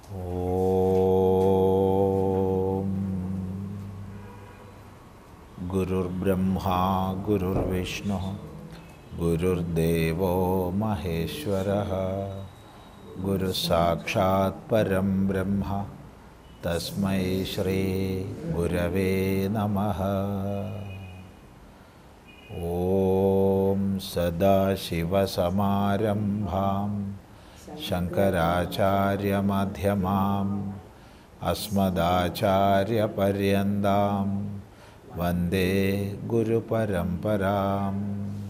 ॐ गुरुर्ब्रह्मा गुरुर्विष्णुः गुरुर्देवो महेश्वरः गुरुसाक्षात् परं ब्रह्म तस्मै श्रीगुरवे नमः ॐ सदाशिवसमारम्भां शङ्कराचार्यमध्यमाम् अस्मदाचार्यपर्यन्तां वन्दे गुरुपरम्पराम्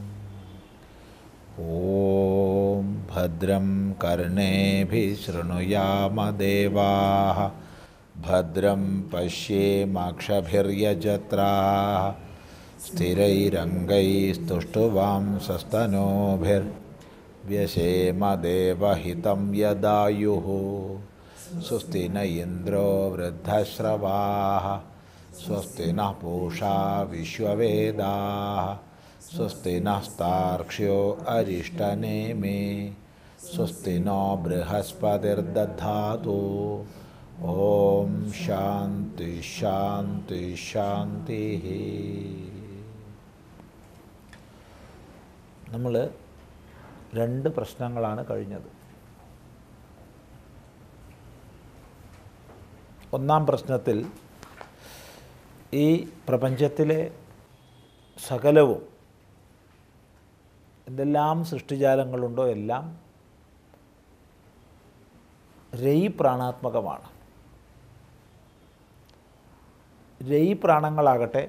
ॐ भद्रं कर्णेभिः शृणुयामदेवाः भद्रं पश्येमाक्षभिर्यजत्राः स्थिरैरङ्गैस्तुष्टुवां सस्तनोभिर्व्यसेमदेवहितं यदायुः स्वस्ति न इन्द्रो वृद्धश्रवाः स्वस्ति नः पूषा विश्ववेदाः स्वस्ति नस्तार्क्ष्यो अरिष्टनेमि स्वस्ति नो बृहस्पतिर्दधातु ॐ शान्ति शान्ति शान्तिः നമ്മൾ രണ്ട് പ്രശ്നങ്ങളാണ് കഴിഞ്ഞത് ഒന്നാം പ്രശ്നത്തിൽ ഈ പ്രപഞ്ചത്തിലെ സകലവും എന്തെല്ലാം സൃഷ്ടിജാലങ്ങളുണ്ടോ എല്ലാം രയി പ്രാണാത്മകമാണ് രയി പ്രാണങ്ങളാകട്ടെ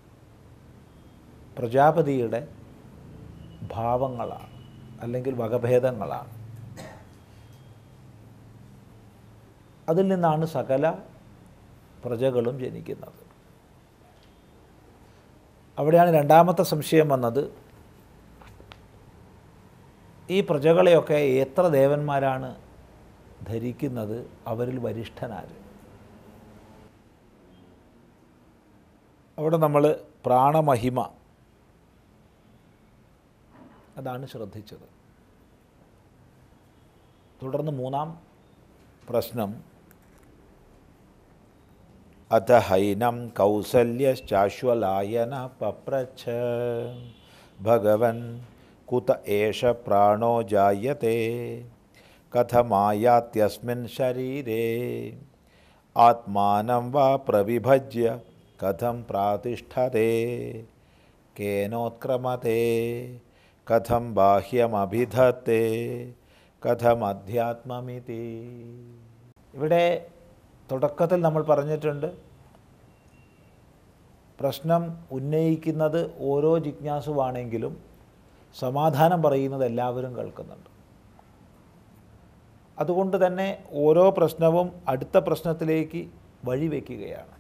പ്രജാപതിയുടെ ഭാവങ്ങളാണ് അല്ലെങ്കിൽ വകഭേദങ്ങളാണ് അതിൽ നിന്നാണ് സകല പ്രജകളും ജനിക്കുന്നത് അവിടെയാണ് രണ്ടാമത്തെ സംശയം വന്നത് ഈ പ്രജകളെയൊക്കെ എത്ര ദേവന്മാരാണ് ധരിക്കുന്നത് അവരിൽ വരിഷ്ഠനാര് അവിടെ നമ്മൾ പ്രാണമഹിമ അതാണ് ശ്രദ്ധിച്ചത് തുടർന്ന് മൂന്നാം പ്രശ്നം അഥ ഹൈനം കൗസല്യശ്ചാശ്വലായന പപ്രച്ഛ ഭഗവൻ കുത ഏഷ പ്രാണോ ജായത്തെ കഥമായാത്യസ്മിൻ ശരീരേ ആത്മാനം വാ പ്രവിഭജ്യ കഥം പ്രാതിഷ്ഠത്തെ കേനോത്ക്രമത്തെ കഥം ബാഹ്യമഭിധത്തെ കഥമധ്യാത്മമിതി ഇവിടെ തുടക്കത്തിൽ നമ്മൾ പറഞ്ഞിട്ടുണ്ട് പ്രശ്നം ഉന്നയിക്കുന്നത് ഓരോ ജിജ്ഞാസുവാണെങ്കിലും സമാധാനം പറയുന്നത് എല്ലാവരും കേൾക്കുന്നുണ്ട് അതുകൊണ്ട് തന്നെ ഓരോ പ്രശ്നവും അടുത്ത പ്രശ്നത്തിലേക്ക് വഴിവെക്കുകയാണ്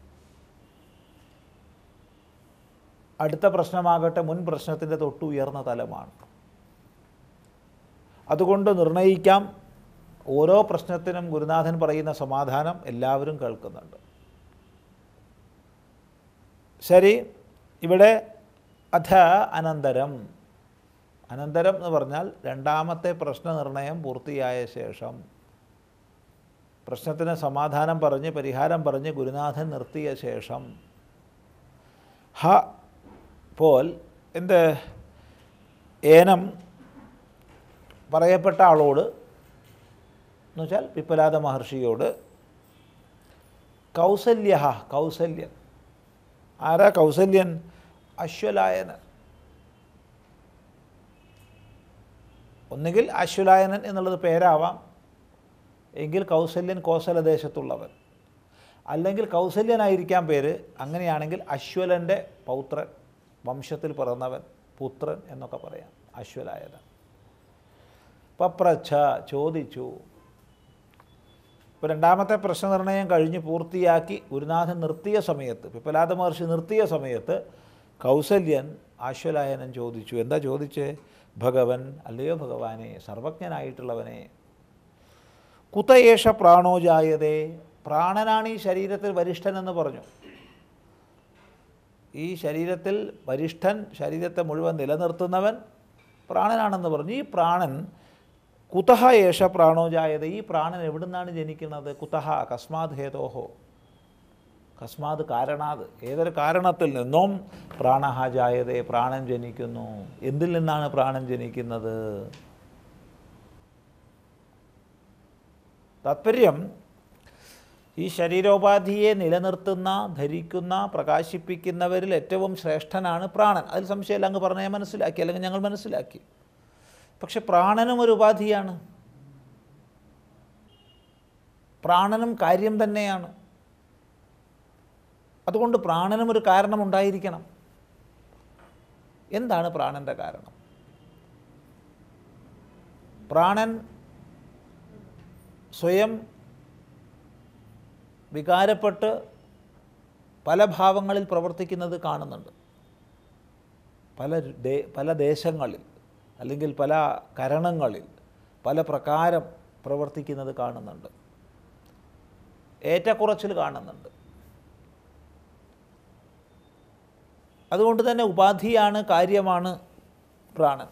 അടുത്ത പ്രശ്നമാകട്ടെ മുൻ പ്രശ്നത്തിൻ്റെ തൊട്ട് ഉയർന്ന തലമാണ് അതുകൊണ്ട് നിർണയിക്കാം ഓരോ പ്രശ്നത്തിനും ഗുരുനാഥൻ പറയുന്ന സമാധാനം എല്ലാവരും കേൾക്കുന്നുണ്ട് ശരി ഇവിടെ അഥ അനന്തരം അനന്തരം എന്ന് പറഞ്ഞാൽ രണ്ടാമത്തെ പ്രശ്ന നിർണയം പൂർത്തിയായ ശേഷം പ്രശ്നത്തിന് സമാധാനം പറഞ്ഞ് പരിഹാരം പറഞ്ഞ് ഗുരുനാഥൻ നിർത്തിയ ശേഷം ഹ പോൽ എന്ത് ഏനം പറയപ്പെട്ട ആളോട് എന്ന് വെച്ചാൽ പിപ്പലാദ മഹർഷിയോട് കൗസല്യ കൗസല്യൻ ആരാ കൗസല്യൻ അശ്വലായനൻ ഒന്നുകിൽ അശ്വലായനൻ എന്നുള്ളത് പേരാവാം എങ്കിൽ കൗസല്യൻ കോസലദേശത്തുള്ളവൻ അല്ലെങ്കിൽ കൗസല്യനായിരിക്കാം പേര് അങ്ങനെയാണെങ്കിൽ അശ്വലൻ്റെ പൗത്രൻ വംശത്തിൽ പിറന്നവൻ പുത്രൻ എന്നൊക്കെ പറയാം അശ്വലായനൻ പപ്രച്ഛ ചോദിച്ചു ഇപ്പോൾ രണ്ടാമത്തെ പ്രശ്നനിർണയം കഴിഞ്ഞ് പൂർത്തിയാക്കി ഗുരുനാഥൻ നിർത്തിയ സമയത്ത് പിപ്പലാദ മഹർഷി നിർത്തിയ സമയത്ത് കൗസല്യൻ ആശ്വലായനൻ ചോദിച്ചു എന്താ ചോദിച്ചേ ഭഗവൻ അല്ലയോ ഭഗവാനെ സർവജ്ഞനായിട്ടുള്ളവനെ കുതയേഷ പ്രാണോജായതേ പ്രാണനാണ് ഈ ശരീരത്തിൽ വരിഷ്ഠൻ എന്ന് പറഞ്ഞു ഈ ശരീരത്തിൽ വരിഷ്ഠൻ ശരീരത്തെ മുഴുവൻ നിലനിർത്തുന്നവൻ പ്രാണനാണെന്ന് പറഞ്ഞു ഈ പ്രാണൻ കുതഹ യേശ പ്രാണോ ജായത ഈ പ്രാണൻ എവിടുന്നാണ് ജനിക്കുന്നത് കുതഹ കസ്മാത് ഹേതോഹോ കസ്മാത് കാരണാത് ഏതൊരു കാരണത്തിൽ നിന്നും പ്രാണഹ ജായതേ പ്രാണൻ ജനിക്കുന്നു എന്തിൽ നിന്നാണ് പ്രാണൻ ജനിക്കുന്നത് താത്പര്യം ഈ ശരീരോപാധിയെ നിലനിർത്തുന്ന ധരിക്കുന്ന പ്രകാശിപ്പിക്കുന്നവരിൽ ഏറ്റവും ശ്രേഷ്ഠനാണ് പ്രാണൻ അതിൽ സംശയമില്ല അങ്ങ് പറഞ്ഞാൽ മനസ്സിലാക്കി അല്ലെങ്കിൽ ഞങ്ങൾ മനസ്സിലാക്കി പക്ഷെ പ്രാണനും ഒരു ഉപാധിയാണ് പ്രാണനും കാര്യം തന്നെയാണ് അതുകൊണ്ട് പ്രാണനും ഒരു കാരണമുണ്ടായിരിക്കണം എന്താണ് പ്രാണൻ്റെ കാരണം പ്രാണൻ സ്വയം വികാരപ്പെട്ട് പല ഭാവങ്ങളിൽ പ്രവർത്തിക്കുന്നത് കാണുന്നുണ്ട് പല ദേ പല ദേശങ്ങളിൽ അല്ലെങ്കിൽ പല കരണങ്ങളിൽ പല പ്രകാരം പ്രവർത്തിക്കുന്നത് കാണുന്നുണ്ട് ഏറ്റക്കുറച്ചിൽ കാണുന്നുണ്ട് അതുകൊണ്ട് തന്നെ ഉപാധിയാണ് കാര്യമാണ് പ്രാണൻ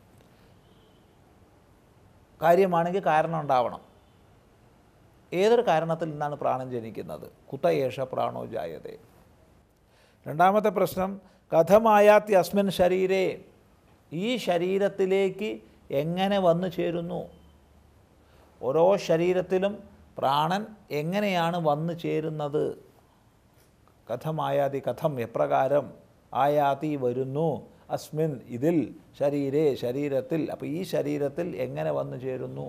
കാര്യമാണെങ്കിൽ കാരണം ഉണ്ടാവണം ഏതൊരു കാരണത്തിൽ നിന്നാണ് പ്രാണൻ ജനിക്കുന്നത് കുതയേഷ പ്രാണോ ജായതേ രണ്ടാമത്തെ പ്രശ്നം കഥമായാത്തി അസ്മിൻ ശരീരേ ഈ ശരീരത്തിലേക്ക് എങ്ങനെ വന്നു ചേരുന്നു ഓരോ ശരീരത്തിലും പ്രാണൻ എങ്ങനെയാണ് വന്നു ചേരുന്നത് കഥമായാതി കഥം എപ്രകാരം ആയാതി വരുന്നു അസ്മിൻ ഇതിൽ ശരീരേ ശരീരത്തിൽ അപ്പോൾ ഈ ശരീരത്തിൽ എങ്ങനെ വന്നു ചേരുന്നു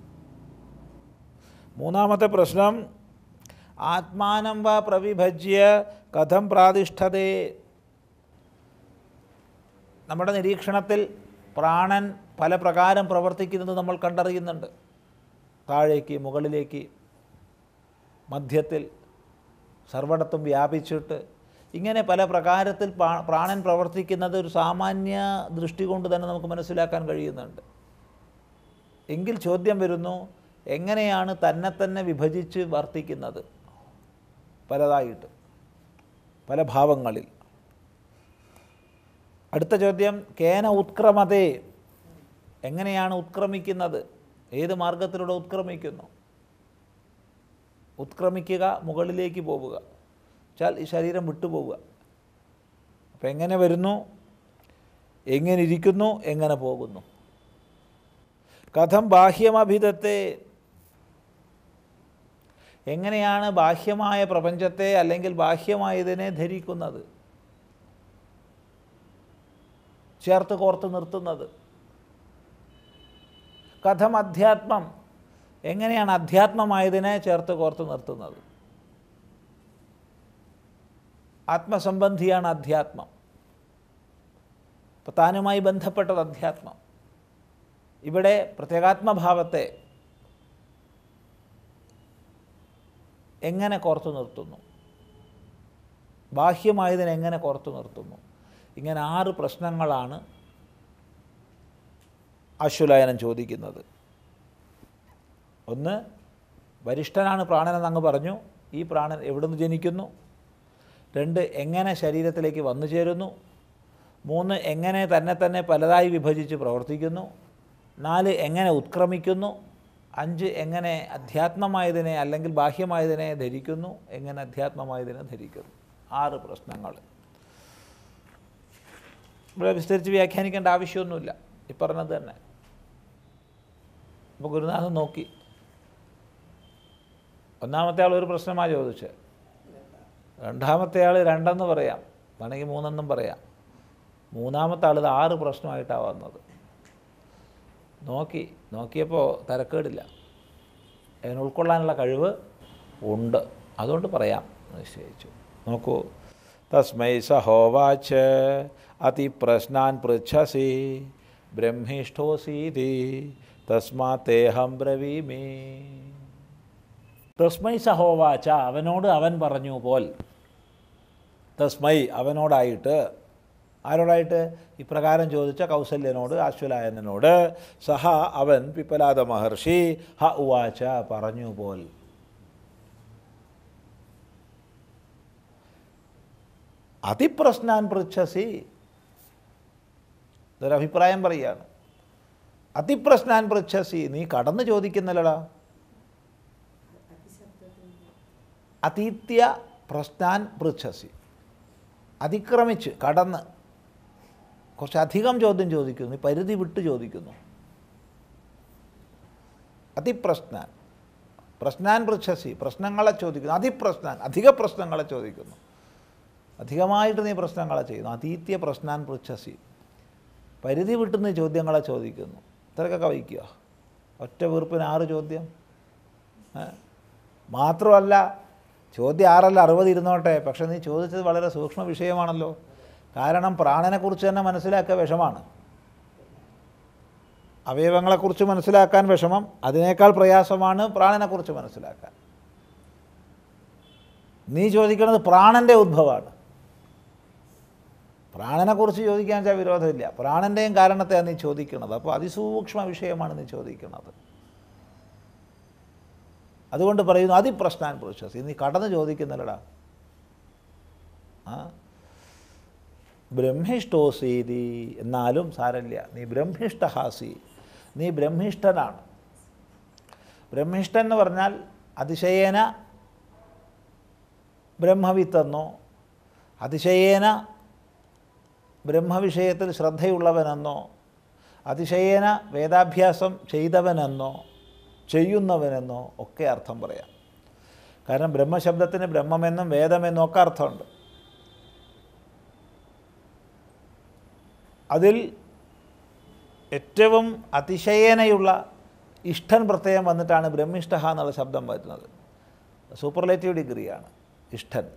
മൂന്നാമത്തെ പ്രശ്നം ആത്മാനം വ പ്രവിഭജ്യ കഥം പ്രാതിഷ്ഠതേ നമ്മുടെ നിരീക്ഷണത്തിൽ പ്രാണൻ പല പ്രകാരം പ്രവർത്തിക്കുന്നത് നമ്മൾ കണ്ടറിയുന്നുണ്ട് താഴേക്ക് മുകളിലേക്ക് മധ്യത്തിൽ സർവടത്തും വ്യാപിച്ചിട്ട് ഇങ്ങനെ പല പ്രകാരത്തിൽ പ്രാ- പ്രാണൻ പ്രവർത്തിക്കുന്നത് ഒരു സാമാന്യ ദൃഷ്ടി കൊണ്ട് തന്നെ നമുക്ക് മനസ്സിലാക്കാൻ കഴിയുന്നുണ്ട് എങ്കിൽ ചോദ്യം വരുന്നു എങ്ങനെയാണ് തന്നെ തന്നെ വിഭജിച്ച് വർത്തിക്കുന്നത് പലതായിട്ട് പല ഭാവങ്ങളിൽ അടുത്ത ചോദ്യം കേന ഉത്ക്രമതേ എങ്ങനെയാണ് ഉത്ക്രമിക്കുന്നത് ഏത് മാർഗത്തിലൂടെ ഉത്ക്രമിക്കുന്നു ഉത്ക്രമിക്കുക മുകളിലേക്ക് പോവുക വെച്ചാൽ ഈ ശരീരം വിട്ടുപോവുക അപ്പം എങ്ങനെ വരുന്നു എങ്ങനെ ഇരിക്കുന്നു എങ്ങനെ പോകുന്നു കഥം ബാഹ്യമഭിധത്തെ എങ്ങനെയാണ് ബാഹ്യമായ പ്രപഞ്ചത്തെ അല്ലെങ്കിൽ ബാഹ്യമായതിനെ ധരിക്കുന്നത് ചേർത്ത് കോർത്ത് നിർത്തുന്നത് കഥം അധ്യാത്മം എങ്ങനെയാണ് അധ്യാത്മമായതിനെ ചേർത്ത് കോർത്ത് നിർത്തുന്നത് ആത്മസംബന്ധിയാണ് അധ്യാത്മം അപ്പം താനുമായി ബന്ധപ്പെട്ടത് അധ്യാത്മം ഇവിടെ പ്രത്യേകാത്മഭാവത്തെ എങ്ങനെ കോർത്തു നിർത്തുന്നു ബാഹ്യമായതിനെ എങ്ങനെ കോർത്തു നിർത്തുന്നു ഇങ്ങനെ ആറ് പ്രശ്നങ്ങളാണ് അശ്വലായനം ചോദിക്കുന്നത് ഒന്ന് വരിഷ്ഠനാണ് പ്രാണനെന്ന് അങ്ങ് പറഞ്ഞു ഈ പ്രാണൻ എവിടുന്ന് ജനിക്കുന്നു രണ്ട് എങ്ങനെ ശരീരത്തിലേക്ക് വന്നു ചേരുന്നു മൂന്ന് എങ്ങനെ തന്നെ തന്നെ പലതായി വിഭജിച്ച് പ്രവർത്തിക്കുന്നു നാല് എങ്ങനെ ഉത്ക്രമിക്കുന്നു അഞ്ച് എങ്ങനെ അധ്യാത്മമായതിനെ അല്ലെങ്കിൽ ബാഹ്യമായതിനെ ധരിക്കുന്നു എങ്ങനെ അധ്യാത്മമായതിനെ ധരിക്കുന്നു ആറ് പ്രശ്നങ്ങൾ ഇവിടെ വിസ്തരിച്ച് വ്യാഖ്യാനിക്കേണ്ട ആവശ്യമൊന്നുമില്ല ഈ പറഞ്ഞത് തന്നെ അപ്പോൾ ഗുരുനാഥൻ നോക്കി ഒന്നാമത്തെ ആൾ ഒരു പ്രശ്നമാണ് ചോദിച്ചത് രണ്ടാമത്തെ ആൾ രണ്ടെന്ന് പറയാം വേണമെങ്കിൽ മൂന്നെന്നും പറയാം മൂന്നാമത്തെ ആൾ ഇത് ആറ് പ്രശ്നമായിട്ടാണ് വന്നത് നോക്കി നോക്കിയപ്പോൾ തരക്കേടില്ല അതിന് ഉൾക്കൊള്ളാനുള്ള കഴിവ് ഉണ്ട് അതുകൊണ്ട് പറയാം എന്ന് നിശ്ചയിച്ചു നോക്കൂ തസ്മൈ സഹോവാച്ച് അതിപ്രശ്നാൻ പൃച്ഛസി ബ്രഹ്മിഷ്ഠോസീതി തസ്മാത്തേഹം ബ്രവീമി തസ്മൈ സഹോവാച്ച അവനോട് അവൻ പറഞ്ഞു പോൽ തസ്മൈ അവനോടായിട്ട് ആരോടായിട്ട് ഇപ്രകാരം ചോദിച്ച കൗസല്യനോട് അശ്വലായനോട് സഹ അവൻ പിപ്പലാദ മഹർഷി ഹ ഉവാച്ച പറഞ്ഞു പോൽ അതിപ്രശ്നാൻ പൃച്ഛസി ഇതൊരഭിപ്രായം പറയുകയാണ് അതിപ്രശ്നാൻ പൃച്ഛസി നീ കടന്ന് ചോദിക്കുന്നില്ലടാ അതീത്യ പ്രശ്നാൻ പൃച്ഛസി അതിക്രമിച്ച് കടന്ന് കുറച്ചധികം ചോദ്യം ചോദിക്കുന്നു നീ പരിധി വിട്ട് ചോദിക്കുന്നു അതിപ്രശ്നാൻ പ്രശ്നാൻ പൃച്ഛസി പ്രശ്നങ്ങളെ ചോദിക്കുന്നു അതിപ്രശ്നാൻ അധിക പ്രശ്നങ്ങളെ ചോദിക്കുന്നു അധികമായിട്ട് നീ പ്രശ്നങ്ങളെ ചെയ്യുന്നു അതീത്യ പ്രശ്നാൻ പൃച്ഛസി പരിധി വിട്ട് നീ ചോദ്യങ്ങളെ ചോദിക്കുന്നു ഇത്രയൊക്കെ വഹിക്കുക ഒറ്റ വീർപ്പിന് ആറ് ചോദ്യം ഏ? മാത്രമല്ല ചോദ്യം ആറല്ല അറുപത് ഇരുന്നോട്ടെ പക്ഷെ നീ ചോദിച്ചത് വളരെ സൂക്ഷ്മ വിഷയമാണല്ലോ കാരണം പ്രാണനെക്കുറിച്ച് തന്നെ മനസ്സിലാക്കുക വിഷമാണ് അവയവങ്ങളെക്കുറിച്ച് മനസ്സിലാക്കാൻ വിഷമം അതിനേക്കാൾ പ്രയാസമാണ് പ്രാണനെക്കുറിച്ച് മനസ്സിലാക്കാൻ നീ ചോദിക്കുന്നത് പ്രാണൻ്റെ ഉദ്ഭവമാണ് പ്രാണനെക്കുറിച്ച് ചോദിക്കാൻ വെച്ചാൽ വിരോധമില്ല പ്രാണൻ്റെയും കാരണത്തെയാണ് നീ ചോദിക്കുന്നത് അപ്പോൾ അതിസൂക്ഷ്മ വിഷയമാണ് നീ ചോദിക്കുന്നത് അതുകൊണ്ട് പറയുന്നു അതിപ്രശ്നാൻ പുരുഷസ് നീ കടന്ന് ചോദിക്കുന്നില്ലടാ ആ ബ്രഹ്മിഷ്ടോസീതി എന്നാലും സാരല്ല നീ ബ്രഹ്മിഷ്ടഹാസി നീ ബ്രഹ്മിഷ്ഠനാണ് ബ്രഹ്മിഷ്ഠൻ എന്ന് പറഞ്ഞാൽ അതിശയേന ബ്രഹ്മവിത്തെന്നോ അതിശയേന ബ്രഹ്മവിഷയത്തിൽ ശ്രദ്ധയുള്ളവനെന്നോ അതിശയേന വേദാഭ്യാസം ചെയ്തവനെന്നോ ചെയ്യുന്നവനെന്നോ ഒക്കെ അർത്ഥം പറയാം കാരണം ബ്രഹ്മശബ്ദത്തിന് ബ്രഹ്മമെന്നും വേദമെന്നും ഒക്കെ അർത്ഥമുണ്ട് അതിൽ ഏറ്റവും അതിശയേനയുള്ള ഇഷ്ടൻ പ്രത്യയം വന്നിട്ടാണ് ബ്രഹ്മിഷ്ഠ എന്നുള്ള ശബ്ദം വരുന്നത് സൂപ്പർലേറ്റീവ് ഡിഗ്രിയാണ് ഇഷ്ടൻ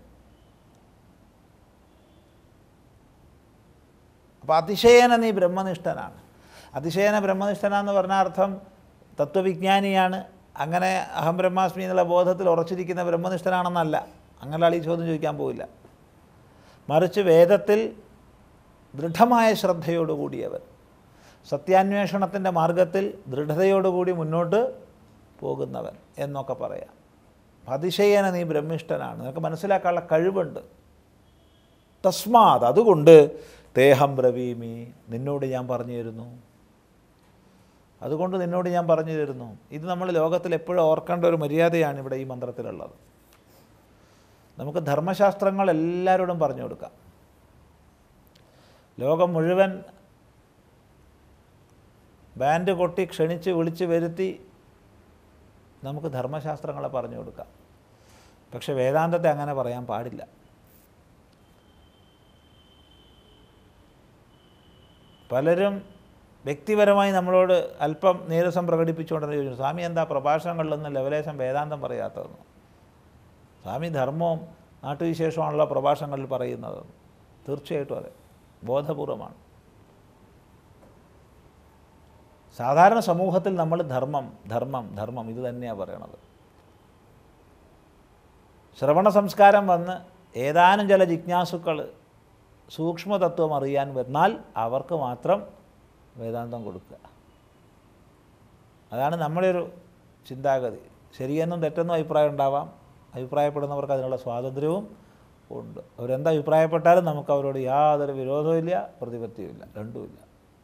അപ്പോൾ അതിശയേന നീ ബ്രഹ്മനിഷ്ഠനാണ് അതിശയേന ബ്രഹ്മനിഷ്ഠനാന്ന് പറഞ്ഞ അർത്ഥം തത്വവിജ്ഞാനിയാണ് അങ്ങനെ അഹം ബ്രഹ്മാസ്മി എന്നുള്ള ബോധത്തിൽ ഉറച്ചിരിക്കുന്ന ബ്രഹ്മനിഷ്ഠനാണെന്നല്ല അങ്ങനെ ഈ ചോദ്യം ചോദിക്കാൻ പോവില്ല മറിച്ച് വേദത്തിൽ ദൃഢമായ ശ്രദ്ധയോടുകൂടിയവൻ സത്യാന്വേഷണത്തിൻ്റെ മാർഗത്തിൽ ദൃഢതയോടുകൂടി മുന്നോട്ട് പോകുന്നവൻ എന്നൊക്കെ പറയാം അതിശയേന നീ ബ്രഹ്മിഷ്ഠനാണ് നിനക്ക് മനസ്സിലാക്കാനുള്ള കഴിവുണ്ട് തസ്മാത് അതുകൊണ്ട് തേഹം ബ്രവീമി നിന്നോട് ഞാൻ പറഞ്ഞു തരുന്നു അതുകൊണ്ട് നിന്നോട് ഞാൻ പറഞ്ഞു തരുന്നു ഇത് നമ്മൾ ലോകത്തിൽ എപ്പോഴും ഓർക്കേണ്ട ഒരു മര്യാദയാണ് ഇവിടെ ഈ മന്ത്രത്തിലുള്ളത് നമുക്ക് ധർമ്മശാസ്ത്രങ്ങൾ എല്ലാവരോടും പറഞ്ഞു കൊടുക്കാം ലോകം മുഴുവൻ ബാൻഡ് കൊട്ടി ക്ഷണിച്ച് വിളിച്ച് വരുത്തി നമുക്ക് ധർമ്മശാസ്ത്രങ്ങളെ പറഞ്ഞു കൊടുക്കാം പക്ഷെ വേദാന്തത്തെ അങ്ങനെ പറയാൻ പാടില്ല പലരും വ്യക്തിപരമായി നമ്മളോട് അല്പം നീരസം പ്രകടിപ്പിച്ചുകൊണ്ടെന്ന് ചോദിച്ചു സ്വാമി എന്താ പ്രഭാഷണങ്ങളിലൊന്നും ലവലേശം വേദാന്തം പറയാത്തതെന്ന് സ്വാമി ധർമ്മവും നാട്ടുവിശേഷമാണല്ലോ പ്രഭാഷണങ്ങളിൽ പറയുന്നത് തീർച്ചയായിട്ടും അതെ ബോധപൂർവമാണ് സാധാരണ സമൂഹത്തിൽ നമ്മൾ ധർമ്മം ധർമ്മം ധർമ്മം ഇത് തന്നെയാണ് പറയണത് ശ്രവണ സംസ്കാരം വന്ന് ഏതാനും ചില ജിജ്ഞാസുക്കൾ സൂക്ഷ്മതത്വം അറിയാൻ വന്നാൽ അവർക്ക് മാത്രം വേദാന്തം കൊടുക്കുക അതാണ് നമ്മുടെ ഒരു ചിന്താഗതി ശരിയെന്നും തെറ്റെന്നും അഭിപ്രായം ഉണ്ടാവാം അഭിപ്രായപ്പെടുന്നവർക്ക് അതിനുള്ള സ്വാതന്ത്ര്യവും ഉണ്ട് അവരെന്ത് അഭിപ്രായപ്പെട്ടാലും നമുക്ക് അവരോട് യാതൊരു വിരോധവുമില്ല പ്രതിപത്തിയുമില്ല രണ്ടുമില്ല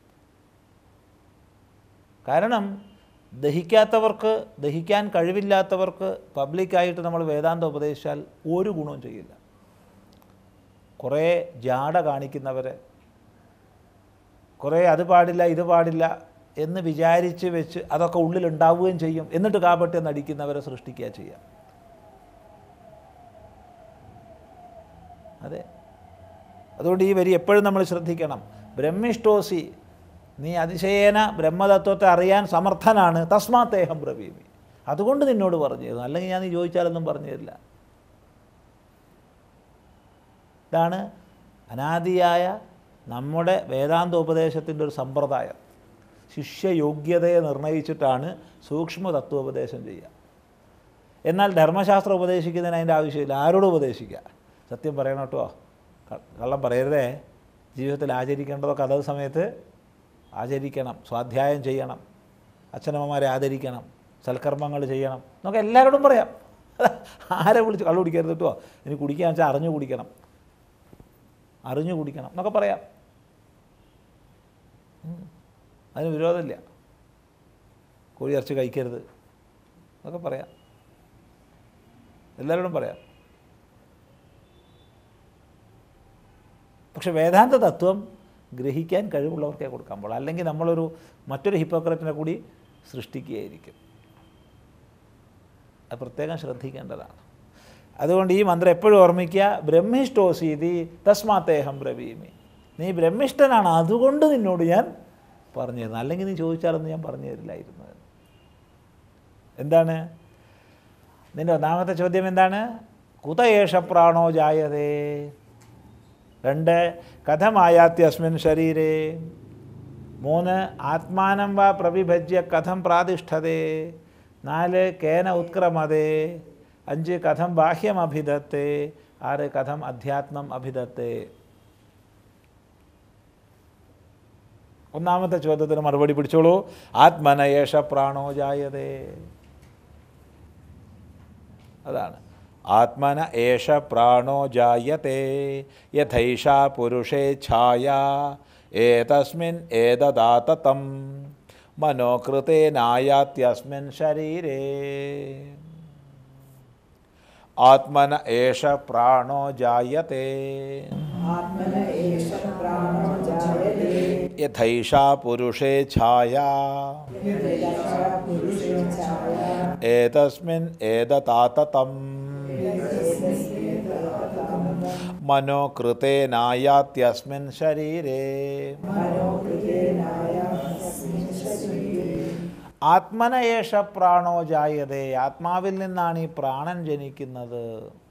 കാരണം ദഹിക്കാത്തവർക്ക് ദഹിക്കാൻ കഴിവില്ലാത്തവർക്ക് പബ്ലിക്കായിട്ട് നമ്മൾ വേദാന്തം ഉപദേശിച്ചാൽ ഒരു ഗുണവും ചെയ്യില്ല കുറേ ജാട കാണിക്കുന്നവരെ കുറേ അത് പാടില്ല ഇത് പാടില്ല എന്ന് വിചാരിച്ച് വെച്ച് അതൊക്കെ ഉള്ളിലുണ്ടാവുകയും ചെയ്യും എന്നിട്ട് കാപട്യം നടിക്കുന്നവരെ സൃഷ്ടിക്കുക ചെയ്യാം അതെ അതുകൊണ്ട് ഈ വരി എപ്പോഴും നമ്മൾ ശ്രദ്ധിക്കണം ബ്രഹ്മിഷ്ടോസി നീ അതിശയേന ബ്രഹ്മതത്വത്തെ അറിയാൻ സമർത്ഥനാണ് തസ്മാത്തേഹം ബ്രവീമി അതുകൊണ്ട് നിന്നോട് പറഞ്ഞു തരുന്നു അല്ലെങ്കിൽ ഞാൻ നീ ചോദിച്ചാലൊന്നും പറഞ്ഞു തരില്ല ഇതാണ് അനാദിയായ നമ്മുടെ വേദാന്തോപദേശത്തിൻ്റെ ഒരു സമ്പ്രദായം ശിഷ്യയോഗ്യതയെ നിർണയിച്ചിട്ടാണ് സൂക്ഷ്മ തത്വോപദേശം ചെയ്യുക എന്നാൽ ധർമ്മശാസ്ത്രം ഉപദേശിക്കുന്നതിന് അതിൻ്റെ ആവശ്യമില്ല ആരോടും ഉപദേശിക്കുക സത്യം പറയണം കേട്ടോ ക- കള്ളം പറയരുതേ ജീവിതത്തിൽ ആചരിക്കേണ്ടതൊക്കെ അതത് സമയത്ത് ആചരിക്കണം സ്വാധ്യായം ചെയ്യണം അച്ഛനമ്മമാരെ ആദരിക്കണം സൽക്കർമ്മങ്ങൾ ചെയ്യണം എന്നൊക്കെ എല്ലാവരോടും പറയാം ആരെ വിളിച്ച് കള്ളു കുടിക്കരുത് കേട്ടോ ഇനി കുടിക്കാൻ വെച്ചാൽ അറിഞ്ഞു കുടിക്കണം അറിഞ്ഞു കുടിക്കണം എന്നൊക്കെ പറയാം ഉം. അതിന് വിരോധമില്ല കോഴി ഇറച്ചി കഴിക്കരുത് എന്നൊക്കെ പറയാം എല്ലാവരോടും പറയാം പക്ഷെ വേദാന്ത തത്വം ഗ്രഹിക്കാൻ കഴിവുള്ളവർക്കേ കൊടുക്കാൻ പാടുള്ളൂ അല്ലെങ്കിൽ നമ്മളൊരു മറ്റൊരു ഹിപ്പോക്രറ്റിനെ കൂടി സൃഷ്ടിക്കുകയായിരിക്കും അത് പ്രത്യേകം ശ്രദ്ധിക്കേണ്ടതാണ് അതുകൊണ്ട് ഈ മന്ത്രം എപ്പോഴും ഓർമ്മിക്കുക ബ്രഹ്മിഷ്ടോസീതി തസ്മാത്തേഹം ബ്രവീമി നീ ബ്രഹ്മിഷ്ഠനാണ് അതുകൊണ്ട് നിന്നോട് ഞാൻ പറഞ്ഞു തരുന്നത് അല്ലെങ്കിൽ നീ ചോദിച്ചാലൊന്നും ഞാൻ പറഞ്ഞു തരില്ലായിരുന്നു എന്താണ് നിൻ്റെ ഒന്നാമത്തെ ചോദ്യം എന്താണ് കുതയേഷ പ്രാണോ ജായതേ രണ്ട് കഥമായാത്യസ്മിൻ ശരീരേ മൂന്ന് ആത്മാനം വാ പ്രവിഭജ്യ കഥം പ്രാതിഷ്ഠതേ നാല് കേന ഉത്ക്രമതേ അഞ്ച് കഥം ബാഹ്യം അഭിധത്തെ ആറ് കഥം അധ്യാത്മം അഭിധത്തെ ഒന്നാമത്തെ ചോദ്യത്തിന് മറുപടി പിടിച്ചോളൂ ആത്മനയേഷ പ്രാണോ ജായതേ അതാണ് ആത്മന ഏഷ പ്രാണോ ജായത്തെ യഥൈഷ പുരുഷേ ഛായ ഏതസ്മിൻ ഏതദാതതം മനോകൃതേനായാത്യസ്മിൻ ശരീരേ ആത്മന ഏഷ പ്രാണോ ജായത്തെ ആത്മന ഏഷ പ്രാണോ ജായതേ യഥൈഷ പുരുഷേ ഛായ യഥൈഷ പുരുഷേ ഛായ ഏതസ്മിൻ ഏതദാതതം മനോകൃതേനായാത്യസ്മിൻ ശരീരേ മനോകൃതേനായ അസ്മിൻ ശരീരേ ആത്മനയേഷ പ്രാണോ ജായതേ ആത്മാവിൽ നിന്നാണ് ഈ പ്രാണൻ ജനിക്കുന്നത്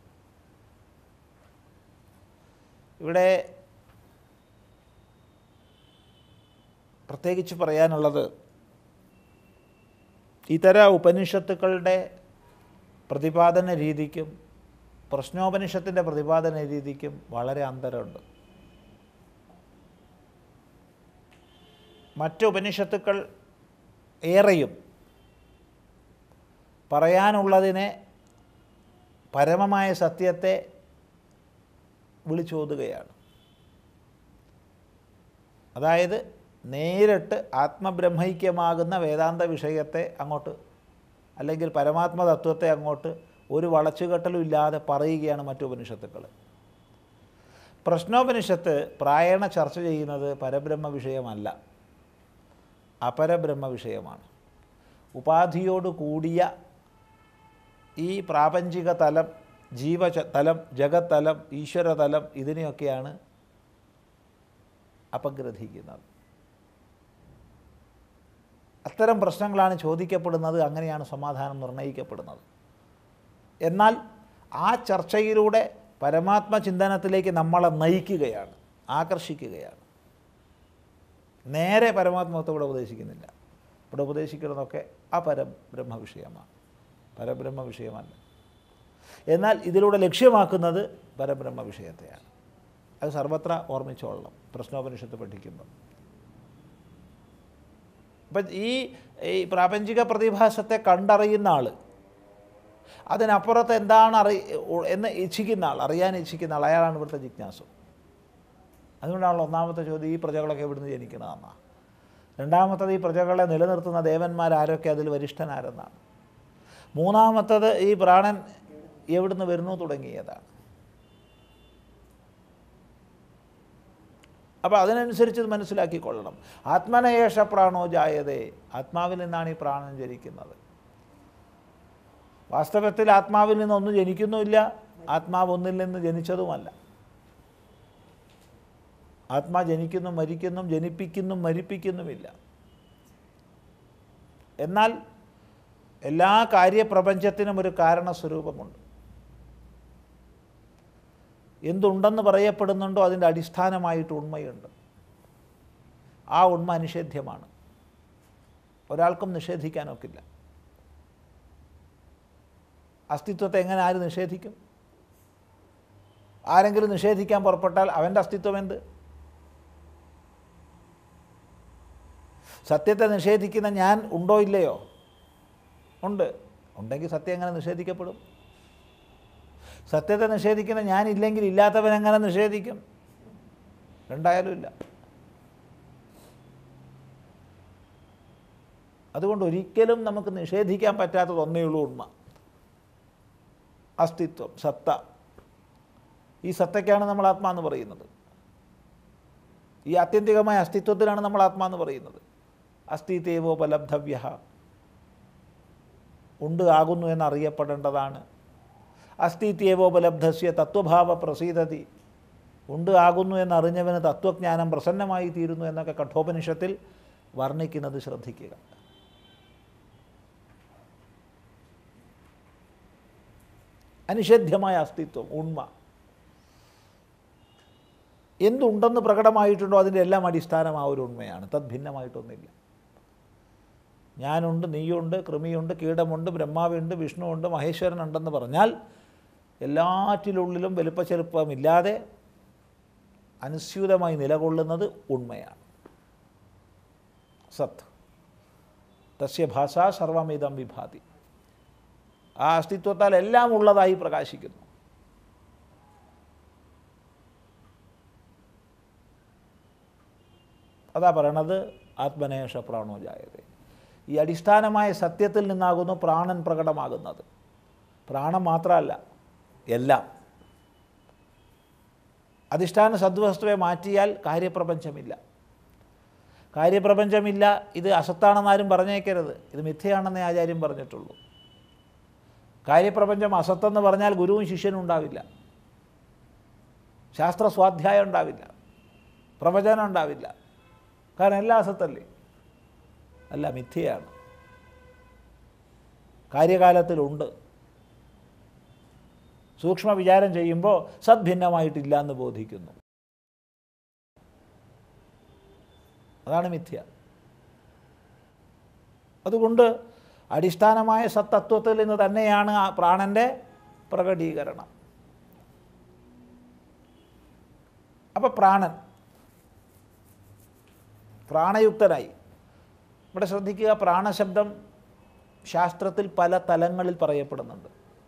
ഇവിടെ പ്രത്യേകിച്ച് പറയാനുള്ളത് ഇതര ഉപനിഷത്തുക്കളുടെ പ്രതിപാദന രീതിക്കും പ്രശ്നോപനിഷത്തിൻ്റെ പ്രതിപാദന രീതിക്കും വളരെ അന്തരമുണ്ട് മറ്റ് ഉപനിഷത്തുക്കൾ ഏറെയും പറയാനുള്ളതിനെ പരമമായ സത്യത്തെ വിളിച്ചോതുകയാണ് അതായത് നേരിട്ട് ആത്മബ്രഹ്മൈക്യമാകുന്ന വേദാന്ത വിഷയത്തെ അങ്ങോട്ട് അല്ലെങ്കിൽ പരമാത്മതത്വത്തെ അങ്ങോട്ട് ഒരു വളച്ചുകെട്ടലും ഇല്ലാതെ പറയുകയാണ് മറ്റു ഉപനിഷത്തുക്കൾ പ്രശ്നോപനിഷത്ത് പ്രായണ ചർച്ച ചെയ്യുന്നത് പരബ്രഹ്മ വിഷയമല്ല അപരബ്രഹ്മ വിഷയമാണ് ഉപാധിയോട് കൂടിയ ഈ പ്രാപഞ്ചിക തലം ജീവ തലം ജഗത്തലം ഈശ്വരതലം ഇതിനെയൊക്കെയാണ് അപഗ്രഥിക്കുന്നത് അത്തരം പ്രശ്നങ്ങളാണ് ചോദിക്കപ്പെടുന്നത് അങ്ങനെയാണ് സമാധാനം നിർണ്ണയിക്കപ്പെടുന്നത് എന്നാൽ ആ ചർച്ചയിലൂടെ പരമാത്മ ചിന്തനത്തിലേക്ക് നമ്മളെ നയിക്കുകയാണ് ആകർഷിക്കുകയാണ് നേരെ പരമാത്മത്തെ ഇവിടെ ഉപദേശിക്കുന്നില്ല ഇവിടെ ഉപദേശിക്കുന്നതൊക്കെ ആ പരബ്രഹ്മ വിഷയമാണ് പരബ്രഹ്മ വിഷയമല്ല എന്നാൽ ഇതിലൂടെ ലക്ഷ്യമാക്കുന്നത് പരബ്രഹ്മ വിഷയത്തെയാണ് അത് സർവത്ര ഓർമ്മിച്ചോളണം പ്രശ്നോപനിഷത്ത് പഠിക്കുമ്പോൾ അപ്പം ഈ ഈ പ്രാപഞ്ചിക പ്രതിഭാസത്തെ കണ്ടറിയുന്ന ആൾ അതിനപ്പുറത്ത് എന്താണ് അറി എന്ന് ഇച്ഛിക്കുന്ന ആൾ അറിയാൻ ഇച്ഛിക്കുന്ന ആൾ അയാളാണ് ഇവിടുത്തെ ജിജ്ഞാസം അതുകൊണ്ടാണല്ലോ ഒന്നാമത്തെ ചോദ്യം ഈ പ്രജകളൊക്കെ എവിടുന്ന് ജനിക്കണമെന്നാണ് രണ്ടാമത്തത് ഈ പ്രജകളെ നിലനിർത്തുന്ന ദേവന്മാരാരൊക്കെ അതിൽ വരിഷ്ഠനാരെന്നാണ് മൂന്നാമത്തത് ഈ പ്രാണൻ എവിടുന്ന് വരുന്നു തുടങ്ങിയതാണ് അപ്പോൾ അതിനനുസരിച്ച് ഇത് മനസ്സിലാക്കിക്കൊള്ളണം ആത്മനയേഷ പ്രാണോ ജായതേ ആത്മാവിൽ നിന്നാണ് ഈ പ്രാണൻ ജനിക്കുന്നത് വാസ്തവത്തിൽ ആത്മാവിൽ നിന്ന് ഒന്നും ജനിക്കുന്നുമില്ല ആത്മാവ് ഒന്നിൽ നിന്ന് ജനിച്ചതുമല്ല ആത്മാ ജനിക്കുന്നു മരിക്കുന്നു ജനിപ്പിക്കുന്നു മരിപ്പിക്കുന്നുമില്ല എന്നാൽ എല്ലാ കാര്യപ്രപഞ്ചത്തിനും ഒരു കാരണസ്വരൂപമുണ്ട് എന്തുണ്ടെന്ന് പറയപ്പെടുന്നുണ്ടോ അതിൻ്റെ അടിസ്ഥാനമായിട്ട് ഉണ്മയുണ്ട് ആ ഉണ്മ അനിഷേധ്യമാണ് ഒരാൾക്കും നിഷേധിക്കാനൊക്കില്ല അസ്തിത്വത്തെ എങ്ങനെ ആര് നിഷേധിക്കും ആരെങ്കിലും നിഷേധിക്കാൻ പുറപ്പെട്ടാൽ അവൻ്റെ അസ്തിത്വം എന്ത് സത്യത്തെ നിഷേധിക്കുന്ന ഞാൻ ഉണ്ടോ ഇല്ലയോ ഉണ്ട് ഉണ്ടെങ്കിൽ സത്യം എങ്ങനെ നിഷേധിക്കപ്പെടും സത്യത്തെ നിഷേധിക്കുന്ന ഞാനില്ലെങ്കിൽ ഇല്ലാത്തവൻ എങ്ങനെ നിഷേധിക്കും രണ്ടായാലും ഇല്ല അതുകൊണ്ട് ഒരിക്കലും നമുക്ക് നിഷേധിക്കാൻ പറ്റാത്തത് ഒന്നേ ഉള്ളൂ ഉണ്മ അസ്തിത്വം സത്ത ഈ സത്തയ്ക്കാണ് നമ്മൾ ആത്മാ എന്ന് പറയുന്നത് ഈ ആത്യന്തികമായ അസ്തിത്വത്തിനാണ് നമ്മൾ ആത്മാ എന്ന് പറയുന്നത് അസ്തിത്വോപലബ്ധവ്യ ഉണ്ട് ആകുന്നു എന്നറിയപ്പെടേണ്ടതാണ് അസ്തിത്വോപലബ്ധസ്യ തത്വഭാവ പ്രസീതതി ഉണ്ട് ആകുന്നു എന്നറിഞ്ഞവന് തത്വജ്ഞാനം പ്രസന്നമായി തീരുന്നു എന്നൊക്കെ കഠോപനിഷത്തിൽ വർണ്ണിക്കുന്നത് ശ്രദ്ധിക്കുക അനിഷേധ്യമായ അസ്തിത്വം ഉണ്മ എന്തുണ്ടെന്ന് പ്രകടമായിട്ടുണ്ടോ അതിൻ്റെ എല്ലാം അടിസ്ഥാനം ആ ഒരു ഉണ്മയാണ് തദ് ഭിന്നമായിട്ടൊന്നുമില്ല ഞാനുണ്ട് നീയുണ്ട് കൃമിയുണ്ട് കീടമുണ്ട് ബ്രഹ്മാവുണ്ട് വിഷ്ണുവുണ്ട് മഹേശ്വരനുണ്ടെന്ന് പറഞ്ഞാൽ എല്ലാറ്റിലുള്ളിലും വലുപ്പച്ചെലുപ്പമില്ലാതെ അനുസ്യൂതമായി നിലകൊള്ളുന്നത് ഉണ്മയാണ് സത്ത് തസ്യ ഭാഷ സർവമിതം വിഭാതി ആ അസ്തിത്വത്താൽ എല്ലാം ഉള്ളതായി പ്രകാശിക്കുന്നു അതാ പറയണത് ആത്മനേഷ പ്രാണോ ജായതേ ഈ അടിസ്ഥാനമായ സത്യത്തിൽ നിന്നാകുന്നു പ്രാണൻ പ്രകടമാകുന്നത് പ്രാണൻ മാത്രമല്ല എല്ലാം അധിഷ്ഠാന സദ്വസ്തുവെ മാറ്റിയാൽ കാര്യപ്രപഞ്ചമില്ല കാര്യപ്രപഞ്ചമില്ല ഇത് അസത്താണെന്ന് ആരും പറഞ്ഞേക്കരുത് ഇത് മിഥ്യയാണെന്നേ ആചാര്യം പറഞ്ഞിട്ടുള്ളൂ കാര്യപ്രപഞ്ചം അസത്തെന്ന് പറഞ്ഞാൽ ഗുരുവും ശിഷ്യനും ഉണ്ടാവില്ല ശാസ്ത്ര സ്വാധ്യായം ഉണ്ടാവില്ല പ്രവചനം ഉണ്ടാവില്ല കാരണം എല്ലാം അസത്തല്ലേ അല്ല മിഥ്യയാണ് കാര്യകാലത്തിലുണ്ട് സൂക്ഷ്മ വിചാരം ചെയ്യുമ്പോൾ സദ്ഭിന്നമായിട്ടില്ല എന്ന് ബോധിക്കുന്നു അതാണ് മിഥ്യ അതുകൊണ്ട് അടിസ്ഥാനമായ സത്തത്വത്തിൽ നിന്ന് തന്നെയാണ് ആ പ്രാണൻ്റെ പ്രകടീകരണം അപ്പോൾ പ്രാണൻ പ്രാണയുക്തനായി ഇവിടെ ശ്രദ്ധിക്കുക പ്രാണശബ്ദം ശാസ്ത്രത്തിൽ പല തലങ്ങളിൽ പറയപ്പെടുന്നുണ്ട്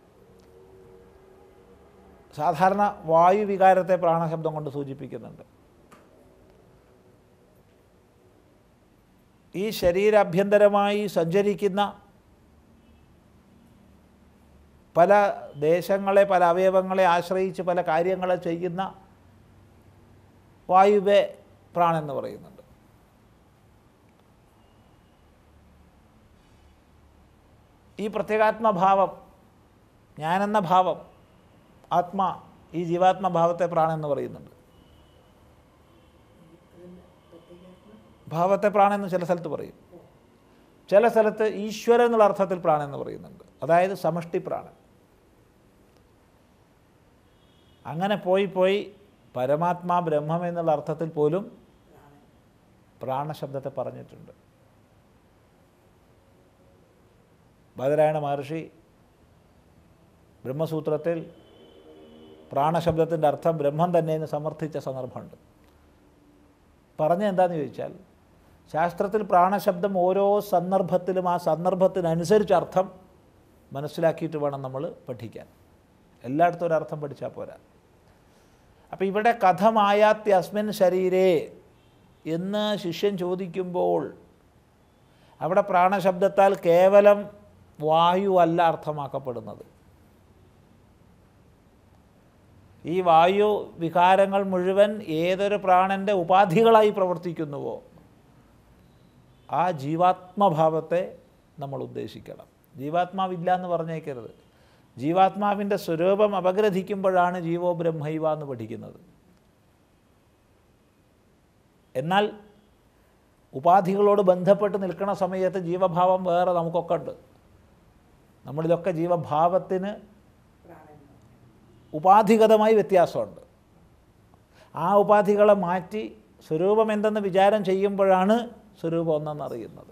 സാധാരണ വായുവികാരത്തെ പ്രാണശബ്ദം കൊണ്ട് സൂചിപ്പിക്കുന്നുണ്ട് ഈ ശരീരാഭ്യന്തരമായി സഞ്ചരിക്കുന്ന പല ദേശങ്ങളെ പല അവയവങ്ങളെ ആശ്രയിച്ച് പല കാര്യങ്ങളെ ചെയ്യുന്ന വായുവെ പ്രാണെന്ന് പറയുന്നുണ്ട് ഈ പ്രത്യേകാത്മഭാവം ഞാനെന്ന ഭാവം ആത്മാ ഈ ജീവാത്മഭാവത്തെ പ്രാണെന്ന് പറയുന്നുണ്ട് ഭാവത്തെ പ്രാണെന്ന് ചില സ്ഥലത്ത് പറയും ചില സ്ഥലത്ത് ഈശ്വരൻ എന്നുള്ള അർത്ഥത്തിൽ പ്രാണെന്ന് പറയുന്നുണ്ട് അതായത് സമഷ്ടി പ്രാണൻ അങ്ങനെ പോയി പോയി പരമാത്മാ ബ്രഹ്മം എന്നുള്ള അർത്ഥത്തിൽ പോലും പ്രാണശബ്ദത്തെ പറഞ്ഞിട്ടുണ്ട് ബാദരായണ മഹർഷി ബ്രഹ്മസൂത്രത്തിൽ പ്രാണശബ്ദത്തിൻ്റെ അർത്ഥം ബ്രഹ്മം തന്നെ എന്ന് സമർത്ഥിച്ച സന്ദർഭമുണ്ട് പറഞ്ഞ എന്താണെന്ന് ചോദിച്ചാൽ ശാസ്ത്രത്തിൽ പ്രാണശബ്ദം ഓരോ സന്ദർഭത്തിലും ആ സന്ദർഭത്തിനനുസരിച്ച് അർത്ഥം മനസ്സിലാക്കിയിട്ട് വേണം നമ്മൾ പഠിക്കാൻ എല്ലായിടത്തും ഒരർത്ഥം പഠിച്ചാൽ പോരാ അപ്പോൾ ഇവിടെ കഥമായാത്തി അസ്മിൻ ശരീരേ എന്ന് ശിഷ്യൻ ചോദിക്കുമ്പോൾ അവിടെ പ്രാണശബ്ദത്താൽ കേവലം വായു അല്ല അർത്ഥമാക്കപ്പെടുന്നത് ഈ വായു വികാരങ്ങൾ മുഴുവൻ ഏതൊരു പ്രാണൻ്റെ ഉപാധികളായി പ്രവർത്തിക്കുന്നുവോ ആ ജീവാത്മഭാവത്തെ നമ്മൾ ഉദ്ദേശിക്കണം ജീവാത്മാവില്ല എന്ന് പറഞ്ഞേക്കരുത് ജീവാത്മാവിൻ്റെ സ്വരൂപം അപഗ്രഥിക്കുമ്പോഴാണ് ജീവോ ബ്രഹ്മൈവ എന്ന് പഠിക്കുന്നത് എന്നാൽ ഉപാധികളോട് ബന്ധപ്പെട്ട് നിൽക്കുന്ന സമയത്ത് ജീവഭാവം വേറെ നമുക്കൊക്കെ ഉണ്ട് നമ്മളിലൊക്കെ ജീവഭാവത്തിന് ഉപാധിഗതമായി വ്യത്യാസമുണ്ട് ആ ഉപാധികളെ മാറ്റി സ്വരൂപം എന്തെന്ന് വിചാരം ചെയ്യുമ്പോഴാണ് സ്വരൂപം ഒന്നെന്നറിയുന്നത്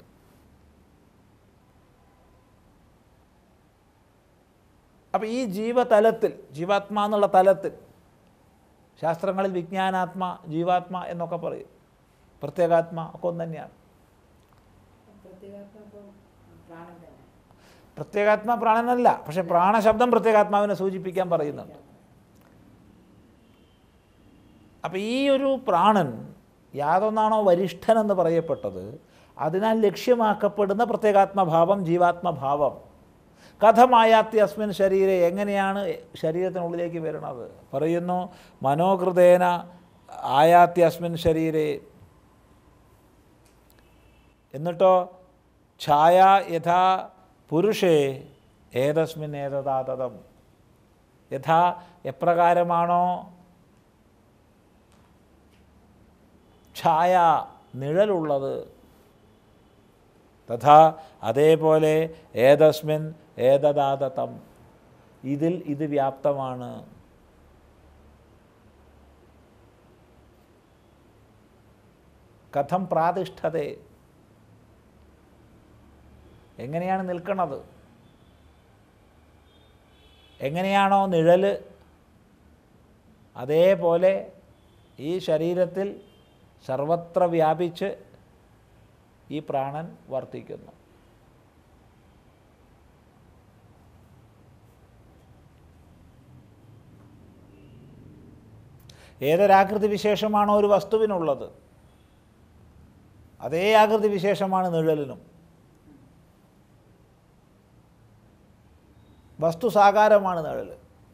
അപ്പോൾ ഈ ജീവതലത്തിൽ ജീവാത്മാ എന്നുള്ള തലത്തിൽ ശാസ്ത്രങ്ങളിൽ വിജ്ഞാനാത്മ ജീവാത്മ എന്നൊക്കെ പറയും പ്രത്യേകാത്മ ഒക്കെ ഒന്ന് തന്നെയാണ് പ്രത്യേകാത്മ പ്രാണനല്ല പക്ഷെ പ്രാണശബ്ദം പ്രത്യേകാത്മാവിനെ സൂചിപ്പിക്കാൻ പറയുന്നുണ്ട് അപ്പം ഈ ഒരു പ്രാണൻ യാതൊന്നാണോ വരിഷ്ഠൻ എന്ന് പറയപ്പെട്ടത് അതിനാൽ ലക്ഷ്യമാക്കപ്പെടുന്ന പ്രത്യേകാത്മഭാവം ജീവാത്മഭാവം കഥമായാത്തി അസ്മിൻ ശരീരെ എങ്ങനെയാണ് ശരീരത്തിനുള്ളിലേക്ക് വരുന്നത് പറയുന്നു മനോകൃതേന ആയാത്തി അസ്മിൻ ശരീരെ എന്നിട്ടോ ഛായ യഥാ പുരുഷേ ഏതസ്മിൻ ഏതദാതതം യഥാ എപ്രകാരമാണോ ഛായ നിഴലുള്ളത് തഥാ അതേപോലെ ഏതസ്മിൻ ഏതദാതതം ഇതിൽ ഇത് വ്യാപ്തമാണ് കഥം പ്രാതിഷ്ഠതേ എങ്ങനെയാണ് നിൽക്കണത് എങ്ങനെയാണോ നിഴൽ അതേപോലെ ഈ ശരീരത്തിൽ സർവത്ര വ്യാപിച്ച് ഈ പ്രാണൻ വർത്തിക്കുന്നു ഏതൊരാകൃതി വിശേഷമാണോ ഒരു വസ്തുവിനുള്ളത് അതേ ആകൃതി വിശേഷമാണ് നിഴലിനും വസ്തു സാകാരമാണ് നിഴൽ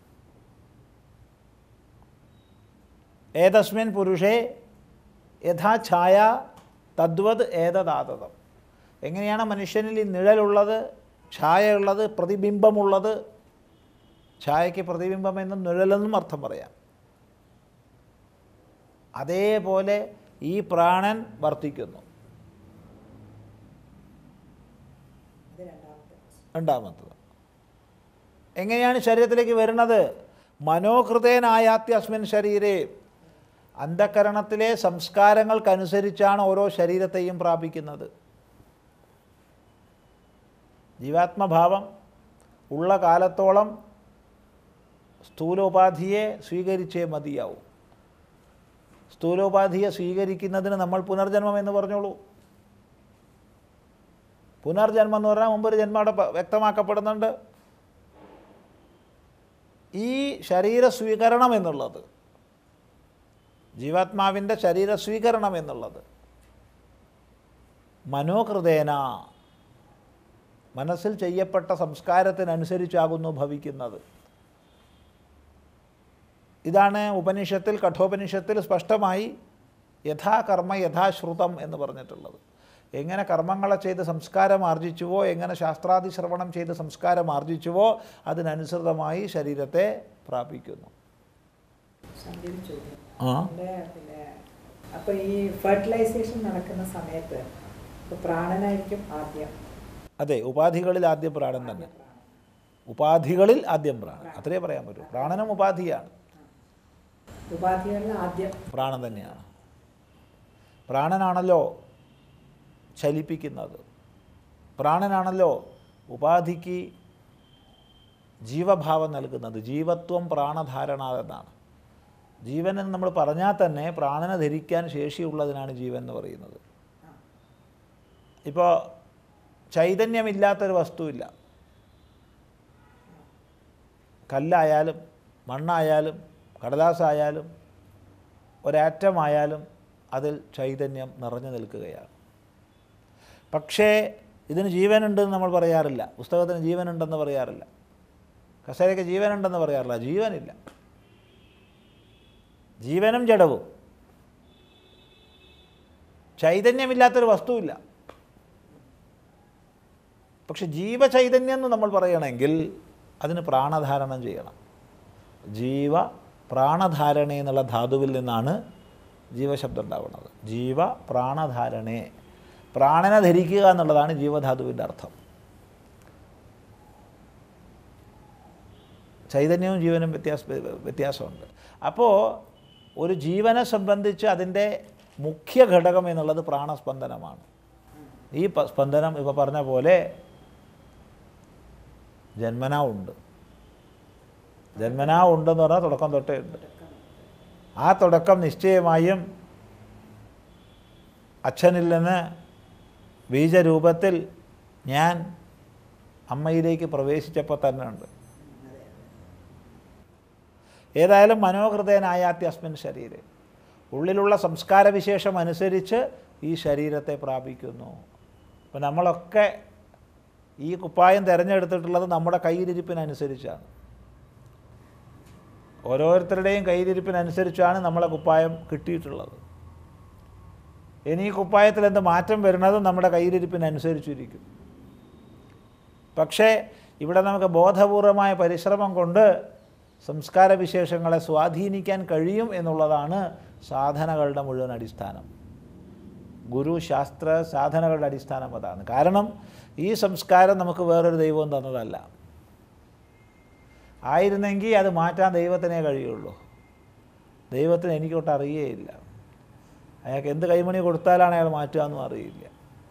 ഏതസ്മിൻ പുരുഷേ യഥാ ഛായ തദ്വത് ഏതദാതതം എങ്ങനെയാണ് മനുഷ്യനിൽ ഈ നിഴലുള്ളത് ഛായയുള്ളത് പ്രതിബിംബമുള്ളത് ഛായയ്ക്ക് പ്രതിബിംബം എന്നും നിഴലെന്നും അർത്ഥം പറയാം അതേപോലെ ഈ പ്രാണൻ വർത്തിക്കുന്നു ഇത് രണ്ടാമത്തെ രണ്ടാമത്തത് എങ്ങനെയാണ് ശരീരത്തിലേക്ക് വരുന്നത് മനോഹൃതേനായാത്തി അസ്മിൻ ശരീരേ അന്ധകരണത്തിലെ സംസ്കാരങ്ങൾക്കനുസരിച്ചാണ് ഓരോ ശരീരത്തെയും പ്രാപിക്കുന്നത് ജീവാത്മഭാവം ഉള്ള കാലത്തോളം സ്ഥൂലോപാധിയെ സ്വീകരിച്ചേ മതിയാവും സ്ഥൂലോപാധിയെ സ്വീകരിക്കുന്നതിന് നമ്മൾ പുനർജന്മം എന്ന് പറഞ്ഞോളൂ പുനർജന്മം എന്ന് പറഞ്ഞാൽ മുമ്പൊരു ജന്മം അവിടെ പ- വ്യക്തമാക്കപ്പെടുന്നുണ്ട് ഈ ശരീര സ്വീകരണം എന്നുള്ളത് ജീവാത്മാവിൻ്റെ ശരീര സ്വീകരണം എന്നുള്ളത് മനോകൃതേന മനസ്സിൽ ചെയ്യപ്പെട്ട സംസ്കാരത്തിനനുസരിച്ചാകുന്നു ഭവിക്കുന്നത് ഇതാണ് ഉപനിഷത്തിൽ കഠോപനിഷത്തിൽ സ്പഷ്ടമായി യഥാകർമ്മ യഥാശ്രുതം എന്ന് പറഞ്ഞിട്ടുള്ളത് എങ്ങനെ കർമ്മങ്ങളെ ചെയ്ത് സംസ്കാരം ആർജിച്ചുവോ എങ്ങനെ ശാസ്ത്രാദി ശ്രവണം ചെയ്ത് സംസ്കാരം ആർജിച്ചുവോ അതിനനുസൃതമായി ശരീരത്തെ പ്രാപിക്കുന്നു സന്ധ്യ ചോദ്യം ആ എൻ്റെ പിന്നെ അപ്പൊ ഈ ഫെർട്ടിലൈസേഷൻ നടക്കുന്ന സമയത്ത് ഇപ്പൊ പ്രാണനായിരിക്കും ആദ്യം അതെ ഉപാധികളിൽ ആദ്യം പ്രാണൻ തന്നെ ഉപാധികളിൽ ആദ്യം പ്രാണൻ അത്രേ പറയാൻ പറ്റൂ പ്രാണനും ഉപാധിയാണ് ഉപാധികളിൽ ആദ്യം പ്രാണൻ തന്നെയാണ് പ്രാണനാണല്ലോ ചലിപ്പിക്കുന്നത് പ്രാണനാണല്ലോ ഉപാധിക്ക് ജീവഭാവം നൽകുന്നത് ജീവത്വം പ്രാണധാരണ എന്നാണ് ജീവൻ എന്ന് നമ്മൾ പറഞ്ഞാൽ തന്നെ പ്രാണനെ ധരിക്കാൻ ശേഷിയുള്ളതിനാണ് ജീവൻ എന്ന് പറയുന്നത് ഇപ്പോൾ ചൈതന്യമില്ലാത്തൊരു വസ്തുവില്ല കല്ലായാലും മണ്ണായാലും കടലാസായാലും ഒരാറ്റമായാലും അതിൽ ചൈതന്യം നിറഞ്ഞു നിൽക്കുകയാണ് പക്ഷേ ഇതിന് ജീവനുണ്ടെന്ന് നമ്മൾ പറയാറില്ല പുസ്തകത്തിന് ജീവനുണ്ടെന്ന് പറയാറില്ല കസേരയ്ക്ക് ജീവനുണ്ടെന്ന് പറയാറില്ല ജീവനില്ല ജീവനും ജഡവും ചൈതന്യമില്ലാത്തൊരു വസ്തുവില്ല പക്ഷെ ജീവചൈതന്യം എന്ന് നമ്മൾ പറയണമെങ്കിൽ അതിന് പ്രാണധാരണം ചെയ്യണം ജീവ പ്രാണധാരണ എന്നുള്ള ധാതുവിൽ നിന്നാണ് ജീവശബ്ദം ഉണ്ടാവുന്നത് ജീവ പ്രാണധാരണേ പ്രാണനെ ധരിക്കുക എന്നുള്ളതാണ് ജീവധാതുവിൻ്റെ അർത്ഥം ചൈതന്യവും ജീവനും വ്യത്യാസ വ്യത്യാസമുണ്ട് അപ്പോൾ ഒരു ജീവനെ സംബന്ധിച്ച് അതിൻ്റെ മുഖ്യ ഘടകം എന്നുള്ളത് പ്രാണസ്പന്ദനമാണ് ഈ പ- സ്പന്ദനം ഇപ്പോൾ പറഞ്ഞ പോലെ ജന്മനാ ഉണ്ട് ജന്മനാ ഉണ്ടെന്ന് പറഞ്ഞാൽ തുടക്കം തൊട്ടേ ഉണ്ട് ആ തുടക്കം നിശ്ചയമായും അച്ഛനിൽ നിന്ന് ബീജരൂപത്തിൽ ഞാൻ അമ്മയിലേക്ക് പ്രവേശിച്ചപ്പോൾ തന്നെ ഉണ്ട് ഏതായാലും മനോഹൃതനായാത്തി അസ്മിൻ ശരീരം ഉള്ളിലുള്ള സംസ്കാരവിശേഷം അനുസരിച്ച് ഈ ശരീരത്തെ പ്രാപിക്കുന്നു അപ്പം നമ്മളൊക്കെ ഈ കുപ്പായം തിരഞ്ഞെടുത്തിട്ടുള്ളത് നമ്മുടെ കയ്യിലിരിപ്പിനനുസരിച്ചാണ് ഓരോരുത്തരുടെയും കയ്യിലിരിപ്പിനനുസരിച്ചാണ് നമ്മളെ കുപ്പായം കിട്ടിയിട്ടുള്ളത് ഇനി ഈ കുപ്പായത്തിൽ എന്ത് മാറ്റം വരുന്നതും നമ്മുടെ കയ്യിലിരിപ്പിനനുസരിച്ചിരിക്കും പക്ഷേ ഇവിടെ നമുക്ക് ബോധപൂർവമായ പരിശ്രമം കൊണ്ട് സംസ്കാര വിശേഷങ്ങളെ സ്വാധീനിക്കാൻ കഴിയും എന്നുള്ളതാണ് സാധനകളുടെ മുഴുവൻ അടിസ്ഥാനം ഗുരു ശാസ്ത്ര സാധനകളുടെ അടിസ്ഥാനം അതാണ് കാരണം ഈ സംസ്കാരം നമുക്ക് വേറൊരു ദൈവവും തന്നതല്ല ആയിരുന്നെങ്കിൽ അത് മാറ്റാൻ ദൈവത്തിനേ കഴിയുള്ളൂ ദൈവത്തിന് എനിക്കൊട്ട് അറിയേയില്ല അയാൾക്ക് എന്ത് കൈമണി കൊടുത്താലാണ് അയാൾ മാറ്റുകയെന്നും അറിയില്ല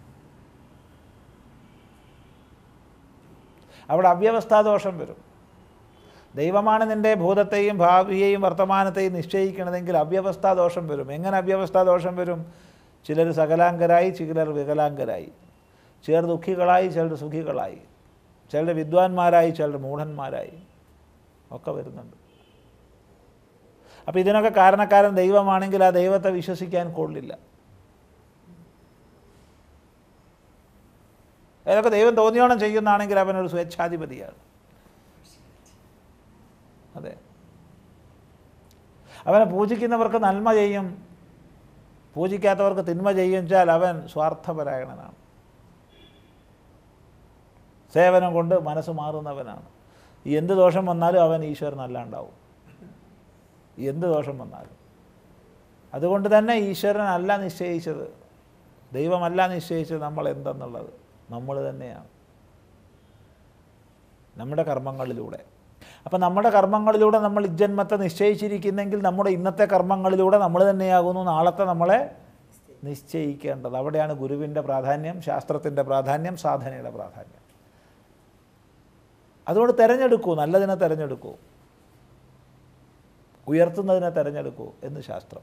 അവിടെ അവ്യവസ്ഥാദോഷം വരും ദൈവമാണ് നിൻ്റെ ഭൂതത്തെയും ഭാവിയെയും വർത്തമാനത്തെയും നിശ്ചയിക്കണതെങ്കിൽ അവ്യവസ്ഥാദോഷം വരും എങ്ങനെ അവ്യവസ്ഥാദോഷം വരും ചിലർ സകലാംഗരായി ചിലർ വികലാംഗരായി ചിലർ ദുഃഖികളായി ചിലർ സുഖികളായി ചിലർ വിദ്വാൻമാരായി ചിലർ മൂഢന്മാരായി ഒക്കെ വരുന്നുണ്ട് അപ്പോൾ ഇതിനൊക്കെ കാരണക്കാരൻ ദൈവമാണെങ്കിൽ ആ ദൈവത്തെ വിശ്വസിക്കാൻ കൊള്ളില്ല ഏതൊക്കെ ദൈവം തോന്നിയോണം ചെയ്യുന്നതാണെങ്കിൽ അവനൊരു സ്വേച്ഛാധിപതിയാണ് അതെ അവനെ പൂജിക്കുന്നവർക്ക് നന്മ ചെയ്യും പൂജിക്കാത്തവർക്ക് തിന്മ ചെയ്യിച്ചാൽ അവൻ സ്വാർത്ഥപരായണനാണ് സേവനം കൊണ്ട് മനസ്സ് മാറുന്നവനാണ് ഈ എന്ത് ദോഷം വന്നാലും അവൻ ഈശ്വരൻ അല്ലാണ്ടാവും എന്ത് ദോഷം വന്നാലും അതുകൊണ്ട് തന്നെ ഈശ്വരൻ അല്ല നിശ്ചയിച്ചത് ദൈവമല്ല നിശ്ചയിച്ചത് നമ്മൾ എന്തെന്നുള്ളത് നമ്മൾ തന്നെയാണ് നമ്മുടെ കർമ്മങ്ങളിലൂടെ അപ്പം നമ്മുടെ കർമ്മങ്ങളിലൂടെ നമ്മൾ ഇജ്ജന്മത്തെ നിശ്ചയിച്ചിരിക്കുന്നെങ്കിൽ നമ്മുടെ ഇന്നത്തെ കർമ്മങ്ങളിലൂടെ നമ്മൾ തന്നെയാകുന്നു നാളത്തെ നമ്മളെ നിശ്ചയിക്കേണ്ടത് അവിടെയാണ് ഗുരുവിൻ്റെ പ്രാധാന്യം ശാസ്ത്രത്തിൻ്റെ പ്രാധാന്യം സാധനയുടെ പ്രാധാന്യം അതുകൊണ്ട് തിരഞ്ഞെടുക്കൂ നല്ലതിനെ തിരഞ്ഞെടുക്കൂ ഉയർത്തുന്നതിനെ തിരഞ്ഞെടുക്കൂ എന്ന് ശാസ്ത്രം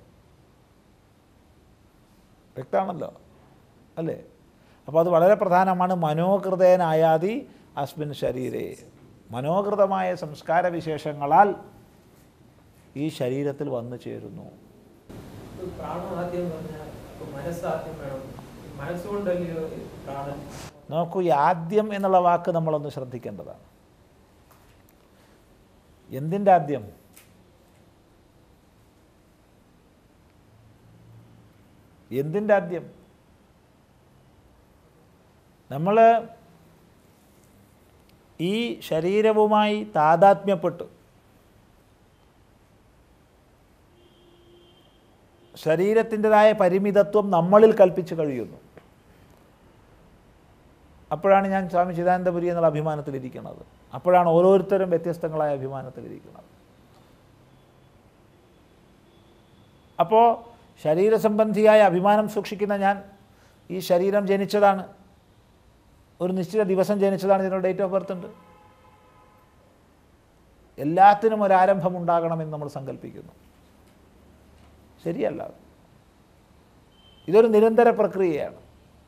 വ്യക്തമാണല്ലോ അല്ലേ അപ്പോൾ അത് വളരെ പ്രധാനമാണ് മനോകൃതേനായാതി അസ്മിൻ ശരീരേ മനോകൃതമായ സംസ്കാര വിശേഷങ്ങളാൽ ഈ ശരീരത്തിൽ വന്നു ചേരുന്നു ഇപ്പൊ പ്രാണൻ ആദ്യം പറഞ്ഞാൽ ഇപ്പൊ മനസ്സാദ്യം വേണം മനസ്സുകൊണ്ടല്ലയോ ഈ പ്രാണൻ നോക്കൂ ഈ ആദ്യം എന്നുള്ള വാക്ക് നമ്മളൊന്ന് ശ്രദ്ധിക്കേണ്ടതാണ് എന്തിൻ്റെ ആദ്യം എന്തിൻ്റെ ആദ്യം നമ്മൾ ഈ ശരീരവുമായി താതാത്മ്യപ്പെട്ടു ശരീരത്തിൻ്റെതായ പരിമിതത്വം നമ്മളിൽ കൽപ്പിച്ച് കഴിയുന്നു അപ്പോഴാണ് ഞാൻ സ്വാമി ചിദാനന്ദപുരി എന്നുള്ള അഭിമാനത്തിലിരിക്കുന്നത് അപ്പോഴാണ് ഓരോരുത്തരും വ്യത്യസ്തങ്ങളായ അഭിമാനത്തിലിരിക്കുന്നത് അപ്പോൾ ശരീരസംബന്ധിയായ അഭിമാനം സൂക്ഷിക്കുന്ന ഞാൻ ഈ ശരീരം ജനിച്ചതാണ് ഒരു നിശ്ചിത ദിവസം ജനിച്ചതാണ് ഇതിനുള്ള ഡേറ്റ് ഓഫ് ബർത്ത് ഉണ്ട് എല്ലാത്തിനും ഒരാരംഭം ഉണ്ടാകണമെന്ന് നമ്മൾ സങ്കല്പിക്കുന്നു ശരിയല്ല അത്. ഇതൊരു നിരന്തര പ്രക്രിയയാണ്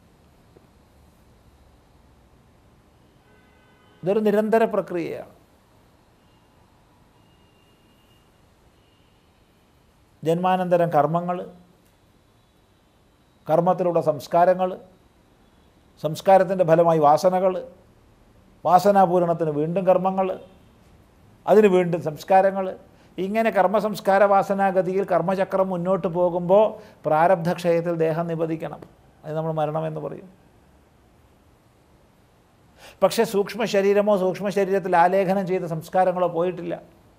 ഇതൊരു നിരന്തര പ്രക്രിയയാണ് ജന്മാനന്തരം കർമ്മങ്ങൾ കർമ്മത്തിലൂടെ സംസ്കാരങ്ങൾ സംസ്കാരത്തിൻ്റെ ഫലമായി വാസനകൾ വാസനാപൂരണത്തിന് വീണ്ടും കർമ്മങ്ങൾ അതിന് വീണ്ടും സംസ്കാരങ്ങൾ ഇങ്ങനെ കർമ്മസംസ്കാര വാസനാഗതിയിൽ കർമ്മചക്രം മുന്നോട്ട് പോകുമ്പോൾ പ്രാരബ്ധക്ഷയത്തിൽ ദേഹം നിബദിക്കണം അത് നമ്മൾ മരണമെന്ന് പറയും പക്ഷേ സൂക്ഷ്മ ശരീരമോ സൂക്ഷ്മ ശരീരത്തിൽ ആലേഖനം ചെയ്ത സംസ്കാരങ്ങളോ പോയിട്ടില്ല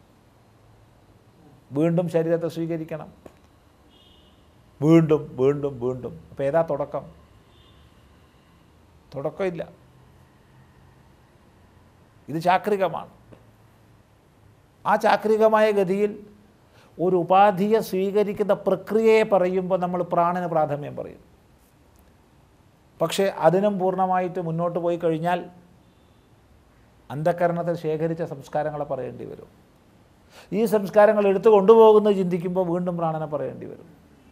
വീണ്ടും ശരീരത്തെ സ്വീകരിക്കണം വീണ്ടും വീണ്ടും വീണ്ടും അപ്പോൾ ഏതാ തുടക്കം തുടക്കമില്ല ഇത് ചാക്രികമാണ് ആ ചാക്രികമായ ഗതിയിൽ ഒരു ഉപാധിയെ സ്വീകരിക്കുന്ന പ്രക്രിയയെ പറയുമ്പോൾ നമ്മൾ പ്രാണന് പ്രാഥമ്യം പറയും പക്ഷേ അതിനും പൂർണ്ണമായിട്ട് മുന്നോട്ട് പോയി കഴിഞ്ഞാൽ അന്ധകരണത്തിൽ ശേഖരിച്ച സംസ്കാരങ്ങളെ പറയേണ്ടി വരും ഈ സംസ്കാരങ്ങൾ എടുത്തു കൊണ്ടുപോകുന്നത് ചിന്തിക്കുമ്പോൾ വീണ്ടും പ്രാണനെ പറയേണ്ടി വരും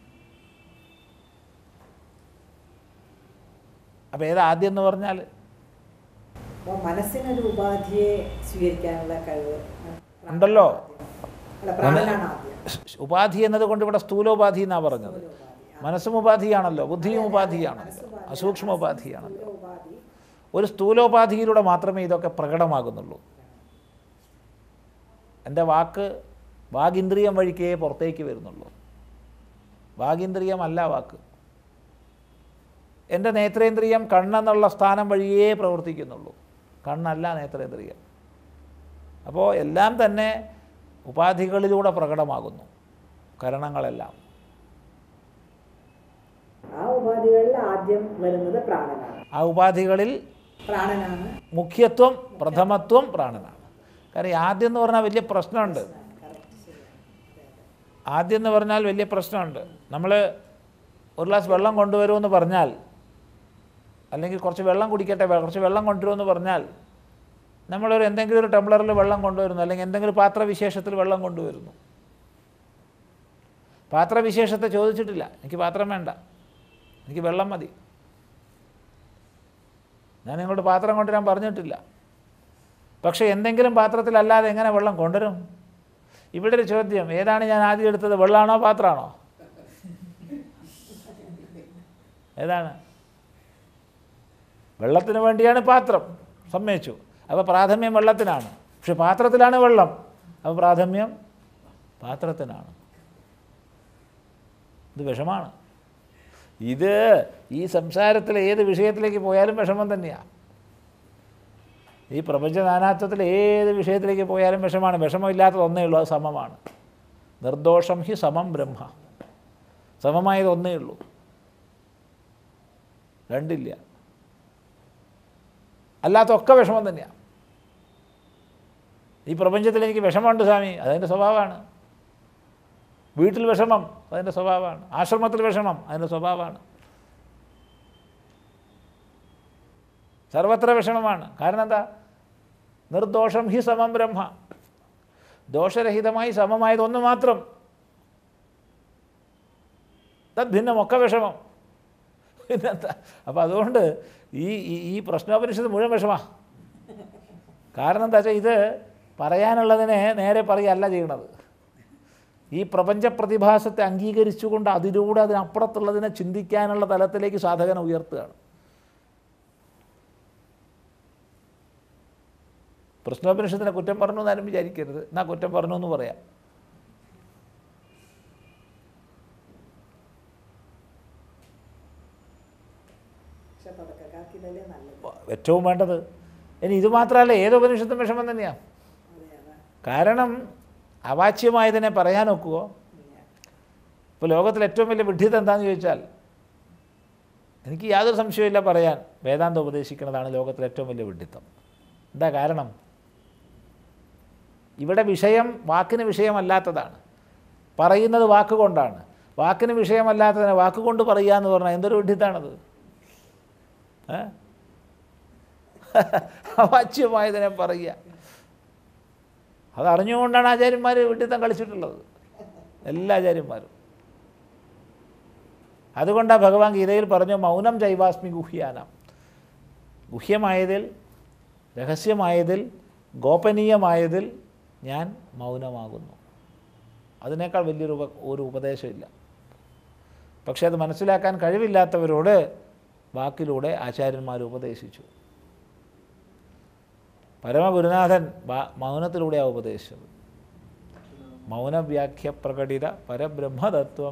അപ്പോൾ ഏതാ ആദ്യം എന്ന് പറഞ്ഞാൽ അപ്പോൾ മനസ്സിനൊരു ഉപാധിയെ സ്വീകരിക്കാനുള്ള കഴിവ് പ്രാണനാണ് ഉണ്ടല്ലോ. ആദ്യം. അല്ല പ്രാണനാണ് ആദ്യം ഉപാധി എന്നതുകൊണ്ട് ഇവിടെ സ്ഥൂലോപാധി എന്നാണ് പറഞ്ഞത് ഒരു ഉപാധി. മനസ്സും ഉപാധിയാണല്ലോ ബുദ്ധിയും ഉപാധിയാണ് അസൂക്ഷ്മ ഉപാധിയാണല്ലോ ഒരു സ്ഥൂലോപാധിയിലൂടെ മാത്രമേ ഇതൊക്കെ പ്രകടമാകുന്നുള്ളൂ എൻ്റെ വാക്ക് വാഗിന്ദ്രിയം വഴിക്കേ പുറത്തേക്ക് വരുന്നുള്ളൂ വാഗിന്ദ്രിയമല്ല വാക്ക് എൻ്റെ നേത്രേന്ദ്രിയം കണ്ണെന്നുള്ള സ്ഥാനം വഴിയേ പ്രവർത്തിക്കുന്നുള്ളൂ കണ്ണല്ല നേത്രേന്ദ്രിയം അപ്പോൾ എല്ലാം തന്നെ ഉപാധികളിലൂടെ പ്രകടമാകുന്നു കരണങ്ങളെല്ലാം ആ ഉപാധികളിൽ ആദ്യം വരുന്നത് പ്രാണനാണ് ആ ഉപാധികളിൽ പ്രാണനാണ് മുഖ്യത്വം പ്രഥമത്വം പ്രാണനാണ് കാരണം ഈ ആദ്യം എന്ന് പറഞ്ഞാൽ വലിയ പ്രശ്നമുണ്ട് ആദ്യം എന്ന് പറഞ്ഞാൽ വലിയ പ്രശ്നമുണ്ട് നമ്മൾ ഒരു ഗ്ലാസ് വെള്ളം കൊണ്ടുവരുമെന്ന് പറഞ്ഞാൽ അല്ലെങ്കിൽ കുറച്ച് വെള്ളം കുടിക്കട്ടെ വെ- കുറച്ച് വെള്ളം കൊണ്ടുവരുമെന്ന് പറഞ്ഞാൽ നമ്മളൊരു എന്തെങ്കിലും ഒരു ടംബ്ലറിൽ വെള്ളം കൊണ്ടുവരുന്നു അല്ലെങ്കിൽ എന്തെങ്കിലും പാത്രവിശേഷത്തിൽ വെള്ളം കൊണ്ടുവരുന്നു പാത്രവിശേഷത്തെ ചോദിച്ചിട്ടില്ല എനിക്ക് പാത്രം വേണ്ട എനിക്ക് വെള്ളം മതി ഞാൻ നിങ്ങളോട് പാത്രം കൊണ്ടുവരാൻ പറഞ്ഞിട്ടില്ല പക്ഷേ എന്തെങ്കിലും പാത്രത്തിലല്ലാതെ എങ്ങനെ വെള്ളം കൊണ്ടുവരും ഇവിടെ ഒരു ചോദ്യം ഏതാണ് ഞാൻ ആദ്യം എടുത്തത് വെള്ളമാണോ പാത്രമാണോ ഏതാണ് വെള്ളത്തിന് വേണ്ടിയാണ് പാത്രം സമ്മതിച്ചു അപ്പോൾ പ്രാഥമ്യം വെള്ളത്തിനാണ് പക്ഷെ പാത്രത്തിലാണ് വെള്ളം അപ്പോൾ പ്രാഥമ്യം പാത്രത്തിനാണ് ഇത് വിഷമാണ് ഇത് ഈ സംസാരത്തിൽ ഏത് വിഷയത്തിലേക്ക് പോയാലും വിഷമം തന്നെയാണ് ഈ പ്രപഞ്ച നാനാത്വത്തിൽ ഏത് വിഷയത്തിലേക്ക് പോയാലും വിഷമാണ് വിഷമമില്ലാത്തത് ഒന്നേ ഉള്ളൂ അത് സമമാണ് നിർദോഷം ഹി സമം ബ്രഹ്മ സമമായത് ഒന്നേ ഉള്ളൂ രണ്ടില്ല അല്ലാത്തൊക്കെ വിഷമം തന്നെയാണ് ഈ പ്രപഞ്ചത്തിൽ എനിക്ക് വിഷമമുണ്ട് സ്വാമി അതതിൻ്റെ സ്വഭാവമാണ് വീട്ടിൽ വിഷമം അതിൻ്റെ സ്വഭാവമാണ് ആശ്രമത്തിൽ വിഷമം അതിൻ്റെ സ്വഭാവമാണ് സർവത്ര വിഷമമാണ് കാരണം എന്താ നിർദോഷം ഹി സമം ബ്രഹ്മ ദോഷരഹിതമായി സമമായത് ഒന്ന് മാത്രം തദ്ഭിന്നമൊക്കെ വിഷമം പിന്നെന്താ അപ്പം അതുകൊണ്ട് ഈ ഈ- ഈ പ്രശ്നോപനിഷത്ത് മുഴുവൻ വിഷമാ കാരണം എന്താ വെച്ചാൽ ഇത് പറയാനുള്ളതിനെ നേരെ പറയുകയല്ല ചെയ്യണത് ഈ പ്രപഞ്ച പ്രതിഭാസത്തെ അംഗീകരിച്ചുകൊണ്ട് അതിലൂടെ അതിനപ്പുറത്തുള്ളതിനെ ചിന്തിക്കാനുള്ള തലത്തിലേക്ക് സാധകനെ ഉയർത്തുകയാണ് പ്രശ്നോപനിഷത്തിനെ കുറ്റം പറഞ്ഞു എന്നാലും വിചാരിക്കരുത് എന്നാ കുറ്റം പറഞ്ഞു എന്ന് പറയാം പക്ഷെ തുടക്കക്കാർക്ക് ഇതല്ലേ നല്ലത് ഏറ്റവും വേണ്ടത് ഇനി ഇത് മാത്രമല്ല ഏത് ഉപനിഷത്തും വിഷമം തന്നെയാണ് അതെ അതാ കാരണം അവാച്യമായതിനെ പറയാനൊക്കുമോ ഇപ്പോൾ ലോകത്തിൽ ഏറ്റവും വലിയ വിഡ്ഢിതം എന്താണെന്ന് ചോദിച്ചാൽ എനിക്ക് യാതൊരു സംശയമില്ല പറയാൻ വേദാന്തം ഉപദേശിക്കുന്നതാണ് ലോകത്തിലെ ഏറ്റവും വലിയ വിഡ്ഢിത്തം എന്താ കാരണം ഇവിടെ വിഷയം വാക്കിന് വിഷയമല്ലാത്തതാണ് പറയുന്നത് വാക്കുകൊണ്ടാണ് വാക്കിന് വിഷയമല്ലാത്തതിനെ വാക്കുകൊണ്ട് പറയുക എന്ന് പറഞ്ഞാൽ എന്തൊരു വിഡ്ഢിത്താണത് ഏ അവാച്യമായതിനെ പറയുക അത് അറിഞ്ഞുകൊണ്ടാണ് ആചാര്യന്മാർ വിഡ്ഢിത്തം കളിച്ചിട്ടുള്ളത് എല്ലാ ആചാര്യന്മാരും അതുകൊണ്ടാണ് ഭഗവാൻ ഗീതയിൽ പറഞ്ഞു മൗനം ജൈവാസ്മി ഗുഹ്യാനം ഗുഹ്യമായതിൽ രഹസ്യമായതിൽ ഗോപനീയമായതിൽ ഞാൻ മൗനമാകുന്നു അതിനേക്കാൾ വലിയൊരു ഉപ ഒരു ഉപദേശമില്ല പക്ഷേ അത് മനസ്സിലാക്കാൻ കഴിവില്ലാത്തവരോട് വാക്കിലൂടെ ആചാര്യന്മാർ ഉപദേശിച്ചു പരമഗുരുനാഥൻ വാ- മൗനത്തിലൂടെയാണ് ഉപദേശിച്ചത് മൗനവ്യാഖ്യ പ്രകടിത പരബ്രഹ്മതത്വം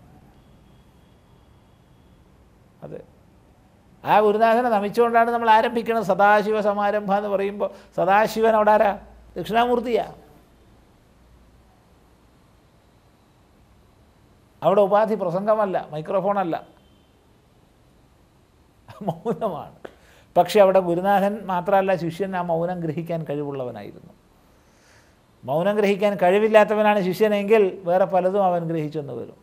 അതെ ആ ഗുരുനാഥനെ നമിച്ചുകൊണ്ടാണ് നമ്മൾ ആരംഭിക്കുന്നത് സദാശിവ സമാരംഭ എന്ന് പറയുമ്പോൾ സദാശിവൻ അവിടെ ആരാ ദക്ഷിണാമൂർത്തിയാ അവിടെ ഉപാധി പ്രസംഗമല്ല മൈക്രോഫോണല്ല മൗനമാണ് പക്ഷേ അവിടെ ഗുരുനാഥൻ മാത്രമല്ല ശിഷ്യൻ ആ മൗനം ഗ്രഹിക്കാൻ കഴിവുള്ളവനായിരുന്നു മൗനം ഗ്രഹിക്കാൻ കഴിവില്ലാത്തവനാണ് ശിഷ്യനെങ്കിൽ വേറെ പലതും അവൻ ഗ്രഹിച്ചെന്ന് വരും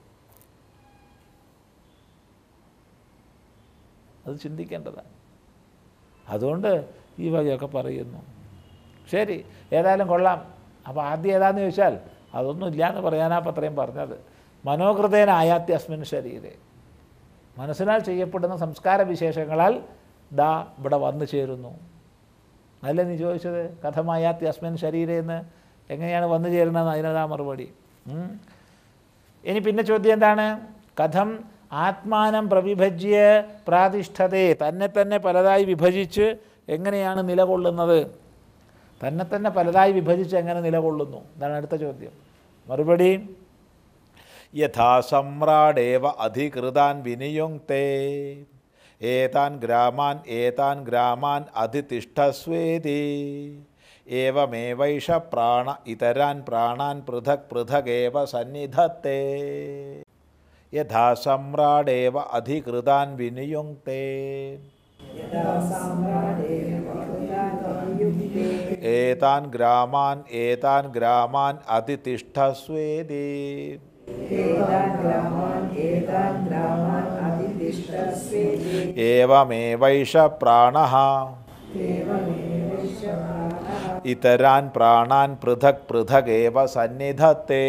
അത് ചിന്തിക്കേണ്ടതാണ് അതുകൊണ്ട് ഈ വകയൊക്കെ പറയുന്നു ശരി ഏതായാലും കൊള്ളാം അപ്പോൾ ആദ്യം ഏതാന്ന് ചോദിച്ചാൽ അതൊന്നും ഇല്ലയെന്ന് പറയാനാ അപ്പം അത്രയും പറഞ്ഞത് മനോഹൃതേന ആയാത്തി അസ്മിൻ ശരീരെ മനസ്സിനാൽ ചെയ്യപ്പെടുന്ന സംസ്കാര വിശേഷങ്ങളാൽ ദാ ഇവിടെ വന്നു ചേരുന്നു അല്ലേ നീ ചോദിച്ചത് കഥമായാത്തി അസ്മിൻ ശരീരെ എന്ന് എങ്ങനെയാണ് വന്നു ചേരുന്നത് അതിനതാ മറുപടി ഉം. ഇനി പിന്നെ ചോദ്യം എന്താണ് കഥം ആത്മാനം പ്രവിഭജ്യ പ്രാതിഷ്ഠതേ തന്നെ തന്നെ പലതായി വിഭജിച്ച് എങ്ങനെയാണ് നിലകൊള്ളുന്നത് തന്നെ തന്നെ പലതായി വിഭജിച്ച് എങ്ങനെ നിലകൊള്ളുന്നു ഇതാണ് അടുത്ത ചോദ്യം മറുപടി യഥാ സമ്രാടേവ അധികൃതാൻ വിനിയുങ്ക്തേ ഏതാൻ ഗ്രാമാൻ ഏതാൻ ഗ്രാമാൻ അധിതിഷ്ഠസ്വേതി ഏവമേവൈഷ പ്രാണ ഇതരാൻ പ്രാണാൻ പൃഥക് പൃഥഗേവ സന്നിധത്തെ യഥാ സമ്രാടേവ അധികൃതാൻ വിനിയുങ്ക്തേ യഥാ സാമ്രാടേന വിഭുതാനയുക്തേ ഏതാൻ ഗ്രാമാൻ ഏതാൻ ഗ്രാമാൻ അധിതിഷ്ഠസ്വേതി ഏതാൻ ഗ്രാമാൻ ഏതാൻ ഗ്രാമാൻ അതിതിഷ്ഠസ്വേതി ഏവമേവൈഷ പ്രാണ ദേവമേവൈശ്വരാണഃ ഇതരാൻ പ്രാണാൻ പൃഥക് പൃഥഗേവ സന്നിധത്തെ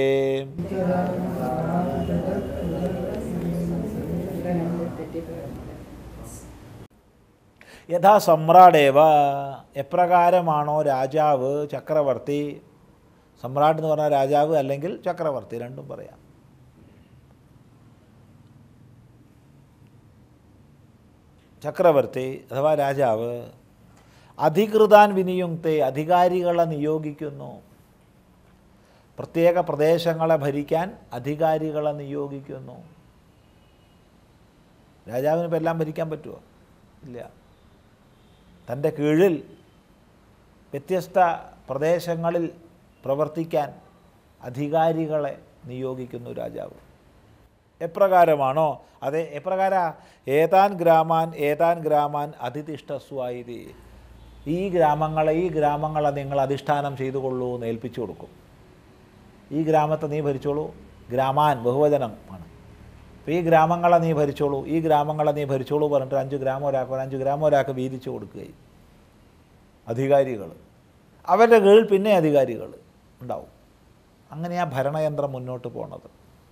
യഥാ സമ്രാടേവ എപ്രകാരമാണോ രാജാവ് ചക്രവർത്തി സമ്രാട്ട് എന്ന് പറഞ്ഞാൽ രാജാവ് അല്ലെങ്കിൽ ചക്രവർത്തി രണ്ടും പറയാം ചക്രവർത്തി അഥവാ രാജാവ് അധികൃതാൻ വിനിയുക്തെ അധികാരികളെ നിയോഗിക്കുന്നു പ്രത്യേക പ്രദേശങ്ങളെ ഭരിക്കാൻ അധികാരികളെ നിയോഗിക്കുന്നു രാജാവിന് ഇപ്പം എല്ലാം ഭരിക്കാൻ പറ്റുമോ ഇല്ല തൻ്റെ കീഴിൽ വ്യത്യസ്ത പ്രദേശങ്ങളിൽ പ്രവർത്തിക്കാൻ അധികാരികളെ നിയോഗിക്കുന്നു രാജാവ് എപ്രകാരമാണോ അതെ എപ്രകാര ഏതാൻ ഗ്രാമാൻ ഏതാൻ ഗ്രാമാൻ അതിതിഷ്ഠസ്വായി ഈ ഗ്രാമങ്ങളെ ഈ ഗ്രാമങ്ങളെ നിങ്ങൾ അധിഷ്ഠാനം ചെയ്തുകൊള്ളൂ എന്ന് ഏൽപ്പിച്ചു കൊടുക്കും ഈ ഗ്രാമത്തെ നീ ഭരിച്ചോളൂ ഗ്രാമാൻ ബഹുവചനം ആണ് അപ്പോൾ ഈ ഗ്രാമങ്ങളെ നീ ഭരിച്ചോളൂ ഈ ഗ്രാമങ്ങളെ നീ ഭരിച്ചോളൂ പറഞ്ഞിട്ട് അഞ്ച് ഗ്രാമം ഒരാൾക്ക് ഒരു അഞ്ച് ഗ്രാമം ഒരാൾക്ക് വീതിച്ചു കൊടുക്കുകയും അധികാരികൾ അവരുടെ കീഴിൽ പിന്നെ അധികാരികൾ ഉണ്ടാവും അങ്ങനെ ആ ഭരണയന്ത്രം മുന്നോട്ട് പോണത്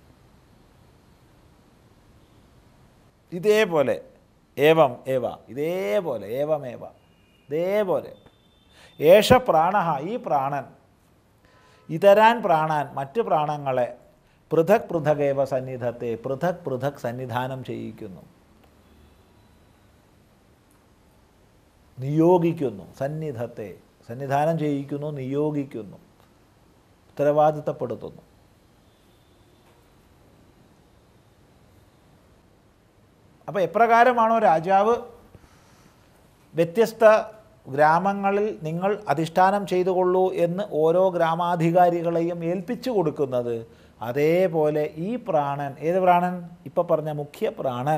ഇതേപോലെ ഏവം ഏവ ഇതേപോലെ ഏവമേവ ഇതേപോലെ ഏഷ പ്രാണ ഈ പ്രാണൻ ഇതരാൻ പ്രാണാൻ മറ്റ് പ്രാണങ്ങളെ പൃഥക് പൃഥകേവ സന്നിധത്തെ പൃഥക് പൃഥക് സന്നിധാനം ചെയ്യിക്കുന്നു നിയോഗിക്കുന്നു സന്നിധത്തെ സന്നിധാനം ചെയ്യിക്കുന്നു നിയോഗിക്കുന്നു ഉത്തരവാദിത്തപ്പെടുത്തുന്നു അപ്പോൾ എപ്രകാരമാണോ രാജാവ് വ്യത്യസ്ത ഗ്രാമങ്ങളിൽ നിങ്ങൾ അധിഷ്ഠാനം ചെയ്തുകൊള്ളൂ എന്ന് ഓരോ ഗ്രാമാധികാരികളെയും ഏൽപ്പിച്ചു കൊടുക്കുന്നത് അതേപോലെ ഈ പ്രാണൻ ഏത് പ്രാണൻ ഇപ്പോൾ പറഞ്ഞ മുഖ്യ പ്രാണൻ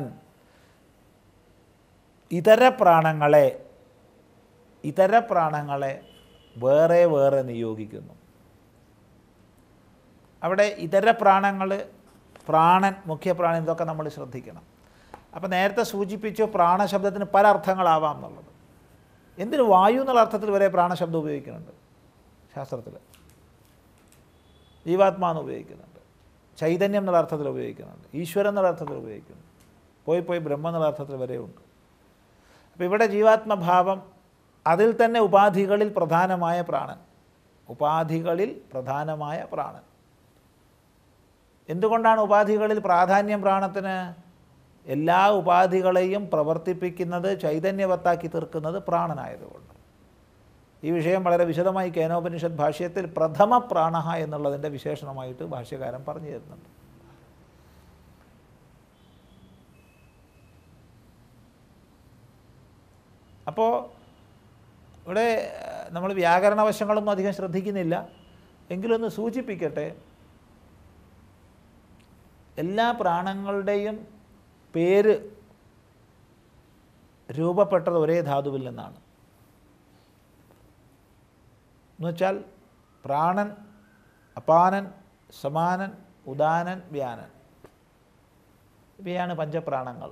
ഇതര പ്രാണങ്ങളെ ഇതര പ്രാണങ്ങളെ വേറെ വേറെ നിയോഗിക്കുന്നു അവിടെ ഇതര പ്രാണങ്ങൾ പ്രാണൻ മുഖ്യ പ്രാണൻ ഇതൊക്കെ നമ്മൾ ശ്രദ്ധിക്കണം അപ്പോൾ നേരത്തെ സൂചിപ്പിച്ചു പ്രാണശബ്ദത്തിന് പല അർത്ഥങ്ങളാവാം എന്നുള്ളത് എന്തിന് വായു എന്നുള്ള അർത്ഥത്തിൽ വരെ പ്രാണശബ്ദം ഉപയോഗിക്കുന്നുണ്ട് ശാസ്ത്രത്തിൽ ജീവാത്മാ എന്ന് ഉപയോഗിക്കുന്നുണ്ട് ചൈതന്യം എന്നുള്ള അർത്ഥത്തിൽ ഉപയോഗിക്കുന്നുണ്ട് ഈശ്വരൻ എന്നുള്ള അർത്ഥത്തിൽ ഉപയോഗിക്കുന്നു പോയി പോയി ബ്രഹ്മം എന്നുള്ള അർത്ഥത്തിൽ വരെയുണ്ട് അപ്പോൾ ഇവിടെ ജീവാത്മഭാവം അതിൽ തന്നെ ഉപാധികളിൽ പ്രധാനമായ പ്രാണൻ ഉപാധികളിൽ പ്രധാനമായ പ്രാണൻ എന്തുകൊണ്ടാണ് ഉപാധികളിൽ പ്രാധാന്യം പ്രാണത്തിന് എല്ലാ ഉപാധികളെയും പ്രവർത്തിപ്പിക്കുന്നത് ചൈതന്യവത്താക്കി തീർക്കുന്നത് പ്രാണനായതുകൊണ്ട് ഈ വിഷയം വളരെ വിശദമായി കേനോപനിഷത്ത് ഭാഷ്യത്തിൽ പ്രഥമ പ്രാണ എന്നുള്ളതിൻ്റെ വിശേഷണമായിട്ട് ഭാഷ്യകാരൻ പറഞ്ഞു തരുന്നുണ്ട് അപ്പോൾ ഇവിടെ നമ്മൾ വ്യാകരണ വശങ്ങളൊന്നും അധികം ശ്രദ്ധിക്കുന്നില്ല എങ്കിലൊന്ന് സൂചിപ്പിക്കട്ടെ എല്ലാ പ്രാണങ്ങളുടെയും പേര് രൂപപ്പെട്ടത് ഒരേ ധാതുവിൽ നിന്നാണ് എന്നുവെച്ചാൽ പ്രാണൻ അപാനൻ സമാനൻ ഉദാനൻ വ്യാനൻ ഇവയാണ് പഞ്ചപ്രാണങ്ങൾ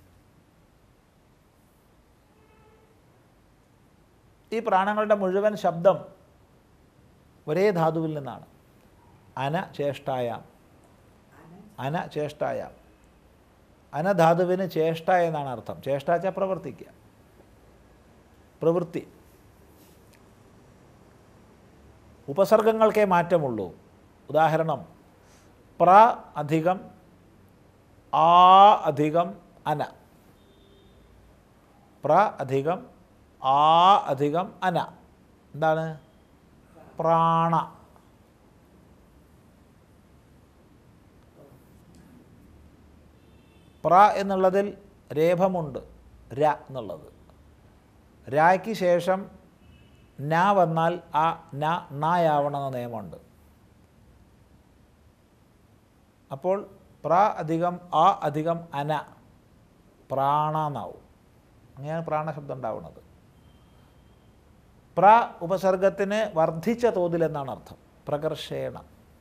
ഈ പ്രാണങ്ങളുടെ മുഴുവൻ ശബ്ദം ഒരേ ധാതുവിൽ നിന്നാണ് അന ചേഷ്ടായാം അന ചേഷ്ടായാം അനധാതുവിന് ചേഷ്ട എന്നാണ് അർത്ഥം ചേഷ്ടാച്ച പ്രവർത്തിക്കുക പ്രവൃത്തി ഉപസർഗങ്ങൾക്കേ മാറ്റമുള്ളൂ ഉദാഹരണം പ്ര അധികം ആ അധികം അന പ്ര അധികം ആ അധികം അന എന്താണ് പ്രാണ പ്ര എന്നുള്ളതിൽ രേഖമുണ്ട് ര എന്നുള്ളത് രായ്ക്ക് ശേഷം ന വന്നാൽ ആ ന നായാവണമെന്ന നിയമമുണ്ട് അപ്പോൾ പ്ര അധികം ആ അധികം അന പ്രാണ എന്നാവും അങ്ങനെയാണ് പ്രാണശബ്ദം ഉണ്ടാവുന്നത് പ്ര ഉപസർഗത്തിന് വർദ്ധിച്ച തോതിൽ എന്നാണ് അർത്ഥം പ്രകർഷേണ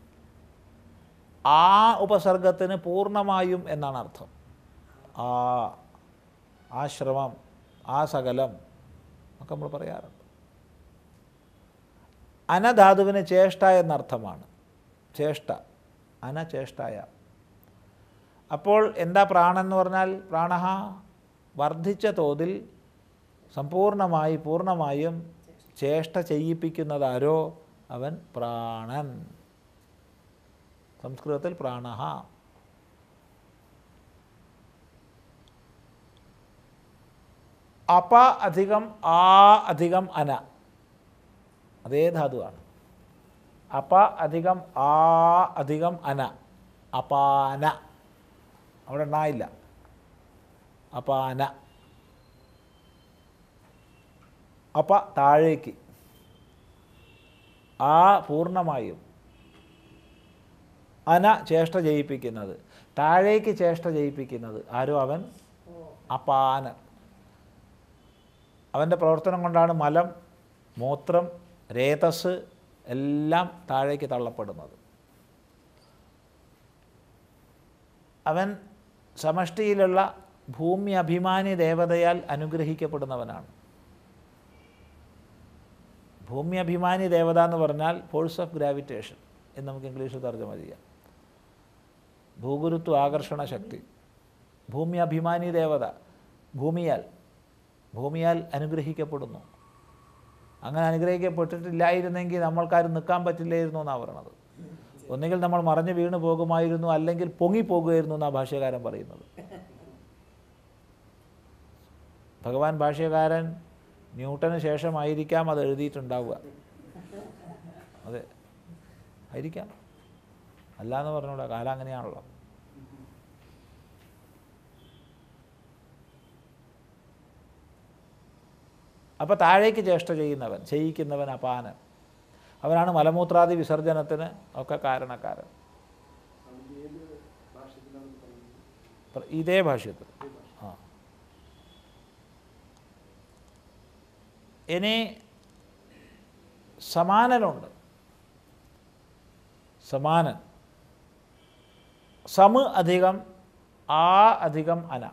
ആ ഉപസർഗത്തിന് പൂർണ്ണമായും എന്നാണ് അർത്ഥം ആ ആശ്രമം ആ സകലം ഒക്കെ നമ്മൾ പറയാറുണ്ട് അനധാതുവിന് ചേഷ്ട എന്നർത്ഥമാണ് ചേഷ്ട അനചേഷ്ടായ അപ്പോൾ എന്താ പ്രാണൻ എന്ന് പറഞ്ഞാൽ പ്രാണ വർദ്ധിച്ച തോതിൽ സമ്പൂർണമായി പൂർണ്ണമായും ചേഷ്ട ചെയ്യിപ്പിക്കുന്നതാരോ അവൻ പ്രാണൻ സംസ്കൃതത്തിൽ പ്രാണ അപ അധികം ആ അധികം അന അതേ ധാതുവാണ് അപ അധികം ആ അധികം അന അപാന അവിടെ എണ്ണായില്ല അപാന അപ താഴേക്ക് ആ പൂർണ്ണമായും അന ചേഷ്ട ജയിപ്പിക്കുന്നത് താഴേക്ക് ചേഷ്ട ജയിപ്പിക്കുന്നത് ആരോ അവൻ അപാനൻ അവൻ്റെ പ്രവർത്തനം കൊണ്ടാണ് മലം മൂത്രം രേതസ് എല്ലാം താഴേക്ക് തള്ളപ്പെടുന്നത് അവൻ സമഷ്ടിയിലുള്ള ഭൂമി അഭിമാനി ദേവതയാൽ അനുഗ്രഹിക്കപ്പെടുന്നവനാണ് ഭൂമി അഭിമാനി ദേവത എന്ന് പറഞ്ഞാൽ ഫോഴ്സ് ഓഫ് ഗ്രാവിറ്റേഷൻ എന്ന് നമുക്ക് ഇംഗ്ലീഷിൽ തർജ്ജമ ചെയ്യാം ഭൂഗുരുത്വ ആകർഷണ ശക്തി ഭൂമി അഭിമാനി ദേവത ഭൂമിയാൽ ഭൂമിയാൽ അനുഗ്രഹിക്കപ്പെടുന്നു അങ്ങനെ അനുഗ്രഹിക്കപ്പെട്ടിട്ടില്ലായിരുന്നെങ്കിൽ നമ്മൾക്കാരും നിൽക്കാൻ പറ്റില്ലായിരുന്നു എന്നാണ് പറയണത് ഒന്നുകിൽ നമ്മൾ മറിഞ്ഞു വീണ് പോകുമായിരുന്നു അല്ലെങ്കിൽ പൊങ്ങിപ്പോകുമായിരുന്നു എന്നാണ് ഭാഷ്യകാരൻ പറയുന്നത് ഭഗവാൻ ഭാഷ്യകാരൻ ന്യൂട്ടന് ശേഷമായിരിക്കാം അത് എഴുതിയിട്ടുണ്ടാവുക അതെ ആയിരിക്കാം അല്ല എന്ന് പറഞ്ഞൂടാ കാലം അങ്ങനെയാണല്ലോ അപ്പോൾ താഴേക്ക് ചേഷ്ട ചെയ്യുന്നവൻ ചെയ്യിക്കുന്നവൻ അപാനൻ അവനാണ് മലമൂത്രാദി വിസർജനത്തിന് ഒക്കെ കാരണക്കാരൻ പ്ര- ഇതേ ഭാഷ്യത്തിൽ ആ ഇനി സമാനനുണ്ട് സമാനൻ സമ് അധികം ആ അധികം അന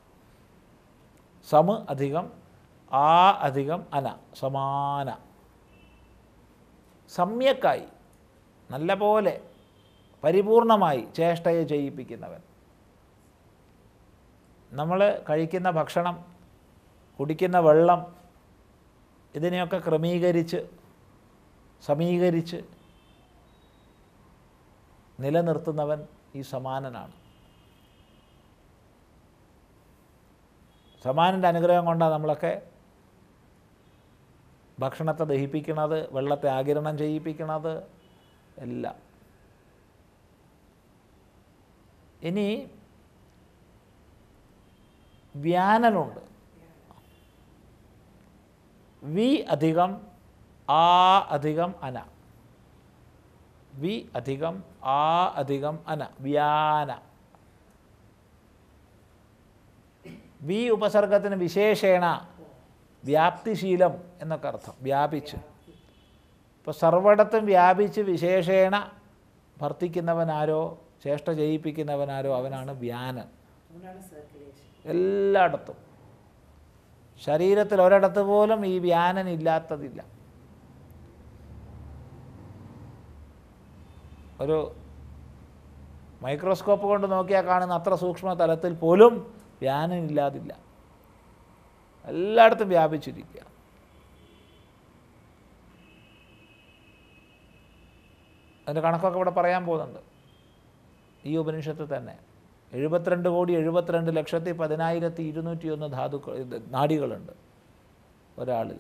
സമ് അധികം ആ അധികം അന സമാന സമ്യക്കായി നല്ല പോലെ പരിപൂർണമായി ചേഷ്ടയെ ചെയ്യിപ്പിക്കുന്നവൻ നമ്മൾ കഴിക്കുന്ന ഭക്ഷണം കുടിക്കുന്ന വെള്ളം ഇതിനെയൊക്കെ ക്രമീകരിച്ച് സമീകരിച്ച് നിലനിർത്തുന്നവൻ ഈ സമാനനാണ് സമാനൻ്റെ അനുഗ്രഹം കൊണ്ടാണ് നമ്മളൊക്കെ ഭക്ഷണത്തെ ദഹിപ്പിക്കണത് വെള്ളത്തെ ആകിരണം ചെയ്യിപ്പിക്കണത് എല്ലാം ഇനി വ്യാനനുണ്ട് വി അധികം ആ അധികം അന വി അധികം ആ അധികം അന വ്യാന വി ഉപസർഗത്തിന് വിശേഷേണ വ്യാപ്തിശീലം എന്നൊക്കെ അർത്ഥം വ്യാപിച്ച് ഇപ്പോൾ സർവടത്തും വ്യാപിച്ച് വിശേഷേണ ഭർത്തിക്കുന്നവനാരോ ചേഷ്ട ചെയ്യിപ്പിക്കുന്നവനാരോ അവനാണ് വ്യാനൻ അതുകൊണ്ടാണ് സർക്കുലേഷൻ എല്ലായിടത്തും ശരീരത്തിൽ ഒരിടത്ത് പോലും ഈ വ്യാനൻ ഇല്ലാത്തതില്ല ഒരു മൈക്രോസ്കോപ്പ് കൊണ്ട് നോക്കിയാൽ കാണുന്ന അത്ര സൂക്ഷ്മ തലത്തിൽ പോലും വ്യാനൻ ഇല്ലാതില്ല എല്ലായിടത്തും വ്യാപിച്ചിരിക്കുക അതിൻ്റെ കണക്കൊക്കെ ഇവിടെ പറയാൻ പോകുന്നുണ്ട് ഈ ഉപനിഷത്ത് തന്നെ എഴുപത്തിരണ്ട് കോടി എഴുപത്തിരണ്ട് ലക്ഷത്തി പതിനായിരത്തി ഇരുന്നൂറ്റി ഒന്ന് ധാതുക്കൾ ഇത് നാഡികളുണ്ട് ഒരാളിൽ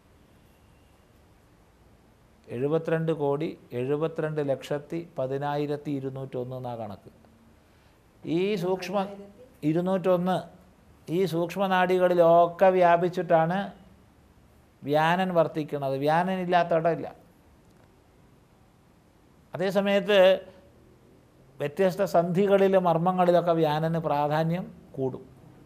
എഴുപത്തിരണ്ട് കോടി എഴുപത്തിരണ്ട് ലക്ഷത്തി പതിനായിരത്തി ഇരുന്നൂറ്റൊന്ന് എന്നാ കണക്ക് ഈ സൂക്ഷ്മ ഇരുന്നൂറ്റൊന്ന് ഈ സൂക്ഷ്മനാഡികളിലൊക്കെ വ്യാപിച്ചിട്ടാണ് വ്യാനൻ വർത്തിക്കുന്നത് വ്യാനൻ ഇല്ലാത്ത ഇടമില്ല അതേസമയത്ത് വ്യത്യസ്ത സന്ധികളിലും മർമ്മങ്ങളിലൊക്കെ വ്യാനന് പ്രാധാന്യം കൂടും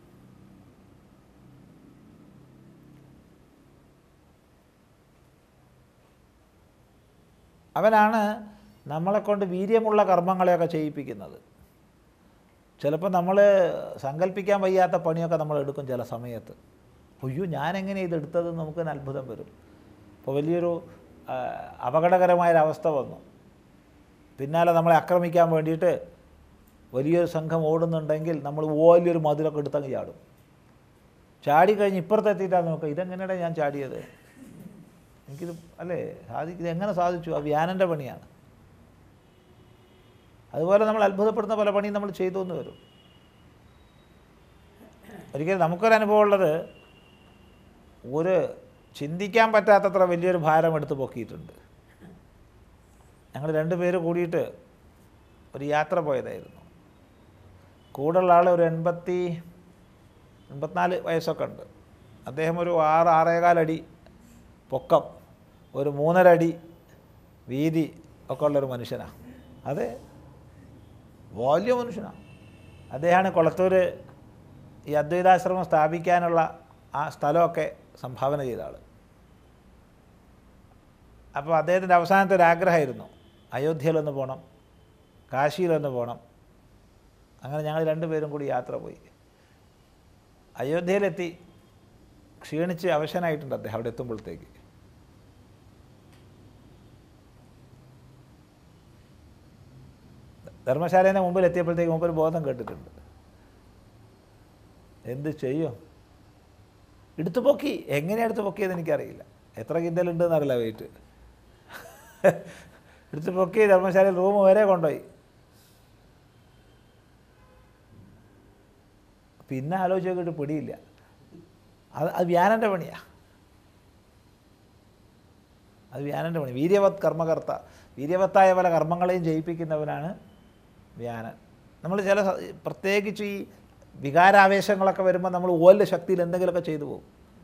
അവനാണ് നമ്മളെക്കൊണ്ട് വീര്യമുള്ള കർമ്മങ്ങളെയൊക്കെ ചെയ്യിപ്പിക്കുന്നത് ചിലപ്പോൾ നമ്മൾ സങ്കല്പിക്കാൻ വയ്യാത്ത പണിയൊക്കെ നമ്മൾ എടുക്കും ചില സമയത്ത് അയ്യോ ഞാനെങ്ങനെ ഇത് എടുത്തതെന്ന് നമുക്കൊരു അത്ഭുതം വരും ഇപ്പോൾ വലിയൊരു ആ, അപകടകരമായൊരവസ്ഥ വന്നു പിന്നാലെ നമ്മളെ ആക്രമിക്കാൻ വേണ്ടിയിട്ട് വലിയൊരു സംഘം ഓടുന്നുണ്ടെങ്കിൽ നമ്മൾ വലിയൊരു മതിലൊക്കെ എടുത്തങ്ങ് ചാടും ചാടി കഴിഞ്ഞ് ഇപ്പുറത്തെത്തിയിട്ടാണ് നോക്കുക ഇതെങ്ങനെയാണ് ഞാൻ ചാടിയത് എനിക്കിത് അല്ലേ സാധി ഇത് എങ്ങനെ സാധിച്ചു ആ വ്യാനൻ്റെ പണിയാണ് അതുപോലെ നമ്മൾ അത്ഭുതപ്പെടുന്ന പല പണിയും നമ്മൾ ചെയ്തു എന്ന് വരും ഒരിക്കലും നമുക്കൊരു അനുഭവം ഉള്ളത് ഒരു ചിന്തിക്കാൻ പറ്റാത്തത്ര വലിയൊരു ഭാരം എടുത്ത് പൊക്കിയിട്ടുണ്ട് ഞങ്ങൾ രണ്ടുപേര് കൂടിയിട്ട് ഒരു യാത്ര പോയതായിരുന്നു കൂടുള്ള ആൾ ഒരു എൺപത്തി എൺപത്തിനാല് വയസ്സൊക്കെ ഉണ്ട് അദ്ദേഹം ഒരു ആറ് ആറേകാലടി പൊക്കം ഒരു മൂന്നര അടി വീതി ഒക്കെ ഉള്ളൊരു മനുഷ്യനാണ് അതെ വലിയ മനുഷ്യനാണ് അദ്ദേഹമാണ് കൊളത്തൂർ ഈ അദ്വൈതാശ്രമം സ്ഥാപിക്കാനുള്ള ആ സ്ഥലമൊക്കെ സംഭാവന ചെയ്ത ആൾ അപ്പോൾ അദ്ദേഹത്തിൻ്റെ അവസാനത്തെ ഒരു ആഗ്രഹമായിരുന്നു അയോധ്യയിലൊന്ന് പോകണം കാശിയിലൊന്ന് പോകണം അങ്ങനെ ഞങ്ങൾ രണ്ടുപേരും കൂടി യാത്ര പോയി അയോധ്യയിലെത്തി ക്ഷീണിച്ച് അവശനായിട്ടുണ്ട് അദ്ദേഹം അവിടെ എത്തുമ്പോഴത്തേക്ക് ധർമ്മശാലേൻ്റെ മുമ്പിൽ എത്തിയപ്പോഴത്തേക്ക് മുമ്പ് ഒരു ബോധം കേട്ടിട്ടുണ്ട് എന്ത് ചെയ്യും എടുത്തു പൊക്കി എങ്ങനെയാണ് എടുത്ത് പൊക്കിയത് എനിക്കറിയില്ല എത്ര കിന്തലുണ്ടെന്ന് അറിയില്ല വെയിറ്റ് എടുത്ത് പൊക്കി ധർമ്മശാലയിൽ റൂം വരെ കൊണ്ടുപോയി പിന്നെ ആലോചിച്ച് നോക്കിയിട്ട് പിടിയില്ല അത് അത് വ്യാനൻ്റെ പണിയാണ് അത് വ്യാനൻ്റെ പണി വീര്യവത് കർമ്മകർത്ത വീര്യവത്തായ പല കർമ്മങ്ങളെയും ജയിപ്പിക്കുന്നവനാണ് വ്യാനൻ നമ്മൾ ചില സ- പ്രത്യേകിച്ച് ഈ വികാരാവേശങ്ങളൊക്കെ വരുമ്പോൾ നമ്മൾ ഓല ശക്തിയിൽ എന്തെങ്കിലുമൊക്കെ ചെയ്തു പോകും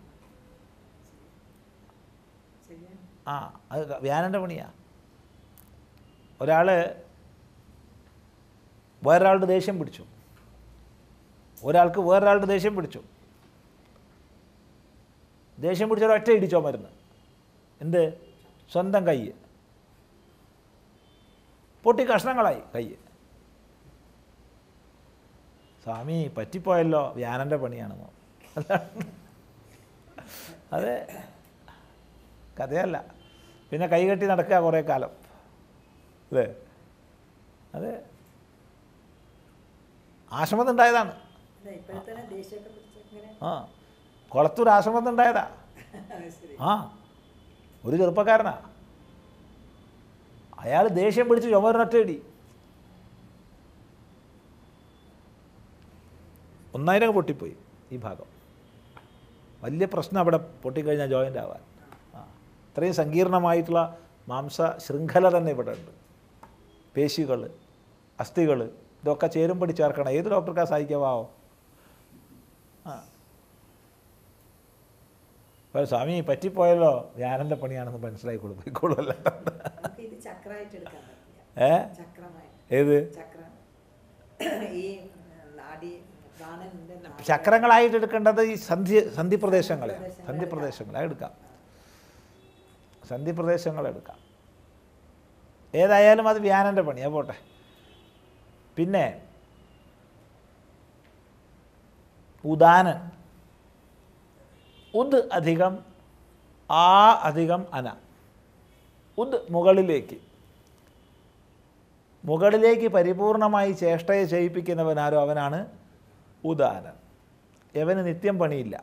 ശരിയാണ് ആ അത് വ്യാനൻ്റെ പണിയാണ് ഒരാൾ വേറൊരാളുടെ ദേഷ്യം പിടിച്ചു ഒരാൾക്ക് വേറൊരാളുടെ ദേഷ്യം പിടിച്ചു ദേഷ്യം പിടിച്ച ഒറ്റ ഇടിച്ചോ മരുന്ന് എന്ത് സ്വന്തം കൈ പൊട്ടി കഷ്ണങ്ങളായി കൈ സ്വാമി പറ്റിപ്പോയല്ലോ വ്യാനൻ്റെ പണിയാണെന്നോ അതെ കഥയല്ല പിന്നെ കൈകെട്ടി നടക്കുക കുറേ കാലം അല്ലേ അതെ ആശ്രമത്തുണ്ടായതാണ് അതെ ഇപ്പോഴത്തെ ദേഷ്യമൊക്കെ പിടിച്ചിങ്ങനെ ആ കുളത്തൂർ ആശ്രമത്തുണ്ടായതാ ശരി ആ ഒരു ചെറുപ്പക്കാരനാ അയാൾ ദേഷ്യം പിടിച്ച് ചുമരിനൊറ്റയിടി ഒന്നായിരം പൊട്ടിപ്പോയി ഈ ഭാഗം വലിയ പ്രശ്നം അവിടെ പൊട്ടിക്കഴിഞ്ഞാൽ ജോയിൻ്റ് ആവാൻ ആ ഇത്രയും സങ്കീർണമായിട്ടുള്ള മാംസ ശൃംഖല തന്നെ ഇവിടെ ഉണ്ട് പേശികൾ അസ്ഥികൾ ഇതൊക്കെ ചേരുംപടി ചേർക്കണം ഏത് ഡോക്ടർക്കാ സഹായിക്കാവോ ആ അപ്പോൾ സ്വാമി പറ്റിപ്പോയല്ലോ ധ്യാനൻ്റെ പണിയാണെന്ന് മനസ്സിലായിക്കോളൂ പോയിക്കോളൂ അല്ല നമുക്ക് ഇത് ചക്രമായിട്ട് എടുക്കാൻ പറ്റില്ല ഏ ചക്രമായിട്ട് ഏത് ചക്രം ഈ നാടി പ്രാണന്റെ നാടി ചക്രങ്ങളായിട്ട് എടുക്കേണ്ടത് ഈ സന്ധി സന്ധി പ്രദേശങ്ങളെ പ്രദേശങ്ങളെ സന്ധി പ്രദേശങ്ങളെ എടുക്കാം സന്ധി പ്രദേശങ്ങൾ എടുക്കാം ഏതായാലും അത് വ്യാനൻ്റെ പണിയാ പോട്ടെ പിന്നെ ഉദാനൻ ഉദ് അധികം ആ അധികം അന ഉദ് മുകളിലേക്ക് മുകളിലേക്ക് പരിപൂർണമായി ചേഷ്ടയെ ചെയ്യിപ്പിക്കുന്നവനാരോ അവനാണ് ഉദാനൻ യവന് നിത്യം പണിയില്ല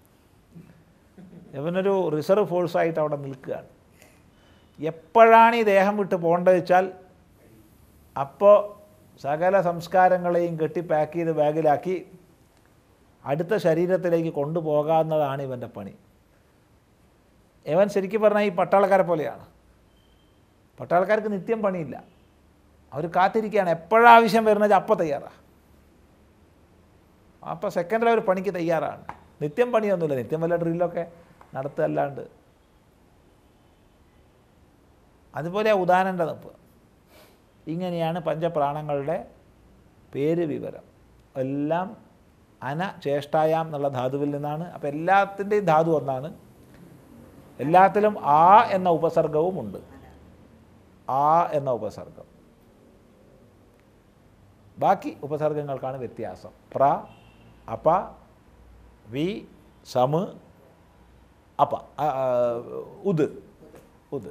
യവനൊരു റിസർവ് ഫോഴ്സായിട്ട് അവിടെ നിൽക്കുകയാണ് എപ്പോഴാണ് ഈ ദേഹം വിട്ട് പോകേണ്ടത് വെച്ചാൽ അപ്പോൾ സകല സംസ്കാരങ്ങളെയും കെട്ടി പാക്ക് ചെയ്ത് ബാഗിലാക്കി അടുത്ത ശരീരത്തിലേക്ക് കൊണ്ടുപോകാവുന്നതാണ് ഇവൻ്റെ പണി ഇവൻ ശരിക്കും പറഞ്ഞാൽ ഈ പട്ടാളക്കാരെ പോലെയാണ് പട്ടാളക്കാർക്ക് നിത്യം പണിയില്ല അവർ കാത്തിരിക്കുകയാണ് എപ്പോഴാവശ്യം വരുന്നത് അപ്പം തയ്യാറാണ് അപ്പോൾ സെക്കൻഡിൽ അവർ പണിക്ക് തയ്യാറാണ് നിത്യം പണിയൊന്നുമില്ല നിത്യം വല്ല ഡ്രില്ലൊക്കെ നടത്തുകയല്ലാണ്ട് അതുപോലെ ഉദാഹരണൻ്റെ നിപ്പ് ഇങ്ങനെയാണ് പഞ്ചപ്രാണങ്ങളുടെ പേര് വിവരം എല്ലാം അന ചേഷ്ടായാം എന്നുള്ള ധാതുവിൽ നിന്നാണ് അപ്പോൾ എല്ലാത്തിൻ്റെയും ധാതു ഒന്നാണ് എല്ലാത്തിലും ആ എന്ന ഉപസർഗവും ഉണ്ട് ആ എന്ന ഉപസർഗം ബാക്കി ഉപസർഗങ്ങൾക്കാണ് വ്യത്യാസം പ്ര അപ വി സമ് അപ ആ, ആ, ഉദ് ഉദ്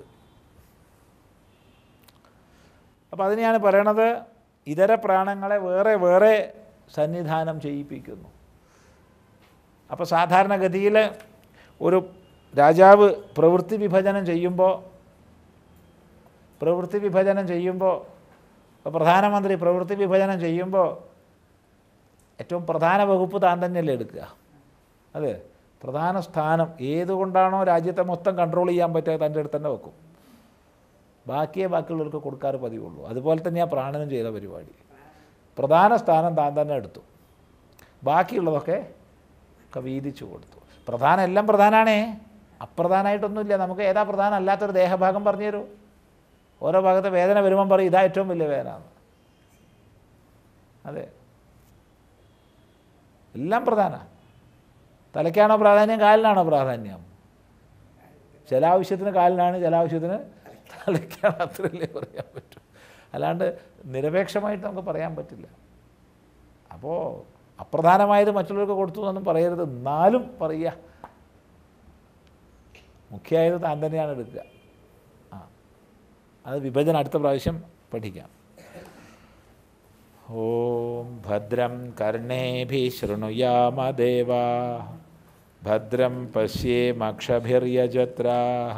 അപ്പോൾ അതിനെയാണ് പറയണത് ഇതര പ്രാണങ്ങളെ വേറെ വേറെ സന്നിധാനം ചെയ്യിപ്പിക്കുന്നു അപ്പോൾ സാധാരണഗതിയിൽ ഒരു രാജാവ് പ്രവൃത്തി വിഭജനം ചെയ്യുമ്പോൾ പ്രവൃത്തി വിഭജനം ചെയ്യുമ്പോൾ ഇപ്പോൾ പ്രധാനമന്ത്രി പ്രവൃത്തി വിഭജനം ചെയ്യുമ്പോൾ ഏറ്റവും പ്രധാന വകുപ്പ് താൻ തന്നെയല്ലേ എടുക്കുക അതെ പ്രധാന സ്ഥാനം ഏതുകൊണ്ടാണോ രാജ്യത്തെ മൊത്തം കൺട്രോൾ ചെയ്യാൻ പറ്റുക തൻ്റെ അടുത്ത് തന്നെ വെക്കും ബാക്കിയേ ബാക്കിയുള്ളവർക്ക് കൊടുക്കാറ് പതിവുള്ളൂ അതുപോലെ തന്നെയാണ് പ്രാണനും ചെയ്ത പരിപാടി പ്രധാന സ്ഥാനം താൻ തന്നെ എടുത്തു ബാക്കിയുള്ളതൊക്കെ ഒക്കെ വീതിച്ചു കൊടുത്തു പ്രധാനം എല്ലാം പ്രധാനമാണേ അപ്രധാനമായിട്ടൊന്നുമില്ല നമുക്ക് ഏതാ പ്രധാനം അല്ലാത്തൊരു ദേഹഭാഗം പറഞ്ഞു തരൂ ഓരോ ഭാഗത്തെ വേദന വരുമ്പം പറയും ഇതാ ഏറ്റവും വലിയ വേദന എന്ന്. അതെ എല്ലാം പ്രധാന തലയ്ക്കാണോ പ്രാധാന്യം കാലിനാണോ പ്രാധാന്യം ചില ആവശ്യത്തിന് കാലിനാണ് ചില ആവശ്യത്തിന് തലയ്ക്കാണ് അത്രയല്ലേ പറയാൻ പറ്റും അല്ലാണ്ട് നിരപേക്ഷമായിട്ട് നമുക്ക് പറയാൻ പറ്റില്ല അപ്പോൾ അപ്രധാനമായത് മറ്റുള്ളവർക്ക് കൊടുത്തു എന്നൊന്നും പറയരുത് എന്നാലും പറയുക മുഖ്യമായത് താൻ തന്നെയാണ് എടുക്കുക ആ അത് വിഭജനം അടുത്ത പ്രാവശ്യം പഠിക്കാം ഓം ഭദ്രം കർണേഭി ശൃണുയാമ ദേവാ ഭദ്രം പശ്യേമക്ഷഭിര്യജത്രാ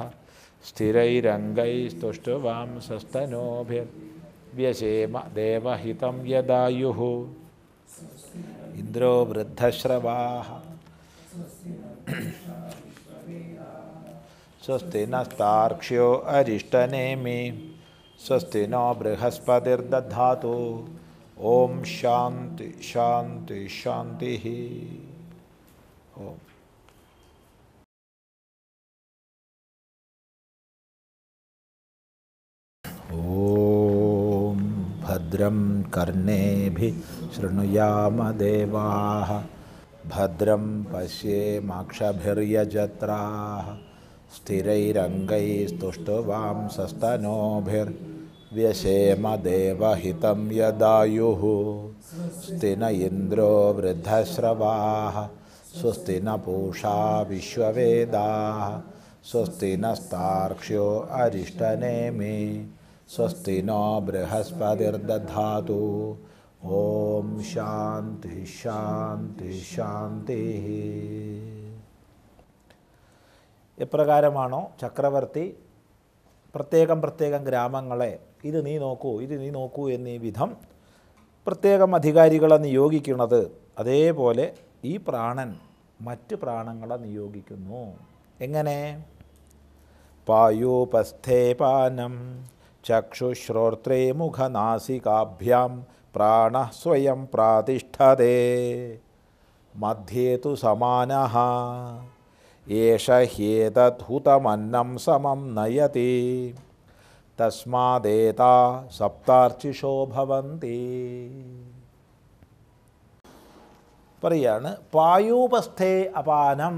സ്ഥിരൈരംഗൈസ്തുഷ്ടുവാം സസ്തനോഭിർവ്യശേമ ദേവഹിതം യദായു ഇന്ദ്രോ വൃദ്ധശ്രവാ സ്വസ്തി നസ്താർക്ഷ്യോ അരിഷ്ടനേമി സ്വസ്തി നോ ബൃഹസ്പതിർദധാതു ഓം ശാന്തി ശാന്തി ശാന്തി ഓം ഓം ഭദ്രം കർണേഭിः ശൃണുയാമ ദേവാः ഭദ്രം പശ്യേമാക്ഷഭിര്യജത്രാः സ്ഥിരൈരംഗൈസ്തുഷ്ടുവാം സസ്തനോഭിർव्यशेम देवहितं यदायुः स्वस्ति न इन्द्रो वृद्धश्रवाः स्वस्ति न पूषा विश्ववेदाः स्वस्ति नस्तार्क्ष्यो अरिष्टनेमि स्वस्ति नो बृहस्पतिर्दधातु ॐ शान्तिः शान्तिः शान्तिः എപ്രകാരമാണോ ചക്രവർത്തി പ്രത്യേകം പ്രത്യേകം ഗ്രാമങ്ങളെ ഇത് നീ നോക്കൂ ഇത് നീ നോക്കൂ എന്നീ വിധം പ്രത്യേകം അധികാരികളെ നിയോഗിക്കുന്നത് അതേപോലെ ഈ പ്രാണൻ മറ്റ് പ്രാണങ്ങളെ നിയോഗിക്കുന്നു എങ്ങനെ പായൂപസ്ഥേപാനം ചക്ഷുശ്രോത്രേ മുഖനാസികാഭ്യാം പ്രാണ സ്വയം പ്രാതിഷ്ഠതേ മധ്യേ തു സമാനഃ ഏഷ ഹ്യേതദ്ഹുതമന്നം സമം നയതി തസ്മാദേതാ സപ്താർച്ചിഷോ ഭവന്തി പറയാണ് പായൂപസ്ഥേ അപാനം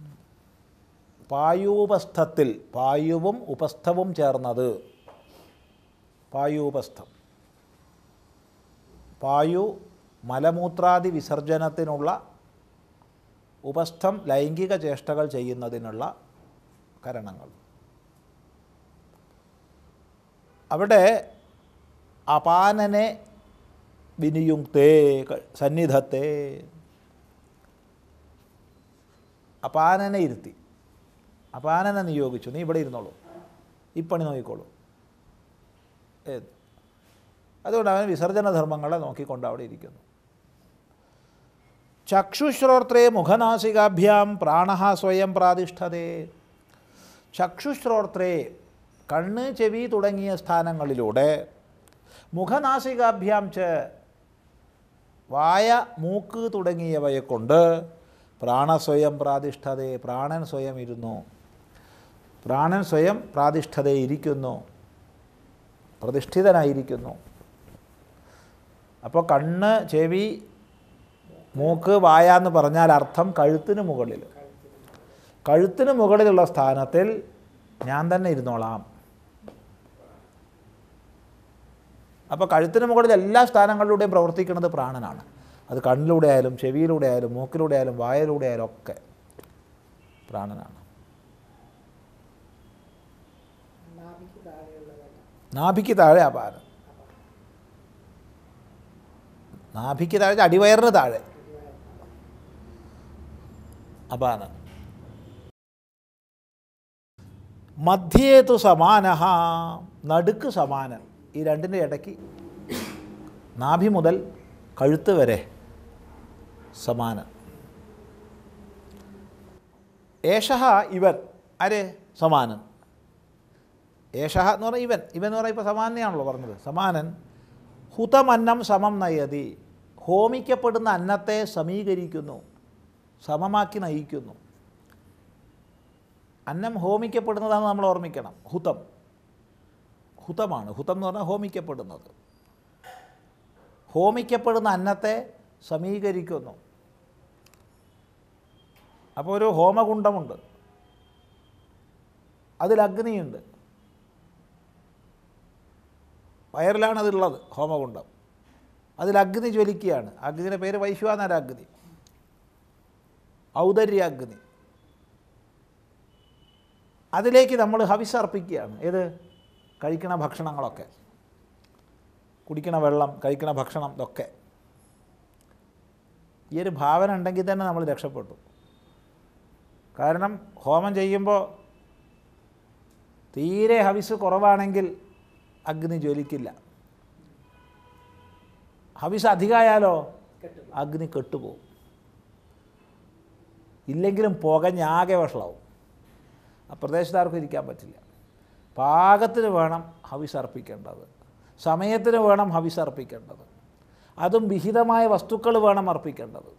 പായൂപസ്ഥത്തിൽ പായുവും ഉപസ്ഥവും ചേർന്നത് പായൂപസ്ഥം പായു മലമൂത്രാദി വിസർജനത്തിനുള്ള ഉപസ്ഥം ലൈംഗിക ചേഷ്ടകൾ ചെയ്യുന്നതിനുള്ള കരണങ്ങൾ അവിടെ അപാനനെ വിനിയുക്തേ ക- സന്നിധത്തെ അപാനനെ ഇരുത്തി അപാനനെ നിയോഗിച്ചു നീ ഇവിടെ ഇരുന്നോളൂ ഈ പണി നോക്കിക്കോളൂ ഏത് അതുകൊണ്ട് അവൻ വിസർജന ധർമ്മങ്ങളെ നോക്കിക്കൊണ്ട് അവിടെ ഇരിക്കുന്നു ചക്ഷുശ്രോത്രേ മുഖനാസികാഭ്യാം പ്രാണ സ്വയം പ്രാതിഷ്ഠതേ ചക്ഷുശ്രോത്രേ കണ്ണ് ചെവി തുടങ്ങിയ സ്ഥാനങ്ങളിലൂടെ മുഖനാസികാഭ്യാം ച വായ മൂക്ക് തുടങ്ങിയവയെ കൊണ്ട് പ്രാണസ്വയം പ്രാതിഷ്ഠതേ പ്രാണൻ സ്വയം ഇരുന്നു പ്രാണൻ സ്വയം പ്രാതിഷ്ഠതേ ഇരിക്കുന്നു പ്രതിഷ്ഠിതനായിരിക്കുന്നു അപ്പോൾ കണ്ണ് ചെവി മൂക്ക് വായ എന്ന് പറഞ്ഞാൽ അർത്ഥം കഴുത്തിന് മുകളിൽ കഴുത്തിന് മുകളിലുള്ള സ്ഥാനത്തിൽ ഞാൻ തന്നെ ഇരുന്നോളാം അപ്പോൾ കഴുത്തിന് മുകളിൽ എല്ലാ സ്ഥാനങ്ങളിലൂടെയും പ്രവർത്തിക്കുന്നത് പ്രാണനാണ് അത് കണ്ണിലൂടെ ആയാലും ചെവിയിലൂടെ ആയാലും മൂക്കിലൂടെ ആയാലും വായയിലൂടെ ആയാലും ഒക്കെ പ്രാണനാണ് നാഭിക്ക് താഴെയുള്ളതല്ല നാഭിക്ക് താഴെ അപാനം നാഭിക്ക് താഴെ അടിവയറിന് താഴെ അപാനം മധ്യേതു സമാന നടുക്ക് സമാനൻ ഈ രണ്ടിൻ്റെ ഇടയ്ക്ക് നാഭി മുതൽ കഴുത്ത് വരെ സമാനൻ ഏഷഹ ഇവൻ ആര് സമാനൻ ഏഷഹ എന്ന് പറഞ്ഞാൽ ഇവൻ ഇവൻ എന്ന് പറഞ്ഞാൽ ഇപ്പോൾ സമാനെയാണല്ലോ പറഞ്ഞത് സമാനൻ ഹുതമന്നം സമം നയതി ഹോമിക്കപ്പെടുന്ന അന്നത്തെ സമീകരിക്കുന്നു സമമാക്കി നയിക്കുന്നു അന്നം ഹോമിക്കപ്പെടുന്നതാണ് നമ്മൾ ഓർമ്മിക്കണം ഹുതം ഹുതമാണ് ഹുതം എന്ന് പറഞ്ഞാൽ ഹോമിക്കപ്പെടുന്നത് ഹോമിക്കപ്പെടുന്ന അന്നത്തെ സമീകരിക്കുന്നു അപ്പോൾ ഒരു ഹോമകുണ്ഡമുണ്ട് അതിൽ അഗ്നിയുണ്ട് വയറിലാണ് അതുള്ളത് ഹോമകുണ്ഡം അതിൽ അഗ്നി ജ്വലിക്കുകയാണ് അഗ്നിയുടെ പേര് വൈശ്വാനര അഗ്നി ഔദര്യ അഗ്നി അതിലേക്ക് നമ്മൾ ഹവിസ് അർപ്പിക്കുകയാണ് ഏത് കഴിക്കണ ഭക്ഷണങ്ങളൊക്കെ കുടിക്കണ വെള്ളം കഴിക്കണ ഭക്ഷണം ഇതൊക്കെ ഈ ഒരു ഭാവന ഉണ്ടെങ്കിൽ തന്നെ നമ്മൾ രക്ഷപ്പെട്ടു കാരണം ഹോമം ചെയ്യുമ്പോൾ തീരെ ഹവിസ് കുറവാണെങ്കിൽ അഗ്നി ജ്വലിക്കില്ല ഹവിസ് അധികമായാലോ അഗ്നി കെട്ടുപോകും ഇല്ലെങ്കിലും പുകഞ്ഞാകെ വഷളാവും ആ പ്രദേശത്താർക്കും ഇരിക്കാൻ പറ്റില്ല പാകത്തിന് വേണം ഹവിസ് അർപ്പിക്കേണ്ടത് സമയത്തിന് വേണം ഹവിസ് അർപ്പിക്കേണ്ടത് അതും വിഹിതമായ വസ്തുക്കൾ വേണം അർപ്പിക്കേണ്ടത്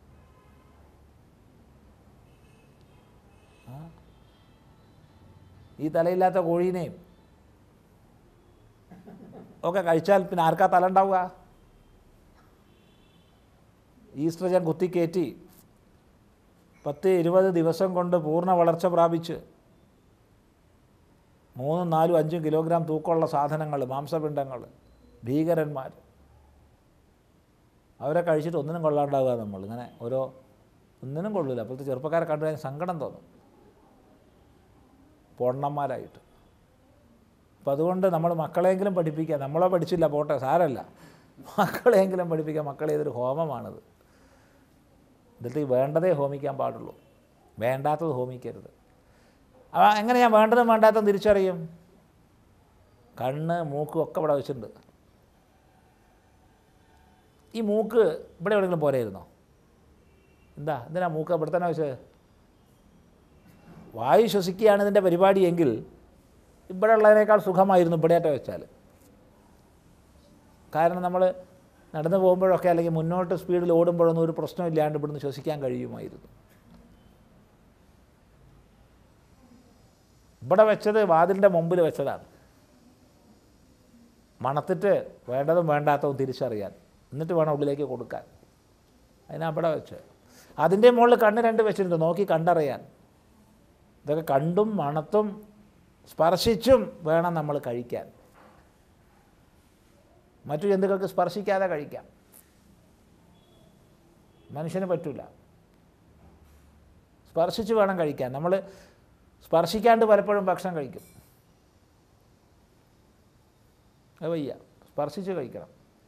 ആ. ഈ തലയില്ലാത്ത കോഴീനെയും ഒക്കെ കഴിച്ചാൽ പിന്നെ ആർക്കാ തല ഉണ്ടാവുക ഈസ്ട്രജൻ കുത്തിക്കയറ്റി പത്ത് ഇരുപത് ദിവസം കൊണ്ട് പൂർണ്ണ വളർച്ച പ്രാപിച്ച് മൂന്നും നാലും അഞ്ചും കിലോഗ്രാം തൂക്കമുള്ള സാധനങ്ങൾ മാംസപിണ്ഡങ്ങൾ ഭീകരന്മാർ അവരെ കഴിച്ചിട്ട് ഒന്നിനും കൊള്ളാണ്ടാവുക നമ്മൾ ഇങ്ങനെ ഓരോ ഒന്നിനും കൊള്ളില്ല അപ്പോഴത്തെ ചെറുപ്പക്കാരെ കണ്ടു കഴിഞ്ഞാൽ സങ്കടം തോന്നും പൊണ്ണന്മാരായിട്ട് അപ്പം അതുകൊണ്ട് നമ്മൾ മക്കളെങ്കിലും പഠിപ്പിക്കുക നമ്മളെ പഠിച്ചില്ല പോട്ടെ സാരല്ല മക്കളെങ്കിലും പഠിപ്പിക്കുക മക്കളെ ഇതൊരു ഹോമമാണിത് ഇതിൽ വേണ്ടതേ ഹോമിക്കാൻ പാടുള്ളൂ വേണ്ടാത്തത് ഹോമിക്കരുത് അപ്പോൾ എങ്ങനെ ഞാൻ വേണ്ടതും വേണ്ടാത്തതും തിരിച്ചറിയും കണ്ണ് മൂക്ക് ഒക്കെ ഇവിടെ വെച്ചിട്ടുണ്ട് ഈ മൂക്ക് ഇവിടെ എവിടെയെങ്കിലും പോരായിരുന്നോ എന്താ എന്തിനാ മൂക്ക് ഇവിടെ തന്നെ വെച്ചത് വായു ശ്വസിക്കുകയാണ് ഇതിൻ്റെ പരിപാടിയെങ്കിൽ ഇവിടെ ഉള്ളതിനേക്കാൾ സുഖമായിരുന്നു ഇവിടെയായിട്ട് വെച്ചാൽ കാരണം നമ്മൾ നടന്നു പോകുമ്പോഴൊക്കെ അല്ലെങ്കിൽ മുന്നോട്ട് സ്പീഡിൽ ഓടുമ്പോഴൊന്നും ഒരു പ്രശ്നമില്ലാണ്ട് ഇവിടുന്ന് ശ്വസിക്കാൻ കഴിയുമായിരുന്നു ഇവിടെ വെച്ചത് വാതിലിൻ്റെ മുമ്പിൽ വെച്ചതാണ് മണത്തിട്ട് വേണ്ടതും വേണ്ടാത്തതും തിരിച്ചറിയാൻ എന്നിട്ട് വേണം ഉള്ളിലേക്ക് കൊടുക്കാൻ അതിനാ അവിടെ വെച്ച് അതിൻ്റെ മുകളിൽ കണ്ണ് രണ്ട് വെച്ചിട്ടുണ്ട് നോക്കി കണ്ടറിയാൻ ഇതൊക്കെ കണ്ടും മണത്തും സ്പർശിച്ചും വേണം നമ്മൾ കഴിക്കാൻ മറ്റു ജന്തുക്കൾക്ക് സ്പർശിക്കാതെ കഴിക്കാം മനുഷ്യന് പറ്റില്ല സ്പർശിച്ച് വേണം കഴിക്കാൻ നമ്മൾ സ്പർശിക്കാണ്ട് പലപ്പോഴും ഭക്ഷണം കഴിക്കും അത് വയ്യ സ്പർശിച്ച് കഴിക്കണം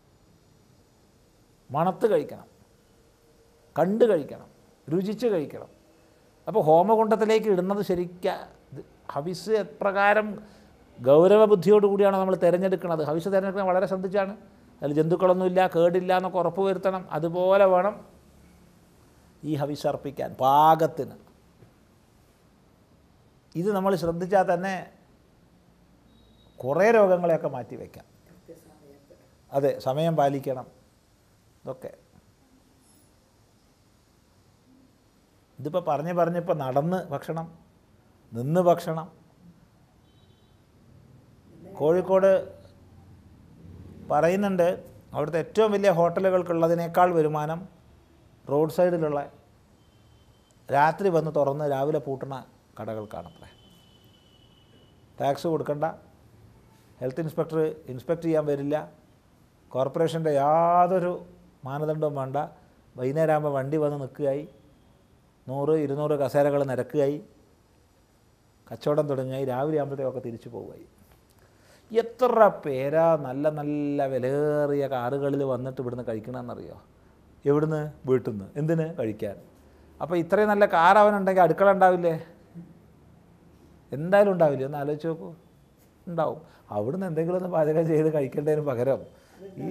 മണത്ത് കഴിക്കണം കണ്ട് കഴിക്കണം രുചിച്ച് കഴിക്കണം അപ്പോൾ ഹോമകുണ്ടത്തിലേക്ക് ഇടുന്നത് ശരിക്ക ഇത് ഹവിസ് എപ്രകാരം ഗൗരവ ബുദ്ധിയോട് കൂടിയാണ് നമ്മൾ തിരഞ്ഞെടുക്കുന്നത് ഹവിസ് തിരഞ്ഞെടുക്കുന്നത് വളരെ ശ്രദ്ധിച്ചാണ് അതിൽ ജന്തുക്കളൊന്നുമില്ല കേടില്ല എന്നൊക്കെ ഉറപ്പ് വരുത്തണം അതുപോലെ വേണം ഈ ഹവിസ് അർപ്പിക്കാൻ പാകത്തിന് ഇത് നമ്മൾ ശ്രദ്ധിച്ചാൽ തന്നെ കുറേ രോഗങ്ങളെയൊക്കെ മാറ്റി വയ്ക്കാം കൃത്യസമയത്ത് അതെ സമയം പാലിക്കണം ഇതൊക്കെ ഇതിപ്പോൾ പറഞ്ഞ് പറഞ്ഞിപ്പോൾ നടന്ന് ഭക്ഷണം നിന്ന് ഭക്ഷണം കോഴിക്കോട് പറയുന്നുണ്ട് അവിടുത്തെ ഏറ്റവും വലിയ ഹോട്ടലുകൾക്കുള്ളതിനേക്കാൾ വരുമാനം റോഡ് സൈഡിലുള്ള രാത്രി വന്ന് തുറന്ന് രാവിലെ പൂട്ടണ കടകൾക്കാണത്രേ ടാക്സ് കൊടുക്കണ്ട ഹെൽത്ത് ഇൻസ്പെക്ടർ ഇൻസ്പെക്ട് ചെയ്യാൻ വരില്ല കോർപ്പറേഷൻ്റെ യാതൊരു മാനദണ്ഡവും വേണ്ട വൈകുന്നേരം ആകുമ്പോൾ വണ്ടി വന്ന് നിൽക്കുകയായി നൂറ് ഇരുന്നൂറ് കസേരകൾ നിരക്കുകയായി കച്ചവടം തുടങ്ങിയായി രാവിലെ ആകുമ്പോഴത്തേക്കൊക്കെ തിരിച്ചു പോവുകയായി എത്ര പേരാ നല്ല നല്ല വിലയേറിയ കാറുകളിൽ വന്നിട്ട് ഇവിടുന്ന് കഴിക്കണമെന്നറിയോ എവിടുന്ന് വീട്ടിൽ നിന്ന് എന്തിന് കഴിക്കാൻ അപ്പോൾ ഇത്രയും നല്ല കാർ അവനുണ്ടെങ്കിൽ അടുക്കള ഉണ്ടാവില്ലേ എന്തായാലും ഉണ്ടാവില്ലേ ഒന്ന് ആലോചിച്ച് നോക്കൂ ഉണ്ടാവും അവിടുന്ന് എന്തെങ്കിലും ഒന്ന് പാചകം ചെയ്ത് കഴിക്കേണ്ടതിന് പകരം ഈ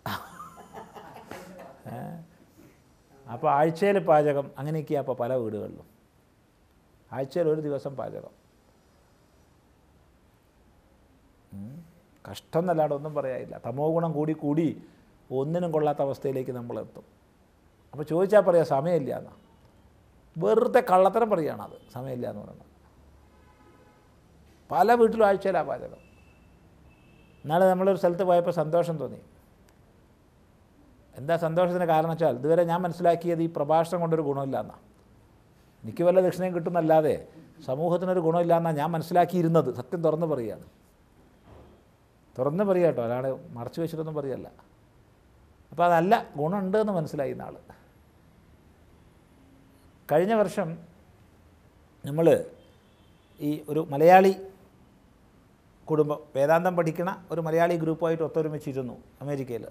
അപ്പോൾ ആഴ്ചയിൽ പാചകം അങ്ങനെയൊക്കെയാണ് അപ്പോൾ പല വീടുകളിലും ആഴ്ചയിൽ ഒരു ദിവസം പാചകം ഉം. കഷ്ടം എന്നല്ലാണ്ട് ഒന്നും പറയാനില്ല തമോ ഗുണം കൂടി കൂടി ഒന്നിനും കൊള്ളാത്ത അവസ്ഥയിലേക്ക് നമ്മൾ എത്തും അപ്പോൾ ചോദിച്ചാൽ പറയാം സമയമില്ല എന്നാ വെറുതെ കള്ളത്തരം പറയുകയാണ് അത് സമയമില്ല എന്ന് പറയുന്നത് പല വീട്ടിലും ആഴ്ചയിലാണ് പാചകം നാളെ നമ്മളൊരു സ്ഥലത്ത് പോയപ്പോൾ സന്തോഷം തോന്നി എന്താ സന്തോഷത്തിന് കാരണം വെച്ചാൽ ഇതുവരെ ഞാൻ മനസ്സിലാക്കിയത് ഈ പ്രഭാഷണം കൊണ്ടൊരു ഗുണമില്ല എന്നാണ് എനിക്ക് വല്ല ദക്ഷിണയും കിട്ടുന്നല്ലാതെ സമൂഹത്തിനൊരു ഗുണമില്ല എന്നാണ് ഞാൻ മനസ്സിലാക്കിയിരുന്നത് സത്യം തുറന്ന് പറയുകയാണ് തുറന്ന് പറയുക കേട്ടോ അല്ലാതെ മറച്ചു വെച്ചിട്ടൊന്നും പറയല്ല അപ്പോൾ അതല്ല ഗുണമുണ്ട് എന്ന് മനസ്സിലായി നാൾ കഴിഞ്ഞ വർഷം നമ്മൾ ഈ ഒരു മലയാളി കുടുംബം വേദാന്തം പഠിക്കണ ഒരു മലയാളി ഗ്രൂപ്പുമായിട്ട് ഒത്തൊരുമിച്ചിരുന്നു അമേരിക്കയിൽ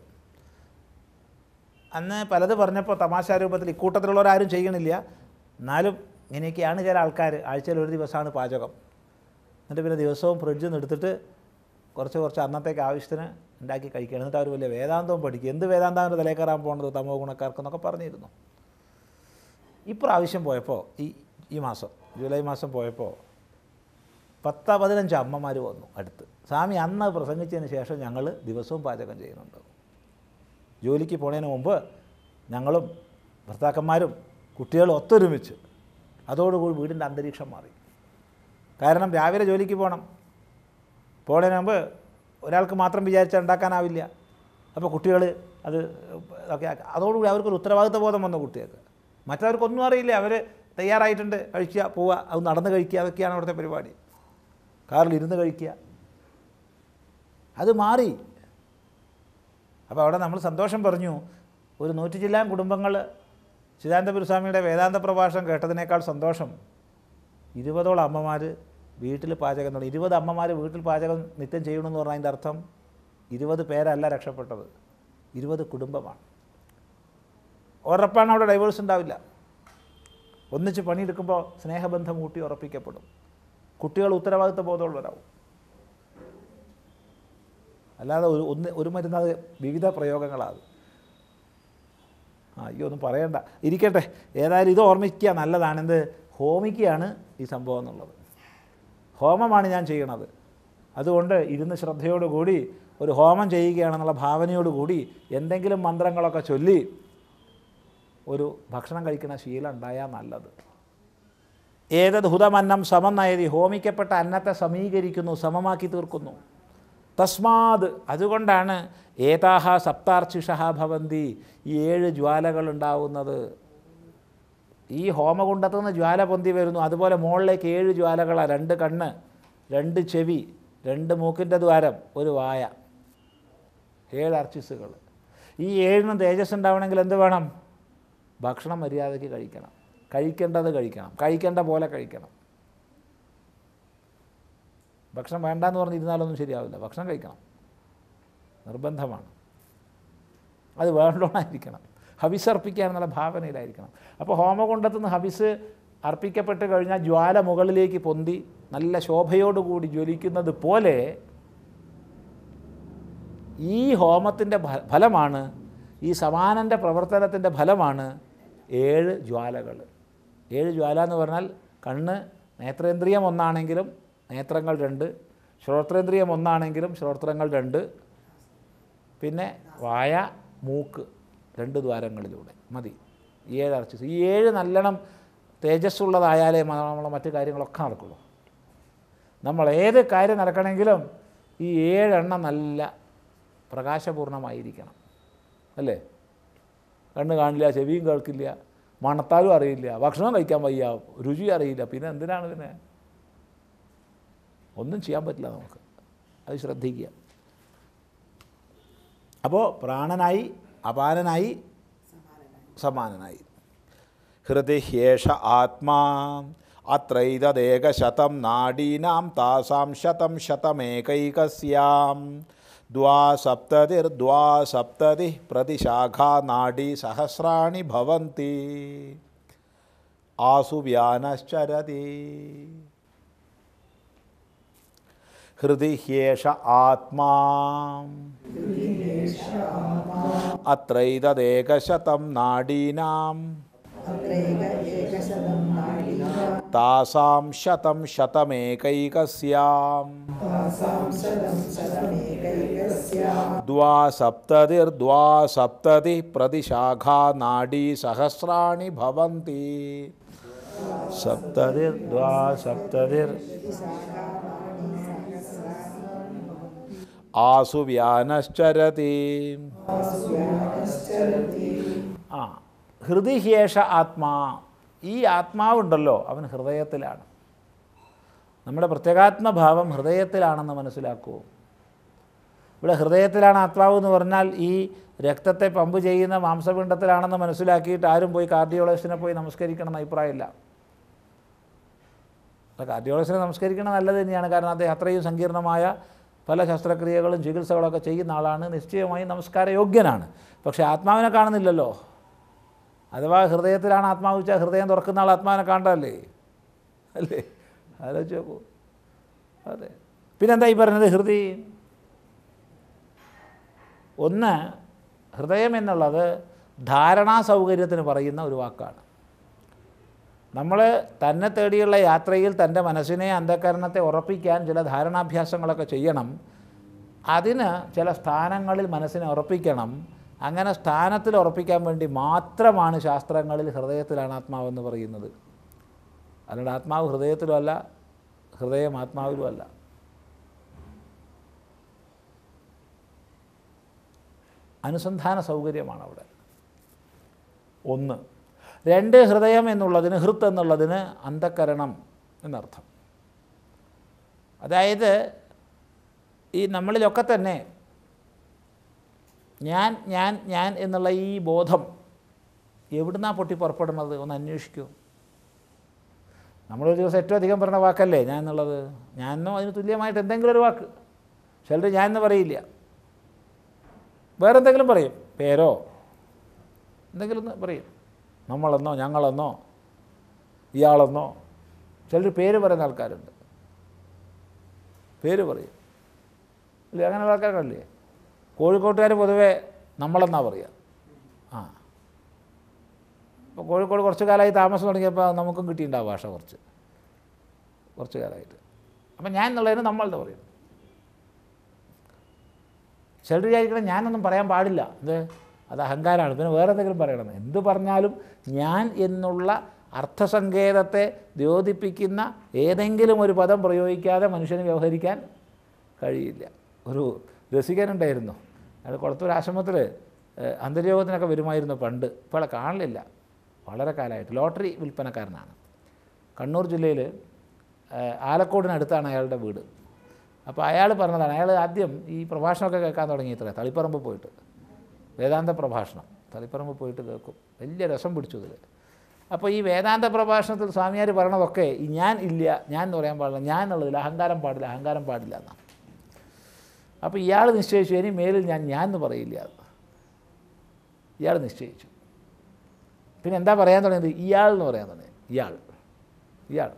അന്ന് പലത് പറഞ്ഞപ്പോൾ തമാശ രൂപത്തിൽ ഇക്കൂട്ടത്തിലുള്ളവരാരും ചെയ്യണില്ല എന്നാലും ഇങ്ങനെയൊക്കെയാണ് ചില ആൾക്കാർ ആഴ്ചയിൽ ഒരു ദിവസമാണ് പാചകം എന്നിട്ട് പിന്നെ ദിവസവും ഫ്രിഡ്ജിൽ നിന്ന് എടുത്തിട്ട് കുറച്ച് കുറച്ച് അന്നത്തേക്ക് ആവശ്യത്തിന് ഉണ്ടാക്കി കഴിക്കുക എന്നിട്ട് അവർ വലിയ വേദാന്തവും പഠിക്കുക എന്ത് വേദാന്തം തലേ കയറാൻ പോകുന്നത് തമോ ഗുണക്കാർക്കെന്നൊക്കെ പറഞ്ഞിരുന്നു ഇപ്രാവശ്യം പോയപ്പോൾ ഈ ഈ മാസം ജൂലൈ മാസം പോയപ്പോൾ പത്ത് പതിനഞ്ച് അമ്മമാർ വന്നു അടുത്ത് സ്വാമി അന്ന് പ്രസംഗിച്ചതിന് ശേഷം ഞങ്ങൾ ദിവസവും പാചകം ചെയ്യുന്നുണ്ട് ജോലിക്ക് പോണതിന് മുമ്പ് ഞങ്ങളും ഭർത്താക്കന്മാരും കുട്ടികളും ഒത്തൊരുമിച്ച് അതോടുകൂടി വീടിൻ്റെ അന്തരീക്ഷം മാറി കാരണം രാവിലെ ജോലിക്ക് പോകണം പോണതിന് മുമ്പ് ഒരാൾക്ക് മാത്രം വിചാരിച്ചാൽ ഉണ്ടാക്കാനാവില്ല അപ്പോൾ കുട്ടികൾ അത് ഒക്കെ ആക്കി. അതോടുകൂടി അവർക്കൊരു ഉത്തരവാദിത്വ ബോധം വന്നു കുട്ടികൾക്ക് മറ്റവർക്കൊന്നും അറിയില്ല അവർ തയ്യാറായിട്ടുണ്ട് കഴിക്കുക പോവുക അത് നടന്ന് കഴിക്കുക അതൊക്കെയാണ് അവിടുത്തെ പരിപാടി കാറിൽ ഇരുന്ന് കഴിക്കുക അത് മാറി അപ്പോൾ അവിടെ നമ്മൾ സന്തോഷം പറഞ്ഞു ഒരു നൂറ്റി ജില്ലാ കുടുംബങ്ങൾ ചിദാനന്ദപുരസ്വാമിയുടെ വേദാന്ത പ്രഭാഷണം കേട്ടതിനേക്കാൾ സന്തോഷം ഇരുപതോളം അമ്മമാർ വീട്ടിൽ പാചകം തുടങ്ങി ഇരുപത് അമ്മമാർ വീട്ടിൽ പാചകം നിത്യം ചെയ്യണമെന്ന് പറഞ്ഞാൽ അതിൻ്റെ അർത്ഥം ഇരുപത് പേരല്ല രക്ഷപ്പെട്ടത് ഇരുപത് കുടുംബമാണ് ഉറപ്പാണ് അവിടെ ഡൈവേഴ്സ് ഉണ്ടാവില്ല ഒന്നിച്ച് പണിയെടുക്കുമ്പോൾ സ്നേഹബന്ധം ഊട്ടി ഉറപ്പിക്കപ്പെടും കുട്ടികൾ ഉത്തരവാദിത്വ ബോധമുള്ളവരാവും അല്ലാതെ ഒരു ഒന്ന് ഒരു മരുന്ന് അത് വിവിധ പ്രയോഗങ്ങളാണ് ആ അയ്യോ ഒന്നും പറയണ്ട ഇരിക്കട്ടെ ഏതായാലും ഇത് ഓർമ്മിക്കുക നല്ലതാണ് എന്ത് ഹോമിക്കുകയാണ് ഈ സംഭവം എന്നുള്ളത് ഹോമമാണ് ഞാൻ ചെയ്യണത് അതുകൊണ്ട് ഇരുന്ന് ശ്രദ്ധയോടുകൂടി ഒരു ഹോമം ചെയ്യുകയാണെന്നുള്ള ഭാവനയോടുകൂടി എന്തെങ്കിലും മന്ത്രങ്ങളൊക്കെ ചൊല്ലി ഒരു ഭക്ഷണം കഴിക്കുന്ന ശീലം ഉണ്ടായാൽ നല്ലത് ഏതത് ഹുതമന്നം സമം നയതി ഹോമിക്കപ്പെട്ട അന്നത്തെ സമീകരിക്കുന്നു സമമാക്കി തീർക്കുന്നു തസ്മാത് അതുകൊണ്ടാണ് ഏതാഹ സപ്താർച്ചിഷ ഭവന്തി ഈ ഏഴ് ജ്വാലകൾ ഉണ്ടാവുന്നത് ഈ ഹോമകുണ്ടത്തു നിന്ന് ജ്വാല പൊന്തി വരുന്നു അതുപോലെ മുകളിലേക്ക് ഏഴ് ജ്വാലകളാണ് രണ്ട് കണ്ണ് രണ്ട് ചെവി രണ്ട് മൂക്കിൻ്റെ ദ്വാരം ഒരു വായ ഏഴ് അർച്ചിസുകൾ ഈ ഏഴിനും തേജസ് ഉണ്ടാവണമെങ്കിൽ എന്ത് വേണം ഭക്ഷണം മര്യാദയ്ക്ക് കഴിക്കണം കഴിക്കേണ്ടത് കഴിക്കണം കഴിക്കേണ്ട പോലെ കഴിക്കണം ഭക്ഷണം വേണ്ടാന്ന് പറഞ്ഞിരുന്നാലൊന്നും ശരിയാവില്ല ഭക്ഷണം കഴിക്കണം നിർബന്ധമാണ് അത് വേണ്ടോണായിരിക്കണം ഹവിസ് അർപ്പിക്കുക എന്നുള്ള ഭാവനയിലായിരിക്കണം അപ്പോൾ ഹോമകുണ്ടത്തുനിന്ന് ഹവിസ് അർപ്പിക്കപ്പെട്ട് കഴിഞ്ഞാൽ ജ്വാല മുകളിലേക്ക് പൊന്തി നല്ല ശോഭയോടുകൂടി ജ്വലിക്കുന്നത് പോലെ ഈ ഹോമത്തിൻ്റെ ഫ- ഫലമാണ് ഈ സമാനൻ്റെ പ്രവർത്തനത്തിൻ്റെ ഫലമാണ് ഏഴ് ജ്വാലകൾ ഏഴ് ജ്വാല എന്ന് പറഞ്ഞാൽ കണ്ണ് നേത്രേന്ദ്രിയം ഒന്നാണെങ്കിലും നേത്രങ്ങൾ രണ്ട് ശ്രോത്രേന്ദ്രിയം ഒന്നാണെങ്കിലും ശ്രോത്രങ്ങൾ രണ്ട് പിന്നെ വായ മൂക്ക് രണ്ട് ദ്വാരങ്ങളിലൂടെ മതി ഈ ഏഴ് അർച്ചിസ് ഈ ഏഴ് നല്ലോണം തേജസ്സുള്ളതായാലേ മ- നമ്മളെ മറ്റു കാര്യങ്ങളൊക്കെ നടക്കുള്ളൂ നമ്മൾ ഏത് കാര്യം നടക്കണമെങ്കിലും ഈ ഏഴെണ്ണം നല്ല പ്രകാശപൂർണമായിരിക്കണം അല്ലേ കണ്ണ് കാണില്ല ചെവിയും കേൾക്കില്ല മണത്താലും അറിയില്ല ഭക്ഷണം കഴിക്കാൻ വയ്യ രുചി അറിയില്ല പിന്നെ എന്തിനാണ് പിന്നെ ഒന്നും ചെയ്യാൻ പറ്റില്ല നമുക്ക് അത് ശ്രദ്ധിക്കുക അപ്പോൾ പ്രാണനായി അപാനനായി സമാനനായി ഹൃദിഹ്യേഷ ആത്മാ അത്രൈതദേകശതം നാഡീനാം താസാം ശതം ശതമേകൈകസ്യാം ദ്വാസപ്തതിർദ്വാസപ്തതി പ്രതിശാഖാ നാഡീ സഹസ്രാണി ഭവന്തി ആസു വ്യാനശ്ചരതി ഹൃദിഹ്യേഷ ആത്മാ അത്രൈതദേകശതം നാഡീനാം താസാം ശതം ശതമേകൈകസ്യാം ദ്വാസപ്തതിർദ്വാസപ്തതി പ്രതിശാഖാ നാഡീ സഹസ്രാണി ഭവന്തി സപ്തതിർദ്വാസപ്തതിർ ആസു വ്യാനശ്ചരതി ആ ഹൃദിഹ്യേഷ ആത്മാ ഈ ആത്മാവുണ്ടല്ലോ അവൻ ഹൃദയത്തിലാണ് നമ്മുടെ പ്രത്യേകാത്മഭാവം ഹൃദയത്തിലാണെന്ന് മനസ്സിലാക്കൂ ഇവിടെ ഹൃദയത്തിലാണ് ആത്മാവ് എന്ന് പറഞ്ഞാൽ ഈ രക്തത്തെ പമ്പ് ചെയ്യുന്ന മാംസപിണ്ഡത്തിലാണെന്ന് മനസ്സിലാക്കിയിട്ട് ആരും പോയി കാർഡിയോളജിസ്റ്റിനെ പോയി നമസ്കരിക്കണം എന്ന് അഭിപ്രായമില്ല അപ്പോൾ കാർഡിയോളജിസ്റ്റിനെ നമസ്കരിക്കണം നല്ലത് തന്നെയാണ് കാരണം അദ്ദേഹം അത്രയും സങ്കീർണമായ പല ശസ്ത്രക്രിയകളും ചികിത്സകളൊക്കെ ചെയ്യുന്ന ആളാണ് നിശ്ചയമായും നമസ്കാര യോഗ്യനാണ് പക്ഷേ ആത്മാവിനെ കാണുന്നില്ലല്ലോ അഥവാ ഹൃദയത്തിലാണ് ആത്മാവ് വെച്ചാൽ ഹൃദയം തുറക്കുന്ന ആൾ ആത്മാവിനെ കാണണ്ടല്ലേ അല്ലേ ആലോചിച്ച് നോക്കൂ അതെ പിന്നെന്താ ഈ പറഞ്ഞത് ഹൃദയ ഒന്ന് ഹൃദയം എന്നുള്ളത് ധാരണാ സൗകര്യത്തിന് പറയുന്ന ഒരു വാക്കാണ് നമ്മൾ തന്നെ തേടിയുള്ള യാത്രയിൽ തൻ്റെ മനസ്സിനെ അന്ധകരണത്തെ ഉറപ്പിക്കാൻ ചില ധാരണാഭ്യാസങ്ങളൊക്കെ ചെയ്യണം അതിന് ചില സ്ഥാനങ്ങളിൽ മനസ്സിനെ ഉറപ്പിക്കണം അങ്ങനെ സ്ഥാനത്തിൽ ഉറപ്പിക്കാൻ വേണ്ടി മാത്രമാണ് ശാസ്ത്രങ്ങളിൽ ഹൃദയത്തിലാണ് ആത്മാവെന്ന് പറയുന്നത് അല്ലാണ്ട് ആത്മാവ് ഹൃദയത്തിലുമല്ല ഹൃദയം ആത്മാവിലുമല്ല അനുസന്ധാന സൗകര്യമാണ് അവിടെ ഒന്ന് രണ്ട് ഹൃദയം എന്നുള്ളതിന് ഹൃത്ത് എന്നുള്ളതിന് അന്ധക്കരണം എന്നർത്ഥം അതായത് ഈ നമ്മളിലൊക്കെ തന്നെ ഞാൻ ഞാൻ ഞാൻ എന്നുള്ള ഈ ബോധം എവിടുന്നാണ് പൊട്ടി പുറപ്പെടുന്നത് ഒന്ന് അന്വേഷിക്കൂ നമ്മളൊരു ദിവസം ഏറ്റവും അധികം പറഞ്ഞ വാക്കല്ലേ ഞാൻ എന്നുള്ളത് ഞാനോ അതിന് തുല്യമായിട്ട് എന്തെങ്കിലും ഒരു വാക്ക് ചിലർ ഞാൻ എന്ന് പറയില്ല വേറെ എന്തെങ്കിലും പറയും പേരോ എന്തെങ്കിലും ഒന്ന് പറയും നമ്മളെന്നോ ഞങ്ങളെന്നോ ഇയാളെന്നോ ചിലർ പേര് പറയുന്ന ആൾക്കാരുണ്ട് പേര് പറയും ഇല്ലേ അങ്ങനെയുള്ള ആൾക്കാരല്ലേ കോഴിക്കോട്ടുകാർ പൊതുവെ നമ്മളെന്നാ പറയുക ആ ഇപ്പോൾ കോഴിക്കോട് കുറച്ച് കാലമായി താമസം തുടങ്ങിയപ്പോൾ നമുക്കും കിട്ടിയിട്ടുണ്ട് ആ ഭാഷ കുറച്ച് കുറച്ച് കാലമായിട്ട് അപ്പം ഞാൻ എന്നുള്ളതിന് നമ്മളെന്ന് പറയും ചിലർ വിചാരിക്കണം ഞാനൊന്നും പറയാൻ പാടില്ല ഇത് അത് അഹങ്കാരമാണ് പിന്നെ വേറെ എന്തെങ്കിലും പറയണം എന്ത് പറഞ്ഞാലും ഞാൻ എന്നുള്ള അർത്ഥസങ്കേതത്തെ ദ്യോതിപ്പിക്കുന്ന ഏതെങ്കിലും ഒരു പദം പ്രയോഗിക്കാതെ മനുഷ്യന് വ്യവഹരിക്കാൻ കഴിയില്ല ഒരു രസികനുണ്ടായിരുന്നു അയാൾ കുളത്തൂർ ആശ്രമത്തിൽ അന്തര്യോഗത്തിനൊക്കെ വരുമായിരുന്നു പണ്ട് ഇപ്പോൾ അയാളെ കാണലില്ല വളരെ കാലമായിട്ട് ലോട്ടറി വിൽപ്പനക്കാരനാണ് കണ്ണൂർ ജില്ലയിൽ ആലക്കോടിനടുത്താണ് അയാളുടെ വീട് അപ്പോൾ അയാൾ പറഞ്ഞതാണ് അയാൾ ആദ്യം ഈ പ്രഭാഷണമൊക്കെ കേൾക്കാൻ തുടങ്ങി ഇത്ര തളിപ്പറമ്പ് പോയിട്ട് വേദാന്ത പ്രഭാഷണം തളിപ്പറമ്പ് പോയിട്ട് കേൾക്കും വലിയ രസം പിടിച്ചു ഇതിൽ അപ്പോൾ ഈ വേദാന്ത പ്രഭാഷണത്തിൽ സ്വാമിയാർ പറയണതൊക്കെ ഈ ഞാൻ ഇല്ല ഞാൻ എന്ന് പറയാൻ പാടില്ല ഞാൻ എന്നുള്ളതിൽ അഹങ്കാരം പാടില്ല അഹങ്കാരം പാടില്ല എന്നാണ് അപ്പോൾ ഇയാൾ നിശ്ചയിച്ചു ഇനി മേലിൽ ഞാൻ ഞാൻ എന്ന് പറയില്ല എന്ന് ഇയാൾ നിശ്ചയിച്ചു പിന്നെ എന്താ പറയാൻ തുടങ്ങിയത് ഇയാൾ എന്ന് പറയാൻ തുടങ്ങി ഇയാൾ ഇയാൾ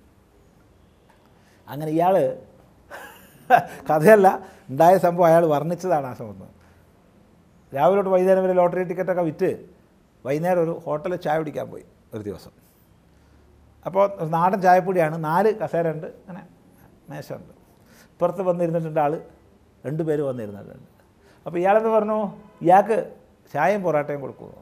അങ്ങനെ ഇയാൾ കഥയല്ല ഉണ്ടായ സംഭവം അയാൾ വർണ്ണിച്ചതാണ് ആ സംഭവം രാവിലെ തൊട്ട് വൈകുന്നേരം വരെ ലോട്ടറി ടിക്കറ്റൊക്കെ വിറ്റ് വൈകുന്നേരം ഒരു ഹോട്ടലിൽ ചായ കുടിക്കാൻ പോയി ഒരു ദിവസം അപ്പോൾ നാടൻ ചായപ്പൊടിയാണ് നാല് കസേര ഉണ്ട് അങ്ങനെ മേശ ഉണ്ട് പുറത്ത് വന്നിരുന്നിട്ടുണ്ട് ആൾ രണ്ട് പേര് വന്നിരുന്നിട്ടുണ്ട് അപ്പോൾ ഇയാളെന്ന് പറഞ്ഞു ഇയാൾക്ക് ചായയും പൊറാട്ടയും കൊടുക്കുമോ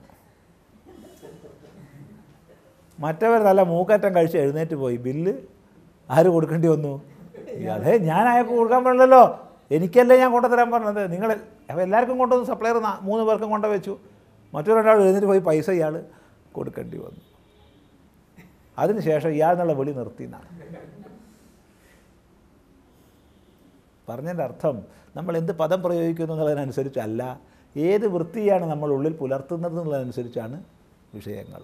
മറ്റവർ നല്ല മൂക്കറ്റം കഴിച്ച് എഴുന്നേറ്റ് പോയി ബില്ല് ആര് കൊടുക്കേണ്ടി വന്നു അതെ ഞാൻ അയാൾക്ക് കൊടുക്കാൻ പാടില്ലല്ലോ എനിക്കല്ലേ ഞാൻ കൊണ്ടുതരാൻ പറഞ്ഞത് നിങ്ങൾ അപ്പോൾ എല്ലാവർക്കും കൊണ്ടുവന്ന് സപ്ലയർ മൂന്ന് പേർക്കും കൊണ്ടു വെച്ചു മറ്റൊരാൾ എഴുന്നേറ്റ് പോയി പൈസ ഇയാൾ കൊടുക്കേണ്ടി വന്നു അതിനുശേഷം ഇയാൾ എന്നുള്ള വിളി നിർത്തി എന്നാണ് പറഞ്ഞതിൻ്റെ അർത്ഥം നമ്മൾ എന്ത് പദം പ്രയോഗിക്കുന്നു എന്നുള്ളതിനനുസരിച്ചല്ല ഏത് വൃത്തിയാണ് നമ്മൾ ഉള്ളിൽ പുലർത്തുന്നത് എന്നുള്ളതനുസരിച്ചാണ് വിഷയങ്ങൾ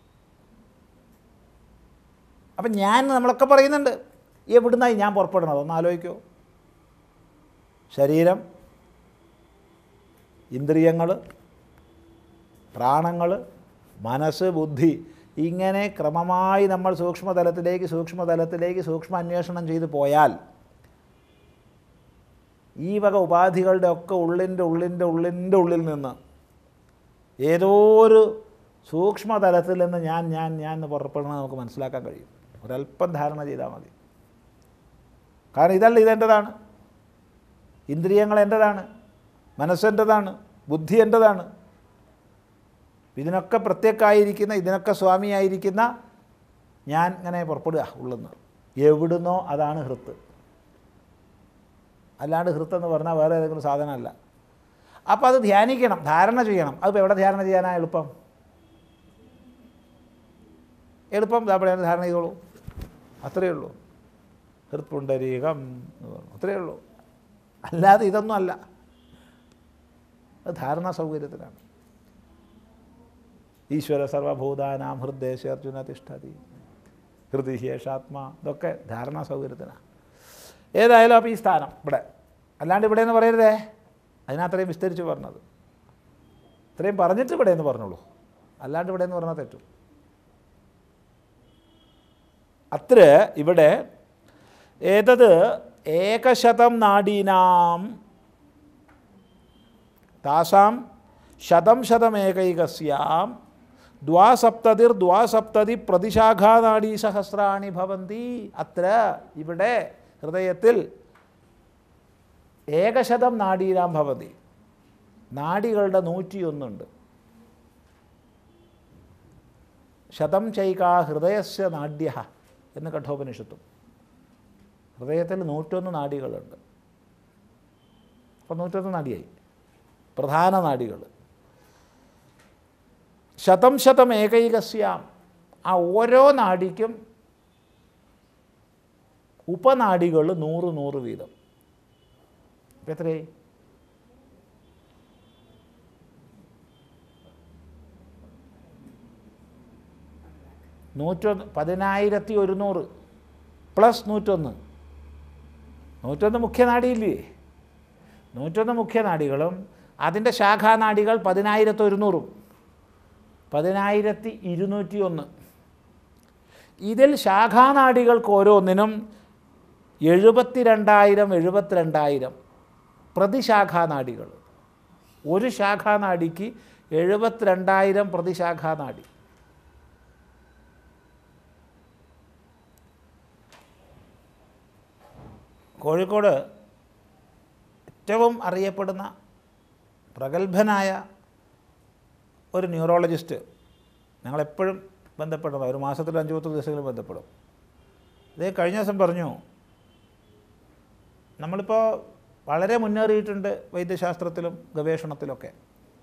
അപ്പം ഞാൻ നമ്മളൊക്കെ പറയുന്നുണ്ട് എവിടുന്നായി ഞാൻ പുറപ്പെടണത് ഒന്ന് ആലോചിക്കോ ശരീരം ഇന്ദ്രിയങ്ങൾ പ്രാണങ്ങൾ മനസ്സ് ബുദ്ധി ഇങ്ങനെ ക്രമമായി നമ്മൾ സൂക്ഷ്മതലത്തിലേക്ക് സൂക്ഷ്മതലത്തിലേക്ക് സൂക്ഷ്മ അന്വേഷണം ചെയ്തു പോയാൽ ഈ വക ഉപാധികളുടെ ഒക്കെ ഉള്ളിൻ്റെ ഉള്ളിൻ്റെ ഉള്ളിൻ്റെ ഉള്ളിൽ നിന്ന് ഏതോ ഒരു സൂക്ഷ്മതലത്തിൽ നിന്ന് ഞാൻ ഞാൻ ഞാൻ എന്ന് പുറപ്പെടണം നമുക്ക് മനസ്സിലാക്കാൻ കഴിയും ഒരല്പം ധാരണ ചെയ്താൽ മതി കാരണം ഇതല്ല ഇതെൻ്റെതാണ് ഇന്ദ്രിയങ്ങൾ എൻ്റെതാണ് മനസ്സെൻ്റെതാണ് ബുദ്ധി എൻ്റെതാണ് ഇതിനൊക്കെ പ്രത്യേകമായിരിക്കുന്ന ഇതിനൊക്കെ സ്വാമിയായിരിക്കുന്ന ഞാൻ ഇങ്ങനെ പുറപ്പെടുക ഉള്ളുന്ന് എവിടുന്നോ അതാണ് ഹൃത്ത് അല്ലാണ്ട് ഹൃത്ത് എന്ന് പറഞ്ഞാൽ വേറെ ഏതെങ്കിലും സാധനമല്ല അപ്പോൾ അത് ധ്യാനിക്കണം ധാരണ ചെയ്യണം അതിപ്പോൾ എവിടെ ധാരണ ചെയ്യാനാണ് എളുപ്പം എളുപ്പം അവിടെയാണ് ധാരണ ചെയ്തോളൂ അത്രയേ ഉള്ളൂ ഹൃത്പുണ്ടരീകം എന്ന് പറഞ്ഞു അത്രയേ ഉള്ളൂ അല്ലാതെ ഇതൊന്നും അല്ല അത് ധാരണാ സൗകര്യത്തിനാണ് ഈശ്വര സർവഭൂതാനാം ഹൃദ്ദേശ അർജുന തിഷ്ഠതി ഹൃദി ശേഷാത്മാ ഇതൊക്കെ ധാരണാ സൗകര്യത്തിനാണ് ഏതായാലും അപ്പോൾ ഈ സ്ഥാനം ഇവിടെ അല്ലാണ്ട് ഇവിടെ എന്ന് പറയരുതേ അതിനത്രയും വിസ്തരിച്ച് പറഞ്ഞത് ഇത്രയും പറഞ്ഞിട്ട് ഇവിടെ എന്ന് പറഞ്ഞോളൂ അല്ലാണ്ട് ഇവിടെ എന്ന് പറഞ്ഞാൽ തെറ്റും അത്ര ഇവിടെ ഏതത് ഏകശതം നാഡീനാം താസാം ശതം ശതമേകൈകസ്യാം ദ്വാസപ്തതിർ ദ്വാസപ്തതി പ്രതിശാഖാനാഡീ സഹസ്രാണി ഭവന്തി അത്ര ഇവിടെ ഹൃദയത്തിൽ ഏകശതം നാഡീനാം ഭവതി നാഡികളുടെ നൂറ്റിയൊന്നുണ്ട് ശതം ചൈക ഹൃദയസ്യ നാഡ്യ എന്ന് കഠോപനിഷത്തും ഹൃദയത്തിൽ നൂറ്റൊന്ന് നാഡികളുണ്ട് അപ്പോൾ നൂറ്റൊന്ന് നാഡിയായി പ്രധാന നാഡികൾ ശതം ശതം ഏകൈകസ്യാം ആ ഓരോ നാഡിക്കും ഉപനാഡികൾ നൂറ് നൂറ് വീതം ഇപ്പം എത്രയായി നൂറ്റൊന്ന് പതിനായിരത്തി ഒരുന്നൂറ് പ്ലസ് നൂറ്റൊന്ന് നൂറ്റൊന്ന് മുഖ്യനാഡിയില്ലേ നൂറ്റൊന്ന് മുഖ്യനാഡികളും അതിൻ്റെ ശാഖാനാഡികൾ പതിനായിരത്തി ഒരുന്നൂറും പതിനായിരത്തി ഇരുന്നൂറ്റി ഒന്ന് ഇതിൽ ശാഖാനാഡികൾക്ക് ഓരോന്നിനും എഴുപത്തിരണ്ടായിരം എഴുപത്തിരണ്ടായിരം പ്രതിശാഖാനാഡികൾ ഒരു ശാഖാനാഡിക്ക് എഴുപത്തിരണ്ടായിരം പ്രതിശാഖാനാഡി കോഴിക്കോട് ഏറ്റവും അറിയപ്പെടുന്ന പ്രഗത്ഭനായ ഒരു ന്യൂറോളജിസ്റ്റ് ഞങ്ങളെപ്പോഴും ബന്ധപ്പെടുന്നത് ഒരു മാസത്തിൽ അഞ്ച് പത്ത് ദിവസങ്ങളിൽ ബന്ധപ്പെടും ഇത് കഴിഞ്ഞ ദിവസം പറഞ്ഞു നമ്മളിപ്പോൾ വളരെ മുന്നേറിയിട്ടുണ്ട് വൈദ്യശാസ്ത്രത്തിലും ഗവേഷണത്തിലൊക്കെ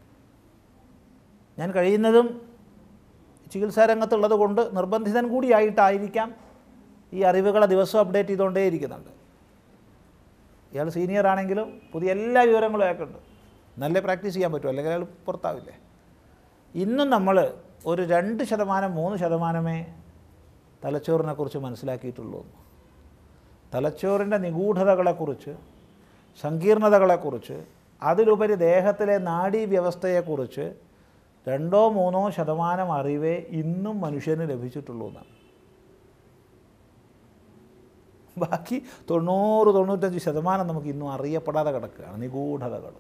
ഞാൻ കഴിയുന്നതും ചികിത്സാ രംഗത്തുള്ളത് കൊണ്ട് നിർബന്ധിതൻ കൂടിയായിട്ടായിരിക്കാം ഈ അറിവുകളെ ദിവസവും അപ്ഡേറ്റ് ചെയ്തുകൊണ്ടേ ഇരിക്കുന്നുണ്ട് ഇയാൾ സീനിയർ ആണെങ്കിലും പുതിയ എല്ലാ വിവരങ്ങളും അയാൾക്കുണ്ട് നല്ല പ്രാക്ടീസ് ചെയ്യാൻ പറ്റും അല്ലെങ്കിൽ അയാൾ പുറത്താവില്ലേ ഇന്നും നമ്മൾ ഒരു രണ്ട് ശതമാനം മൂന്ന് ശതമാനമേ തലച്ചോറിനെക്കുറിച്ച് മനസ്സിലാക്കിയിട്ടുള്ളൂ തലച്ചോറിൻ്റെ നിഗൂഢതകളെക്കുറിച്ച് സങ്കീർണതകളെക്കുറിച്ച് അതിലുപരി ദേഹത്തിലെ നാഡീവ്യവസ്ഥയെക്കുറിച്ച് രണ്ടോ മൂന്നോ ശതമാനം അറിവേ ഇന്നും മനുഷ്യന് ലഭിച്ചിട്ടുള്ളൂ എന്നാണ് ബാക്കി തൊണ്ണൂറ് തൊണ്ണൂറ്റഞ്ച് ശതമാനം നമുക്ക് ഇന്നും അറിയപ്പെടാതെ കിടക്കുകയാണ് നിഗൂഢതകൾ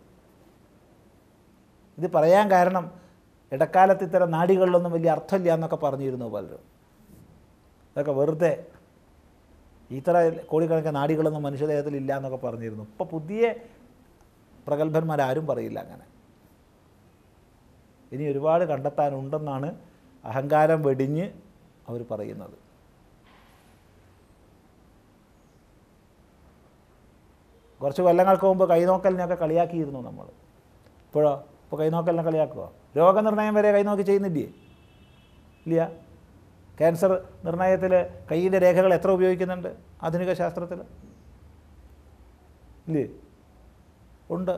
ഇത് പറയാൻ കാരണം ഇടക്കാലത്ത് ഇത്തരം നാടികളിലൊന്നും വലിയ അർത്ഥമില്ല എന്നൊക്കെ പറഞ്ഞിരുന്നു പലരും അതൊക്കെ വെറുതെ ഇത്ര കോടിക്കണക്കിന് നാടികളൊന്നും മനുഷ്യദേഹത്തിൽ ഇല്ല എന്നൊക്കെ പറഞ്ഞിരുന്നു ഇപ്പോൾ പുതിയ പ്രഗത്ഭന്മാരാരും പറയില്ല അങ്ങനെ ഇനി ഒരുപാട് കണ്ടെത്താനുണ്ടെന്നാണ് അഹങ്കാരം വെടിഞ്ഞ് അവർ പറയുന്നത് കുറച്ച് കൊല്ലങ്ങൾക്ക് മുമ്പ് കൈനോക്കലിനെയൊക്കെ കളിയാക്കിയിരുന്നു നമ്മൾ ഇപ്പോഴോ ഇപ്പോൾ കൈനോക്കലിനെ കളിയാക്കുക രോഗനിർണയം വരെ കൈനോക്കി ചെയ്യുന്നില്ലേ ഇല്ല ക്യാൻസർ നിർണയത്തിൽ കൈയിൻ്റെ രേഖകൾ എത്ര ഉപയോഗിക്കുന്നുണ്ട് ആധുനിക ശാസ്ത്രത്തിൽ ഇല്ലേ ഉണ്ട്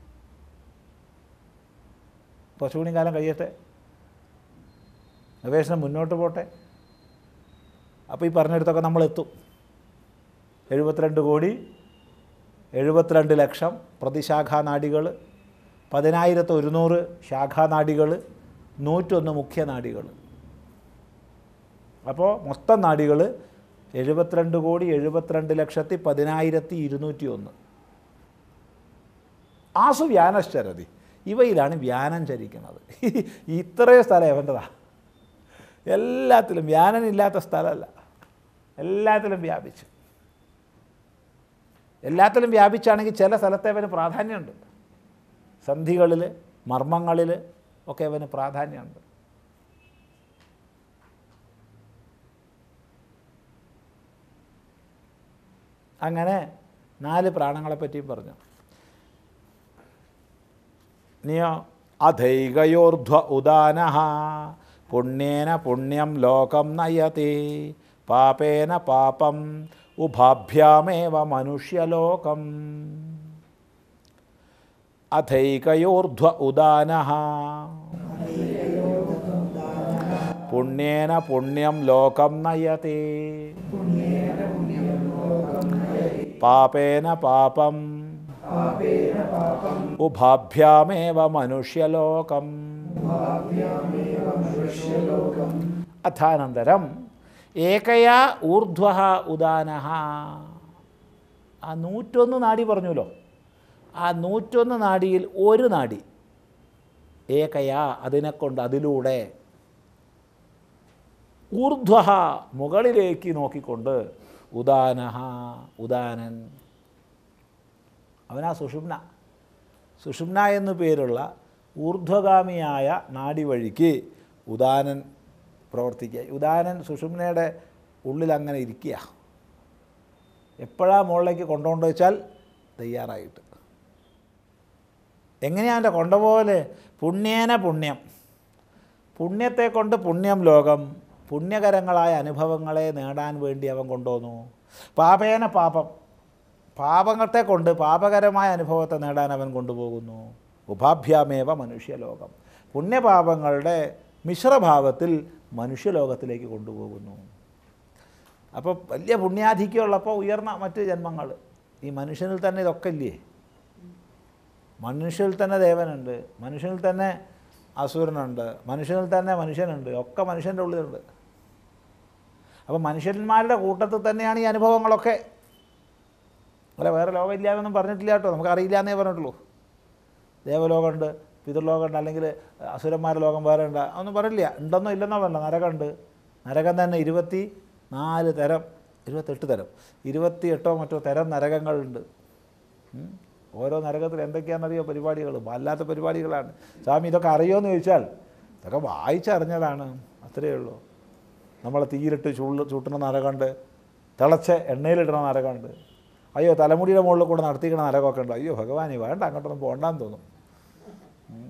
കുറച്ചുകൂടി കാലം കഴിയട്ടെ ഗവേഷണം മുന്നോട്ട് പോട്ടെ അപ്പോൾ ഈ പറഞ്ഞിടത്തൊക്കെ നമ്മൾ എത്തും എഴുപത്തിരണ്ട് കോടി എഴുപത്തിരണ്ട് ലക്ഷം പ്രതിശാഖാനാഡികൾ പതിനായിരത്തി ഒരുന്നൂറ് ശാഖാനാഡികൾ നൂറ്റൊന്ന് മുഖ്യനാഡികൾ അപ്പോൾ മൊത്തം നാഡികൾ എഴുപത്തിരണ്ട് കോടി എഴുപത്തിരണ്ട് ലക്ഷത്തി പതിനായിരത്തി ഇരുന്നൂറ്റി ഒന്ന് ആസു വ്യാനശ്ചരതി ഇവയിലാണ് വ്യാനം ചരിക്കുന്നത് ഇത്രയും സ്ഥലം എവൻ്റെതാ എല്ലാത്തിലും വ്യാനനില്ലാത്ത സ്ഥലമല്ല എല്ലാത്തിലും വ്യാപിച്ചു എല്ലാത്തിലും വ്യാപിച്ചാണെങ്കിൽ ചില സ്ഥലത്തെ അവന് പ്രാധാന്യമുണ്ട് സന്ധികളിൽ മർമ്മങ്ങളിൽ ഒക്കെ അവന് പ്രാധാന്യമുണ്ട് അങ്ങനെ നാല് പ്രാണങ്ങളെ പറ്റിയും പറഞ്ഞു നിയോ അധൈകയോർധ്വ ഉദാന പുണ്യേന പുണ്യം ലോകം നയതി പാപേന പാപം ഉഭാഭ്യാമേവ മനുഷ്യലോകം അധൈകയോർധ്വ ഉദാന പുണ്യേന പുണ്യം ലോകം നയതി പാപേന പാപം ഉഭാഭ്യാമേവ മനുഷ്യലോകം അഥാനന്തരം ഏകയാ ഊർധ്വ ഉദാന ആ നൂറ്റൊന്ന് നാടി പറഞ്ഞല്ലോ ആ നൂറ്റൊന്ന് നാടിയിൽ ഒരു നാടി ഏകയാ അതിനെക്കൊണ്ട് അതിലൂടെ ഊർധ്വ മുകളിലേക്ക് നോക്കിക്കൊണ്ട് ഉദാനഹ ഉദാനൻ അവനാ സുഷുമ്ന സുഷുമ്ന എന്നു പേരുള്ള ഊർധ്വഗാമിയായ നാടി വഴിക്ക് ഉദാനൻ പ്രവർത്തിക്കുക ഉദാനൻ സുഷുമ്നയുടെ ഉള്ളിൽ അങ്ങനെ ഇരിക്കുക എപ്പോഴാ മുകളിലേക്ക് കൊണ്ടുകൊണ്ട് വെച്ചാൽ തയ്യാറായിട്ട് എങ്ങനെയാ അവൻ്റെ കൊണ്ടുപോകല് പുണ്യേന പുണ്യം പുണ്യത്തെ കൊണ്ട് പുണ്യം ലോകം പുണ്യകരങ്ങളായ അനുഭവങ്ങളെ നേടാൻ വേണ്ടി അവൻ കൊണ്ടുവന്നു പാപേന പാപം പാപങ്ങളെ കൊണ്ട് പാപകരമായ അനുഭവത്തെ നേടാൻ അവൻ കൊണ്ടുപോകുന്നു ഉപാഭ്യാമേവ മനുഷ്യലോകം പുണ്യപാപങ്ങളുടെ മിശ്രഭാവത്തിൽ മനുഷ്യലോകത്തിലേക്ക് കൊണ്ടുപോകുന്നു അപ്പോൾ വലിയ പുണ്യാധിക്യമുള്ളപ്പോൾ ഉയർന്ന മറ്റ് ജന്മങ്ങൾ ഈ മനുഷ്യനിൽ തന്നെ ഇതൊക്കെ ഇല്ലേ മനുഷ്യനിൽ തന്നെ ദേവനുണ്ട് മനുഷ്യനിൽ തന്നെ അസുരനുണ്ട് മനുഷ്യനിൽ തന്നെ മനുഷ്യനുണ്ട് ഒക്കെ മനുഷ്യൻ്റെ ഉള്ളിലുണ്ട് അപ്പോൾ മനുഷ്യന്മാരുടെ കൂട്ടത്തിൽ തന്നെയാണ് ഈ അനുഭവങ്ങളൊക്കെ അല്ല വേറെ ലോകം ഇല്ലാന്നൊന്നും പറഞ്ഞിട്ടില്ല കേട്ടോ നമുക്ക് അറിയില്ല എന്നേ പറഞ്ഞിട്ടുള്ളൂ ദേവലോകമുണ്ട് പിതൃലോകമുണ്ട് അല്ലെങ്കിൽ അസുരന്മാരുടെ ലോകം വേറെ ഉണ്ട് അതൊന്നും പറഞ്ഞില്ല ഉണ്ടെന്നോ ഇല്ലെന്നോ പറഞ്ഞ നരകമുണ്ട് നരകം തന്നെ ഇരുപത്തി നാല് തരം ഇരുപത്തെട്ട് തരം ഇരുപത്തി എട്ടോ മറ്റോ തരം നരകങ്ങളുണ്ട് ഉം. ഓരോ നരകത്തിൽ എന്തൊക്കെയാണെന്നറിയോ പരിപാടികൾ വല്ലാത്ത പരിപാടികളാണ് സ്വാമി ഇതൊക്കെ അറിയുമോ ചോദിച്ചാൽ ഇതൊക്കെ വായിച്ചറിഞ്ഞതാണ് അത്രയേ ഉള്ളൂ നമ്മളെ തീയിലിട്ട് ചുള്ളു ചൂട്ടുന്ന നരകമുണ്ട് തിളച്ച എണ്ണയിലിടുന്ന നരകമുണ്ട് അയ്യോ തലമുടിയുടെ മുകളിൽ കൂടെ നടത്തിക്കണ നരകമൊക്കെ ഉണ്ട് അയ്യോ ഭഗവാനെ വേണ്ട അങ്ങോട്ടൊന്നും പോകണ്ടാന്ന് തോന്നും ഉം.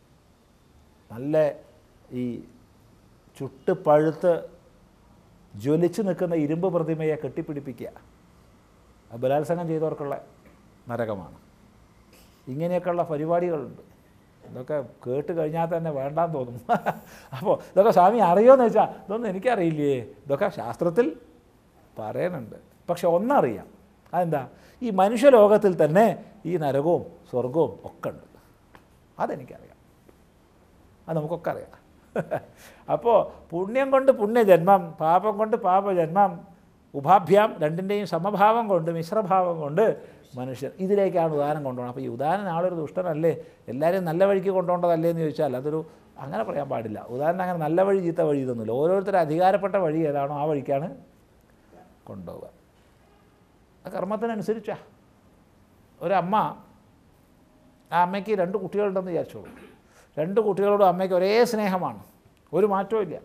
നല്ല ഈ ചുട്ട് പഴുത്ത് ജ്വലിച്ച് നിൽക്കുന്ന ഇരുമ്പ് പ്രതിമയെ കെട്ടിപ്പിടിപ്പിക്കുക അത് ബലാത്സംഗം ചെയ്തവർക്കുള്ള നരകമാണ് ഇങ്ങനെയൊക്കെയുള്ള പരിപാടികളുണ്ട് ഇതൊക്കെ കേട്ട് കഴിഞ്ഞാൽ തന്നെ വേണ്ടാന്ന് തോന്നും അപ്പോൾ ഇതൊക്കെ സ്വാമി അറിയുമോയെന്ന് വെച്ചാൽ ഇതൊന്നും എനിക്കറിയില്ലേ ഇതൊക്കെ ശാസ്ത്രത്തിൽ പറയുന്നുണ്ട് പക്ഷെ ഒന്നറിയാം അതെന്താ ഈ മനുഷ്യലോകത്തിൽ തന്നെ ഈ നരകവും സ്വർഗവും ഒക്കെ ഉണ്ട് അതെനിക്കറിയാം അത് നമുക്കൊക്കെ അറിയാം അപ്പോൾ പുണ്യം കൊണ്ട് പുണ്യജന്മം പാപം കൊണ്ട് പാപജന്മം ഉപാഭ്യാം രണ്ടിൻ്റെയും സമഭാവം കൊണ്ട് മിശ്രഭാവം കൊണ്ട് മനുഷ്യൻ ഇതിലേക്കാണ് ഉദാഹരണം കൊണ്ടുപോകണം അപ്പോൾ ഈ ഉദാഹരണം ആളൊരു ദുഷ്ടനല്ലേ എല്ലാവരെയും നല്ല വഴിക്ക് കൊണ്ടുപോകേണ്ടതല്ലേ എന്ന് ചോദിച്ചാൽ അതൊരു അങ്ങനെ പറയാൻ പാടില്ല ഉദാഹരണം അങ്ങനെ നല്ല വഴി ചീത്ത വഴി ഇതൊന്നുമില്ല ഓരോരുത്തരും അധികാരപ്പെട്ട വഴി ഏതാണോ ആ വഴിക്കാണ് കൊണ്ടുപോവുക ആ കർമ്മത്തിനനുസരിച്ചാ ഒരമ്മ ആ അമ്മയ്ക്ക് രണ്ട് കുട്ടികളുണ്ടെന്ന് വിചാരിച്ചോളൂ രണ്ട് കുട്ടികളോടും അമ്മയ്ക്ക് ഒരേ സ്നേഹമാണ് ഒരു മാറ്റവും ഇല്ല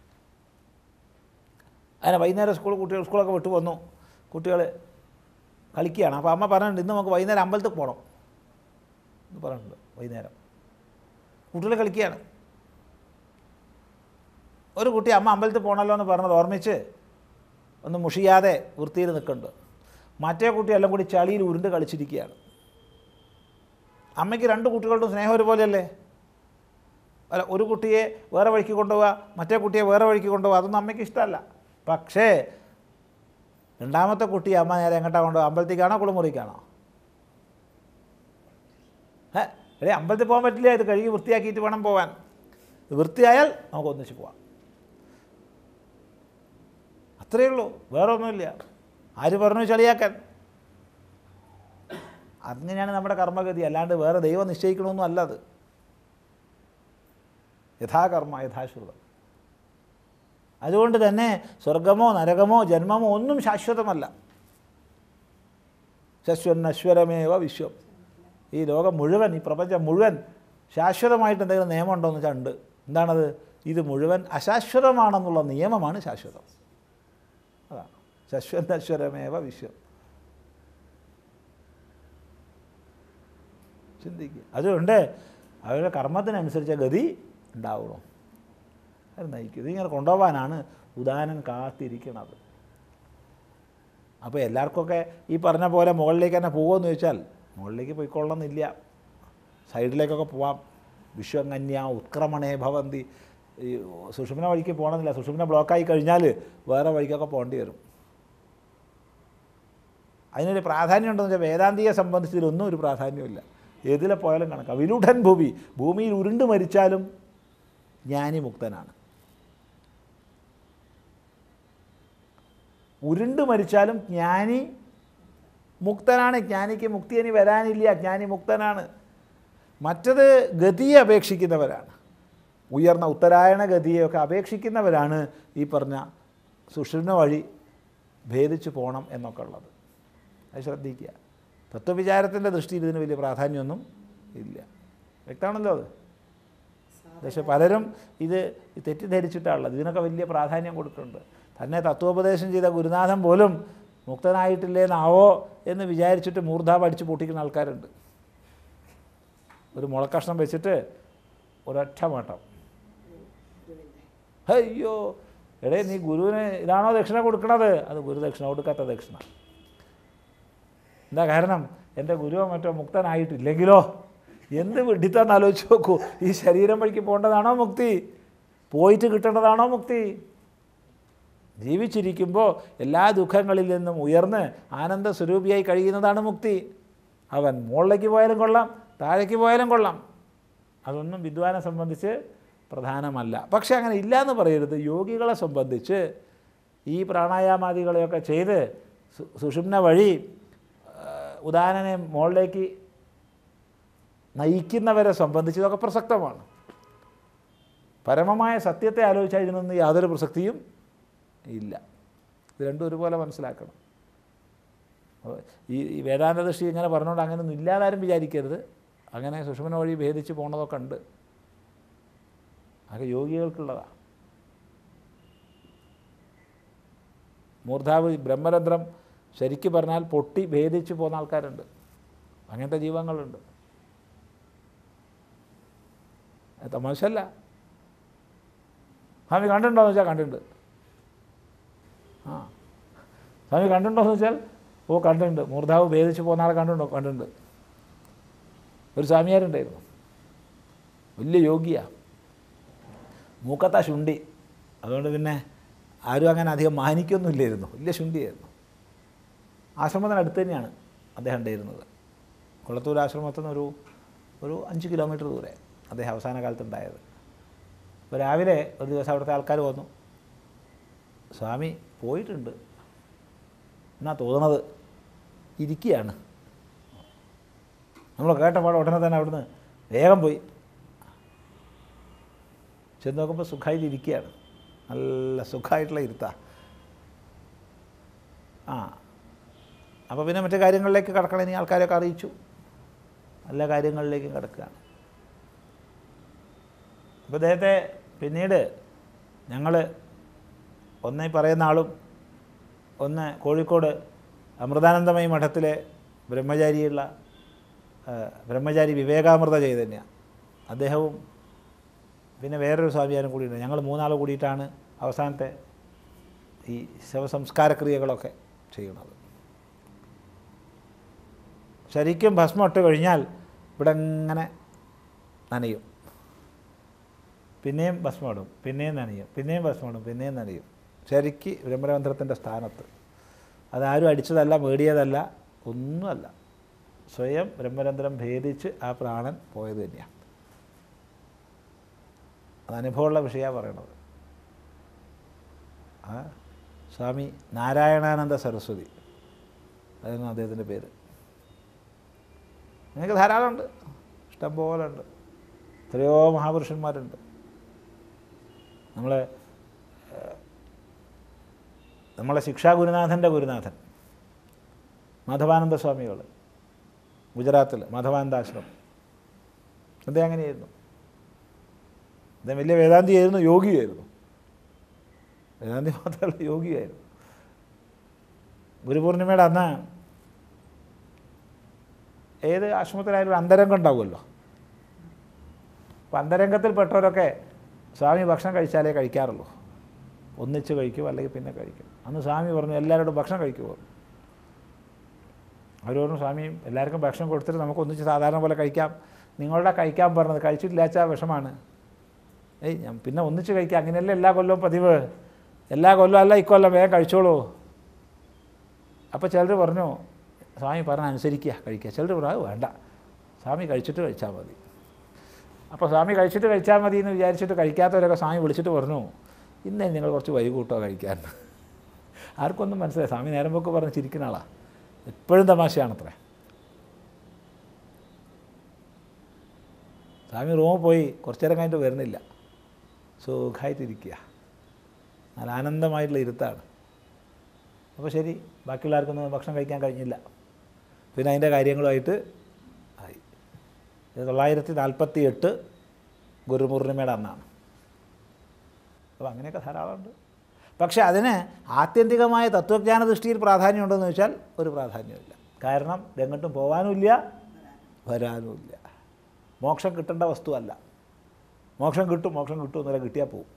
അങ്ങനെ വൈകുന്നേരം സ്കൂൾ കുട്ടികൾ സ്കൂളൊക്കെ വിട്ടു വന്നു കുട്ടികൾ കളിക്കുകയാണ് അപ്പോൾ അമ്മ പറഞ്ഞിട്ടുണ്ട് ഇന്ന് നമുക്ക് വൈകുന്നേരം അമ്പലത്തിൽ പോകണം എന്ന് പറഞ്ഞിട്ടുണ്ട് വൈകുന്നേരം കുട്ടികൾ കളിക്കുകയാണ് ഒരു കുട്ടി അമ്മ അമ്പലത്തിൽ പോകണമല്ലോ എന്ന് പറഞ്ഞത് ഓർമ്മിച്ച് ഒന്ന് മുഷിയാതെ വൃത്തിയിൽ നിൽക്കുന്നുണ്ട് മറ്റേ കുട്ടി എല്ലാം കൂടി ചളിയിൽ ഉരുണ്ട് കളിച്ചിരിക്കുകയാണ് അമ്മയ്ക്ക് രണ്ട് കുട്ടികളുടെ സ്നേഹം ഒരുപോലെയല്ലേ അല്ല ഒരു കുട്ടിയെ വേറെ വഴിക്ക് കൊണ്ടുപോവുക മറ്റേ കുട്ടിയെ വേറെ വഴിക്ക് കൊണ്ടുപോവുക അതൊന്നും അമ്മയ്ക്ക് ഇഷ്ടമല്ല പക്ഷേ രണ്ടാമത്തെ കുട്ടി അമ്മ നേരെ എങ്ങോട്ടാണ് കൊണ്ടുപോകുക അമ്പലത്തേക്കാണോ കുളിമുറിക്കാണോ ഏ എടേ അമ്പലത്തിൽ പോകാൻ പറ്റില്ല ഇത് കഴുകി വൃത്തിയാക്കിയിട്ട് വേണം പോകാൻ ഇത് വൃത്തിയായാൽ നമുക്ക് ഒന്നിച്ച് പോവാം അത്രയേ ഉള്ളൂ വേറെ ഒന്നുമില്ല ആര് പറഞ്ഞു ചളിയാക്കാൻ അങ്ങനെയാണ് നമ്മുടെ കർമ്മഗതി അല്ലാണ്ട് വേറെ ദൈവം നിശ്ചയിക്കണമെന്നും അല്ല അത് യഥാകർമ്മ യഥാശ്രുതം അതുകൊണ്ട് തന്നെ സ്വർഗമോ നരകമോ ജന്മമോ ഒന്നും ശാശ്വതമല്ല ശശ്വന്നശ്വരമേവ വിശ്വം ഈ ലോകം മുഴുവൻ ഈ പ്രപഞ്ചം മുഴുവൻ ശാശ്വതമായിട്ട് എന്തെങ്കിലും നിയമം ഉണ്ടോ എന്ന് വെച്ചാൽ ഉണ്ട് എന്താണത് ഇത് മുഴുവൻ അശാശ്വതമാണെന്നുള്ള നിയമമാണ് ശാശ്വതം അതാണ് ശശ്വന്നശ്വരമേവ വിശ്വം ചിന്തിക്കുക അതുകൊണ്ട് അവരുടെ കർമ്മത്തിനനുസരിച്ച ഗതി ഉണ്ടാവണം അത് നയിക്കും ഇതിങ്ങനെ കൊണ്ടുപോകാനാണ് ഉദാനൻ കാത്തിരിക്കണത് അപ്പോൾ എല്ലാവർക്കൊക്കെ ഈ പറഞ്ഞ പോലെ മുകളിലേക്ക് തന്നെ പോകുമെന്ന് ചോദിച്ചാൽ മുകളിലേക്ക് പോയിക്കൊള്ളണമെന്നില്ല സൈഡിലേക്കൊക്കെ പോവാം വിശ്വകന്യ ഉത്ക്രമണേ ഭവന്തി ഈ സുഷുമ്ന വഴിക്ക് പോകണമെന്നില്ല സുഷുമ്ന ബ്ലോക്കായി കഴിഞ്ഞാൽ വേറെ വഴിക്കൊക്കെ പോകേണ്ടി വരും അതിനൊരു പ്രാധാന്യം ഉണ്ടെന്ന് വെച്ചാൽ വേദാന്തിയെ സംബന്ധിച്ചതിലൊന്നും ഒരു പ്രാധാന്യമില്ല ഏതിലെ പോയാലും കണക്കാം വിലുഠൻ ഭൂമി ഭൂമിയിൽ ഉരുണ്ട് മരിച്ചാലും ജ്ഞാനി മുക്തനാണ് ഉരുണ്ട് മരിച്ചാലും ജ്ഞാനി മുക്തനാണ് ജ്ഞാനിക്ക് മുക്തി ഇനി വരാനില്ല ജ്ഞാനി മുക്തനാണ് മറ്റത് ഗതിയെ അപേക്ഷിക്കുന്നവരാണ് ഉയർന്ന ഉത്തരായണ ഗതിയെയൊക്കെ അപേക്ഷിക്കുന്നവരാണ് ഈ പറഞ്ഞ സുഷുമ്ന വഴി ഭേദിച്ചു പോകണം എന്നൊക്കെ ഉള്ളത് അത് ശ്രദ്ധിക്കുക തത്വവിചാരത്തിൻ്റെ ദൃഷ്ടിയിൽ ഇതിന് വലിയ പ്രാധാന്യമൊന്നും ഇല്ല വ്യക്തമാണല്ലോ അത് പക്ഷെ പലരും ഇത് തെറ്റിദ്ധരിച്ചിട്ടാണുള്ളത് ഇതിനൊക്കെ വലിയ പ്രാധാന്യം കൊടുക്കുന്നുണ്ട് തന്നെ തത്വോപദേശം ചെയ്ത ഗുരുനാഥൻ പോലും മുക്തനായിട്ടില്ലേന്നാവോ എന്ന് വിചാരിച്ചിട്ട് മൂർധാ പഠിച്ച് പൊട്ടിക്കുന്ന ആൾക്കാരുണ്ട് ഒരു മുളക്കഷ്ണം വെച്ചിട്ട് ഒരൊറ്റ മട്ടം അയ്യോ എടേ നീ ഗുരുവിന് ഇതാണോ ദക്ഷിണ കൊടുക്കണത് അത് ഗുരു ദക്ഷിണ കൊടുക്കാത്ത ദക്ഷിണ എന്താ കാരണം എൻ്റെ ഗുരുവോ മറ്റോ മുക്തനായിട്ടില്ലെങ്കിലോ എന്ത് വിഡിത്താന്ന് ആലോചിച്ച് നോക്കൂ ഈ ശരീരം വഴിക്ക് പോകേണ്ടതാണോ മുക്തി പോയിട്ട് കിട്ടേണ്ടതാണോ മുക്തി ജീവിച്ചിരിക്കുമ്പോൾ എല്ലാ ദുഃഖങ്ങളിൽ നിന്നും ഉയർന്ന് ആനന്ദ സ്വരൂപിയായി കഴിയുന്നതാണ് മുക്തി അവൻ മുകളിലേക്ക് പോയാലും കൊള്ളാം താഴേക്ക് പോയാലും കൊള്ളാം അതൊന്നും വിദ്വാനെ സംബന്ധിച്ച് പ്രധാനമല്ല പക്ഷെ അങ്ങനെ ഇല്ല എന്ന് പറയരുത് യോഗികളെ സംബന്ധിച്ച് ഈ പ്രാണായാമാദികളെയൊക്കെ ചെയ്ത് സു- സുഷുമ്ന വഴി ആ, ഉദാഹരണനെ മുകളിലേക്ക് നയിക്കുന്നവരെ സംബന്ധിച്ച് ഇതൊക്കെ പ്രസക്തമാണ് പരമമായ സത്യത്തെ ആലോചിച്ചാൽ ഇതിനൊന്നും യാതൊരു പ്രസക്തിയും ഇല്ല ഇത് രണ്ടും ഒരുപോലെ മനസ്സിലാക്കണം അപ്പോൾ ഈ ഈ വേദാന്ത ദൃഷ്ടി ഇങ്ങനെ പറഞ്ഞുകൊണ്ട് അങ്ങനെയൊന്നും ഇല്ലാതാരും വിചാരിക്കരുത് അങ്ങനെ സുഷമന വഴി ഭേദിച്ച് പോണതൊക്കെ ഉണ്ട് അതൊക്കെ യോഗികൾക്കുള്ളതാണ് മൂർധാവ് ബ്രഹ്മരന്ധ്രം ശരിക്ക് പറഞ്ഞാൽ പൊട്ടി ഭേദിച്ച് പോകുന്ന ആൾക്കാരുണ്ട് അങ്ങനത്തെ ജീവങ്ങളുണ്ട് അത് തമാശല്ല സ്വാമി കണ്ടിട്ടുണ്ടോ എന്ന് വെച്ചാൽ കണ്ടിട്ടുണ്ട് ആ സ്വാമി കണ്ടിട്ടുണ്ടോ എന്ന് വെച്ചാൽ ഓ കണ്ടിട്ടുണ്ട് മൂർധാവ് ഭേദിച്ച് പോകുന്ന ആളെ കണ്ടിട്ടുണ്ടോ കണ്ടിട്ടുണ്ട് ഒരു സ്വാമിയാരുണ്ടായിരുന്നു വലിയ യോഗിയാ മൂക്കത്താ ശുണ്ടി അതുകൊണ്ട് പിന്നെ ആരും അങ്ങനെ അധികം മാനിക്കൊന്നുമില്ലായിരുന്നു വലിയ ശുണ്ടിയായിരുന്നു ആശ്രമത്തിന് അടുത്ത് തന്നെയാണ് അദ്ദേഹം ഉണ്ടായിരുന്നത് കുളത്തൂർ ആശ്രമത്തിൽ നിന്ന് ഒരു ഒരു അഞ്ച് കിലോമീറ്റർ ദൂരെ അദ്ദേഹം അവസാന കാലത്ത് ഉണ്ടായത് അപ്പോൾ രാവിലെ ഒരു ദിവസം അവിടുത്തെ ആൾക്കാർ വന്നു സ്വാമി പോയിട്ടുണ്ട് എന്നാ തോന്നുന്നത് ഇരിക്കുകയാണ് നമ്മൾ കേട്ട പാടെ ഉടനെ തന്നെ അവിടുന്ന് വേഗം പോയി ചെന്ന് നോക്കുമ്പോൾ സുഖമായിട്ട് ഇരിക്കുകയാണ് നല്ല സുഖമായിട്ടുള്ള ഇരുത്താ ആ അപ്പോൾ പിന്നെ മറ്റു കാര്യങ്ങളിലേക്ക് കടക്കണം ഇനി ആൾക്കാരെയൊക്കെ അറിയിച്ചു എല്ലാ കാര്യങ്ങളിലേക്കും കിടക്കുകയാണ് അപ്പോൾ അദ്ദേഹത്തെ പിന്നീട് ഞങ്ങൾ ഒന്ന് ഈ പറയുന്ന ആളും ഒന്ന് കോഴിക്കോട് അമൃതാനന്ദമയി മഠത്തിലെ ബ്രഹ്മചാരിയുള്ള ആ, ബ്രഹ്മചാരി വിവേകാമൃത ചൈതന്യ അദ്ദേഹവും പിന്നെ വേറൊരു സ്വാമിയാരും കൂടിയുണ്ട് ഞങ്ങൾ മൂന്നാൾ കൂടിയിട്ടാണ് അവസാനത്തെ ഈ ശവസംസ്കാര ക്രിയകളൊക്കെ ചെയ്യുന്നത് ശരിക്കും ഭസ്മം ഇട്ട് കഴിഞ്ഞാൽ ഇവിടെ ഇങ്ങനെ നനയും പിന്നെയും ഭസ്മം ഇടും പിന്നെയും നനയും പിന്നെയും ഭസ്മം ഇടും പിന്നെയും നനയും ശരിക്ക് ബ്രഹ്മരന്ധ്രത്തിൻ്റെ സ്ഥാനത്ത് അതാരും അടിച്ചതല്ല മേടിയതല്ല ഒന്നുമല്ല സ്വയം ബ്രഹ്മരന്ധ്രം ഭേദിച്ച് ആ പ്രാണൻ പോയത് തന്നെയാണ് അത് അനുഭവമുള്ള വിഷയമാണ് പറയണത് ആ സ്വാമി നാരായണാനന്ദ സരസ്വതി അതായിരുന്നു അദ്ദേഹത്തിൻ്റെ പേര് നിങ്ങൾക്ക് ധാരാളമുണ്ട് ഇഷ്ടംപോലെ ഉണ്ട് എത്രയോ മഹാപുരുഷന്മാരുണ്ട് നമ്മൾ നമ്മളെ ശിക്ഷാ ഗുരുനാഥൻ്റെ ഗുരുനാഥൻ മാധവാനന്ദ സ്വാമികൾ ഗുജറാത്തിൽ മാധവാനന്ദാശ്രമം അദ്ദേഹം അങ്ങനെയായിരുന്നു അദ്ദേഹം വലിയ വേദാന്തിയായിരുന്നു യോഗിയായിരുന്നു വേദാന്തി മാത്രമല്ല യോഗിയായിരുന്നു ഗുരുപൂർണിമയുടെ അന്ന് ഏത് ആശ്രമത്തിലായാലും ഒരു അന്തരംഗം ഉണ്ടാവുമല്ലോ അപ്പോൾ അന്തരംഗത്തിൽപ്പെട്ടവരൊക്കെ സ്വാമി ഭക്ഷണം കഴിച്ചാലേ കഴിക്കാറുള്ളൂ ഒന്നിച്ച് കഴിക്കും അല്ലെങ്കിൽ പിന്നെ കഴിക്കും അന്ന് സ്വാമി പറഞ്ഞു എല്ലാവരോടും ഭക്ഷണം കഴിക്കുമോ അവർ പറഞ്ഞു സ്വാമിയും എല്ലാവർക്കും ഭക്ഷണം കൊടുത്തിട്ട് നമുക്ക് ഒന്നിച്ച് സാധാരണ പോലെ കഴിക്കാം നിങ്ങളുടെ കഴിക്കാൻ പറഞ്ഞത് കഴിച്ചിട്ടില്ലാച്ചാൽ വിഷമാണ് ഏയ് ഞാൻ പിന്നെ ഒന്നിച്ച് കഴിക്കാം അങ്ങനെയല്ല എല്ലാ കൊല്ലവും പതിവ് എല്ലാ കൊല്ലവും അല്ല ഇക്കൊല്ലം വേഗം കഴിച്ചോളൂ അപ്പോൾ ചിലർ പറഞ്ഞു സ്വാമി പറഞ്ഞ അനുസരിക്കുക കഴിക്കുക ചിലർ പറഞ്ഞു "അത് വേണ്ട സ്വാമി കഴിച്ചിട്ട് കഴിച്ചാൽ മതി അപ്പോൾ സ്വാമി കഴിച്ചിട്ട് കഴിച്ചാൽ മതി എന്ന് വിചാരിച്ചിട്ട് കഴിക്കാത്തവരൊക്കെ സ്വാമി വിളിച്ചിട്ട് പറഞ്ഞു ഇന്നേ നിങ്ങൾ കുറച്ച് വൈകൂട്ടോ കഴിക്കാൻ ആർക്കൊന്നും മനസ്സിലായി സ്വാമി നേരം പോക്ക് പറഞ്ഞ് ചിരിക്കുന്ന ആളാ എപ്പോഴും തമാശയാണത്രേ സ്വാമി റൂമിൽ പോയി കുറച്ചു നേരം കഴിഞ്ഞിട്ട് വരുന്നില്ല സുഖമായിട്ടിരിക്കുക നല്ല ആനന്ദമായിട്ടുള്ള ഇരുത്താണ് അപ്പോൾ ശരി ബാക്കിയുള്ളവർക്കൊന്നും ഭക്ഷണം കഴിക്കാൻ കഴിഞ്ഞില്ല പിന്നെ അതിൻ്റെ കാര്യങ്ങളുമായിട്ട് ആയി ഇത് തൊള്ളായിരത്തി നാൽപ്പത്തി എട്ട് ഗുരുപൂർണിമയുടെ അന്നാണ് അപ്പോൾ അങ്ങനെയൊക്കെ ധാരാളമുണ്ട് പക്ഷേ അതിന് ആത്യന്തികമായ തത്വജ്ഞാന ദൃഷ്ടിയിൽ പ്രാധാന്യമുണ്ടെന്ന് വെച്ചാൽ ഒരു പ്രാധാന്യമില്ല കാരണം എങ്ങോട്ടും പോകാനുമില്ല വരാനുമില്ല മോക്ഷം കിട്ടേണ്ട വസ്തുവല്ല മോക്ഷം കിട്ടും മോക്ഷം കിട്ടും എന്നല്ല കിട്ടിയാൽ പോവും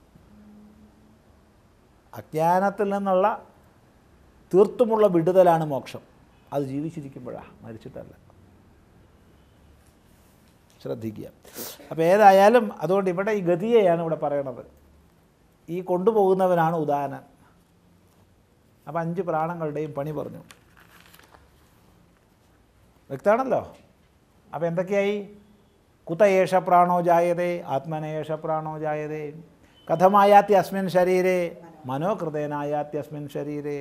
അജ്ഞാനത്തിൽ നിന്നുള്ള തീർത്തുമുള്ള വിടുതലാണ് മോക്ഷം അത് ജീവിച്ചിരിക്കുമ്പോഴാണ് മരിച്ചിട്ടല്ല ശ്രദ്ധിക്കുക അപ്പോൾ ഏതായാലും അതുകൊണ്ട് ഇവിടെ ഈ ഗതിയെയാണ് ഇവിടെ പറയണത് ഈ കൊണ്ടുപോകുന്നവനാണ് ഉദാഹരൻ അപ്പം അഞ്ച് പ്രാണങ്ങളുടെയും പണി പറഞ്ഞു വ്യക്തമാണല്ലോ അപ്പോൾ എന്തൊക്കെയായി കുതയേഷ പ്രാണോ ജായതേ ആത്മനേഷ പ്രാണോ ജായതേ കഥമായാത്തി അസ്മിൻ ശരീരേ മനോകൃതേനായാത്തി അസ്മിൻ ശരീരേ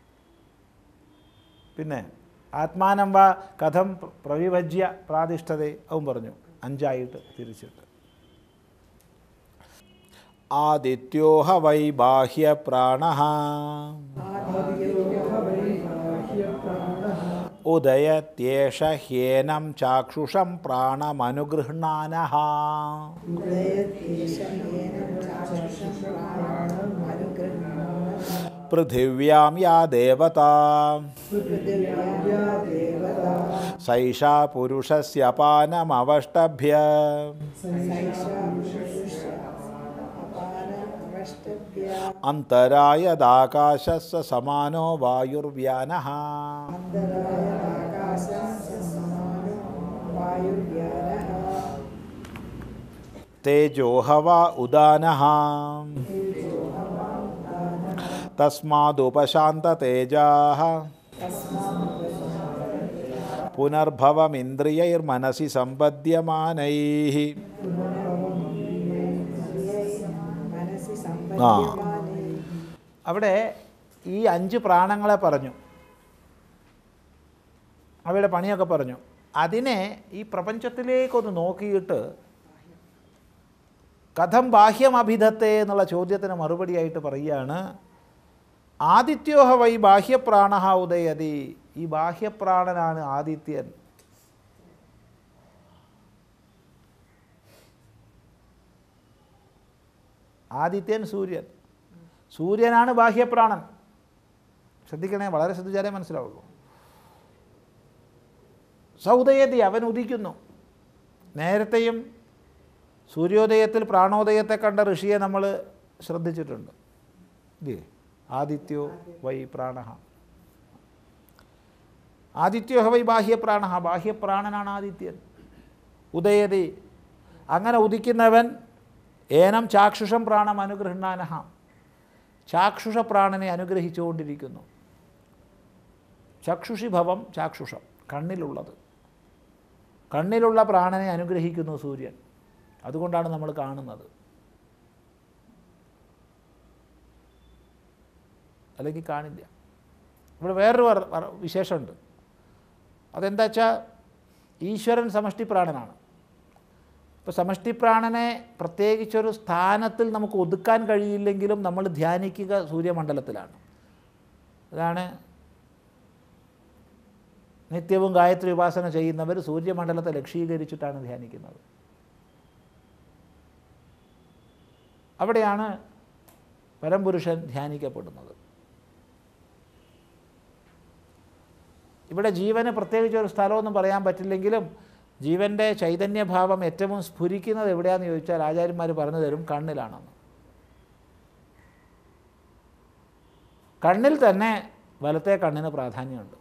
പിന്നെ ആത്മാനം വാ കഥം പ്രവിഭജ്യ പ്രാതിഷ്ഠതേ അതും പറഞ്ഞു അഞ്ചായിട്ട് തിരിച്ചിട്ട് ആദിത്യോഹ വൈ ബാഹ്യ പ്രാണ ഉദയത്യേഷ ഹ്യേനം ചാക്ഷുഷം പ്രാണമനുഗൃഹ്ണാന പൃഥിവ്യാം യാ ദേവത സൈഷാ പുരുഷസ്യ പാനമവഷ്ടഭ്യ അന്തരായദാകാശസ് സമാനോ വായുർവ്യാന തേജോഹവ ഉദാന തസ്മാദുപശാന്തതേജാ പുനർഭവമിന്ദ്രിയൈർമനസി സമ്പദ്യമാനൈ ആ അവിടെ ഈ അഞ്ച് പ്രാണങ്ങളെ പറഞ്ഞു അവയുടെ പണിയൊക്കെ പറഞ്ഞു അതിനെ ഈ പ്രപഞ്ചത്തിലേക്കൊന്ന് നോക്കിയിട്ട് കഥം ബാഹ്യമഭിധത്തെ എന്നുള്ള ചോദ്യത്തിന് മറുപടിയായിട്ട് പറയുകയാണ് ആദിത്യോഹ വൈ ബാഹ്യപ്രാണ ഉദയതി ഈ ബാഹ്യപ്രാണനാണ് ആദിത്യൻ ആദിത്യൻ സൂര്യൻ സൂര്യനാണ് ബാഹ്യപ്രാണൻ ശ്രദ്ധിക്കണേ വളരെ ശ്രദ്ധിച്ചാലേ മനസ്സിലാവുള്ളൂ സൗദയതി അവൻ ഉദിക്കുന്നു നേരത്തെയും സൂര്യോദയത്തിൽ പ്രാണോദയത്തെ കണ്ട ഋഷിയെ നമ്മൾ ശ്രദ്ധിച്ചിട്ടുണ്ട് ഇല്ലേ ആദിത്യോ വൈ പ്രാണ ആദിത്യോ വൈ ബാഹ്യപ്രാണ ബാഹ്യപ്രാണനാണ് ആദിത്യൻ ഉദയതി അങ്ങനെ ഉദിക്കുന്നവൻ ഏനം ചാക്ഷുഷം പ്രാണം അനുഗ്രഹണാനഹ ചാക്ഷുഷ പ്രാണനെ അനുഗ്രഹിച്ചുകൊണ്ടിരിക്കുന്നു ചക്ഷുഷി ഭവം ചാക്ഷുഷം കണ്ണിലുള്ളത് കണ്ണിലുള്ള പ്രാണനെ അനുഗ്രഹിക്കുന്നു സൂര്യൻ അതുകൊണ്ടാണ് നമ്മൾ കാണുന്നത് അല്ലെങ്കിൽ കാണില്ല ഇവിടെ വേറൊരു വർ- വർ- വിശേഷമുണ്ട് അതെന്താ വെച്ചാൽ ഈശ്വരൻ സമഷ്ടി പ്രാണനാണ് ഇപ്പോൾ സമഷ്ടി പ്രാണനെ പ്രത്യേകിച്ചൊരു സ്ഥാനത്തിൽ നമുക്ക് ഒതുക്കാൻ കഴിയില്ലെങ്കിലും നമ്മൾ ധ്യാനിക്കുക സൂര്യമണ്ഡലത്തിലാണ് അതാണ് നിത്യവും ഗായത്രി ഉപാസന ചെയ്യുന്നവർ സൂര്യമണ്ഡലത്തെ ലക്ഷീകരിച്ചിട്ടാണ് ധ്യാനിക്കുന്നത് അവിടെയാണ് പരംപുരുഷൻ ധ്യാനിക്കപ്പെടുന്നത് ഇവിടെ ജീവന് പ്രത്യേകിച്ച് ഒരു സ്ഥലമൊന്നും പറയാൻ പറ്റില്ലെങ്കിലും ജീവൻ്റെ ചൈതന്യഭാവം ഏറ്റവും സ്ഫുരിക്കുന്നത് എവിടെയാണെന്ന് ചോദിച്ചാൽ ആചാര്യന്മാർ പറഞ്ഞു തരും കണ്ണിലാണെന്ന് കണ്ണിൽ തന്നെ വലത്തെ കണ്ണിന് പ്രാധാന്യമുണ്ട്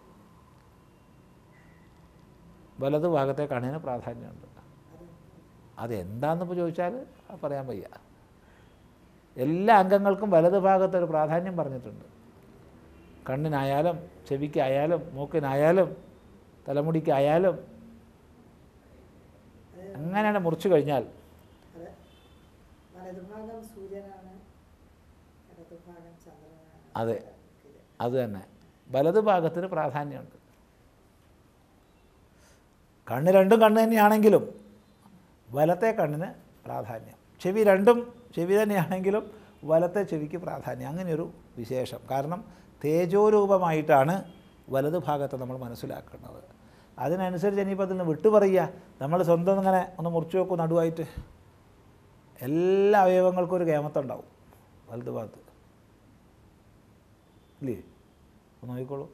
വലത് ഭാഗത്തെ കണ്ണിന് പ്രാധാന്യമുണ്ട് അതെന്താണെന്നിപ്പോൾ ചോദിച്ചാൽ അത് പറയാൻ വയ്യ എല്ലാ അംഗങ്ങൾക്കും വലത് ഭാഗത്ത് ഒരു പ്രാധാന്യം പറഞ്ഞിട്ടുണ്ട് കണ്ണിനായാലും ചെവിക്കായാലും മൂക്കിനായാലും തലമുടിക്കായാലും അങ്ങനെയാണ് മുറിച്ചു കഴിഞ്ഞാൽ അത് വലതുഭാഗം സൂര്യനാണ് ഇടതുഭാഗം ചന്ദ്രനാണ് അതെ അത് തന്നെ വലത് ഭാഗത്തിന് പ്രാധാന്യമുണ്ട് കണ്ണ് രണ്ടും കണ്ണ് തന്നെയാണെങ്കിലും വലത്തെ കണ്ണിന് പ്രാധാന്യം ചെവി രണ്ടും ചെവി തന്നെയാണെങ്കിലും വലത്തെ ചെവിക്ക് പ്രാധാന്യം അങ്ങനെയൊരു വിശേഷം കാരണം തേജോരൂപമായിട്ടാണ് വലത് ഭാഗത്തെ നമ്മൾ മനസ്സിലാക്കുന്നത് അതിനനുസരിച്ച് ഇനിയിപ്പോൾ അതിൽ നിന്ന് വിട്ടു പറയുക നമ്മൾ സ്വന്തം ഇങ്ങനെ ഒന്ന് മുറിച്ചു നോക്കും നടുവായിട്ട് എല്ലാ അവയവങ്ങൾക്കും ഒരു കേമത്തുണ്ടാവും വലത് ഭാഗത്ത് ഇല്ലേ ഒന്ന് നോക്കിക്കോളൂ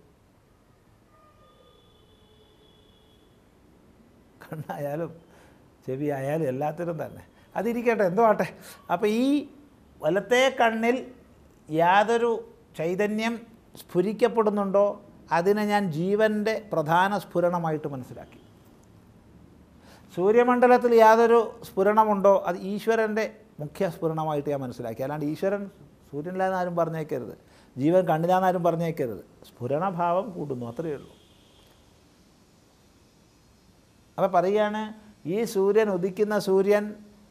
കണ്ണായാലും ചെവി ആയാലും എല്ലാത്തിനും തന്നെ അതിരിക്കട്ടെ എന്തോ ആട്ടെ അപ്പോൾ ഈ വലത്തെ കണ്ണിൽ യാതൊരു ചൈതന്യം സ്ഫുരിക്കപ്പെടുന്നുണ്ടോ അതിനെ ഞാൻ ജീവൻ്റെ പ്രധാന സ്ഫുരണമായിട്ട് മനസ്സിലാക്കി സൂര്യമണ്ഡലത്തിൽ യാതൊരു സ്ഫുരണമുണ്ടോ അത് ഈശ്വരൻ്റെ മുഖ്യ സ്ഫുരണമായിട്ട് ഞാൻ മനസ്സിലാക്കി അല്ലാണ്ട് ഈശ്വരൻ സൂര്യനിലാന്ന് ആരും പറഞ്ഞേക്കരുത് ജീവൻ കണ്ണിലാന്ന് ആരും പറഞ്ഞേക്കരുത് സ്ഫുരണഭാവം കൂടുന്നു അത്രയേ ഉള്ളൂ അപ്പോൾ പറയുകയാണ് ഈ സൂര്യൻ ഉദിക്കുന്ന സൂര്യൻ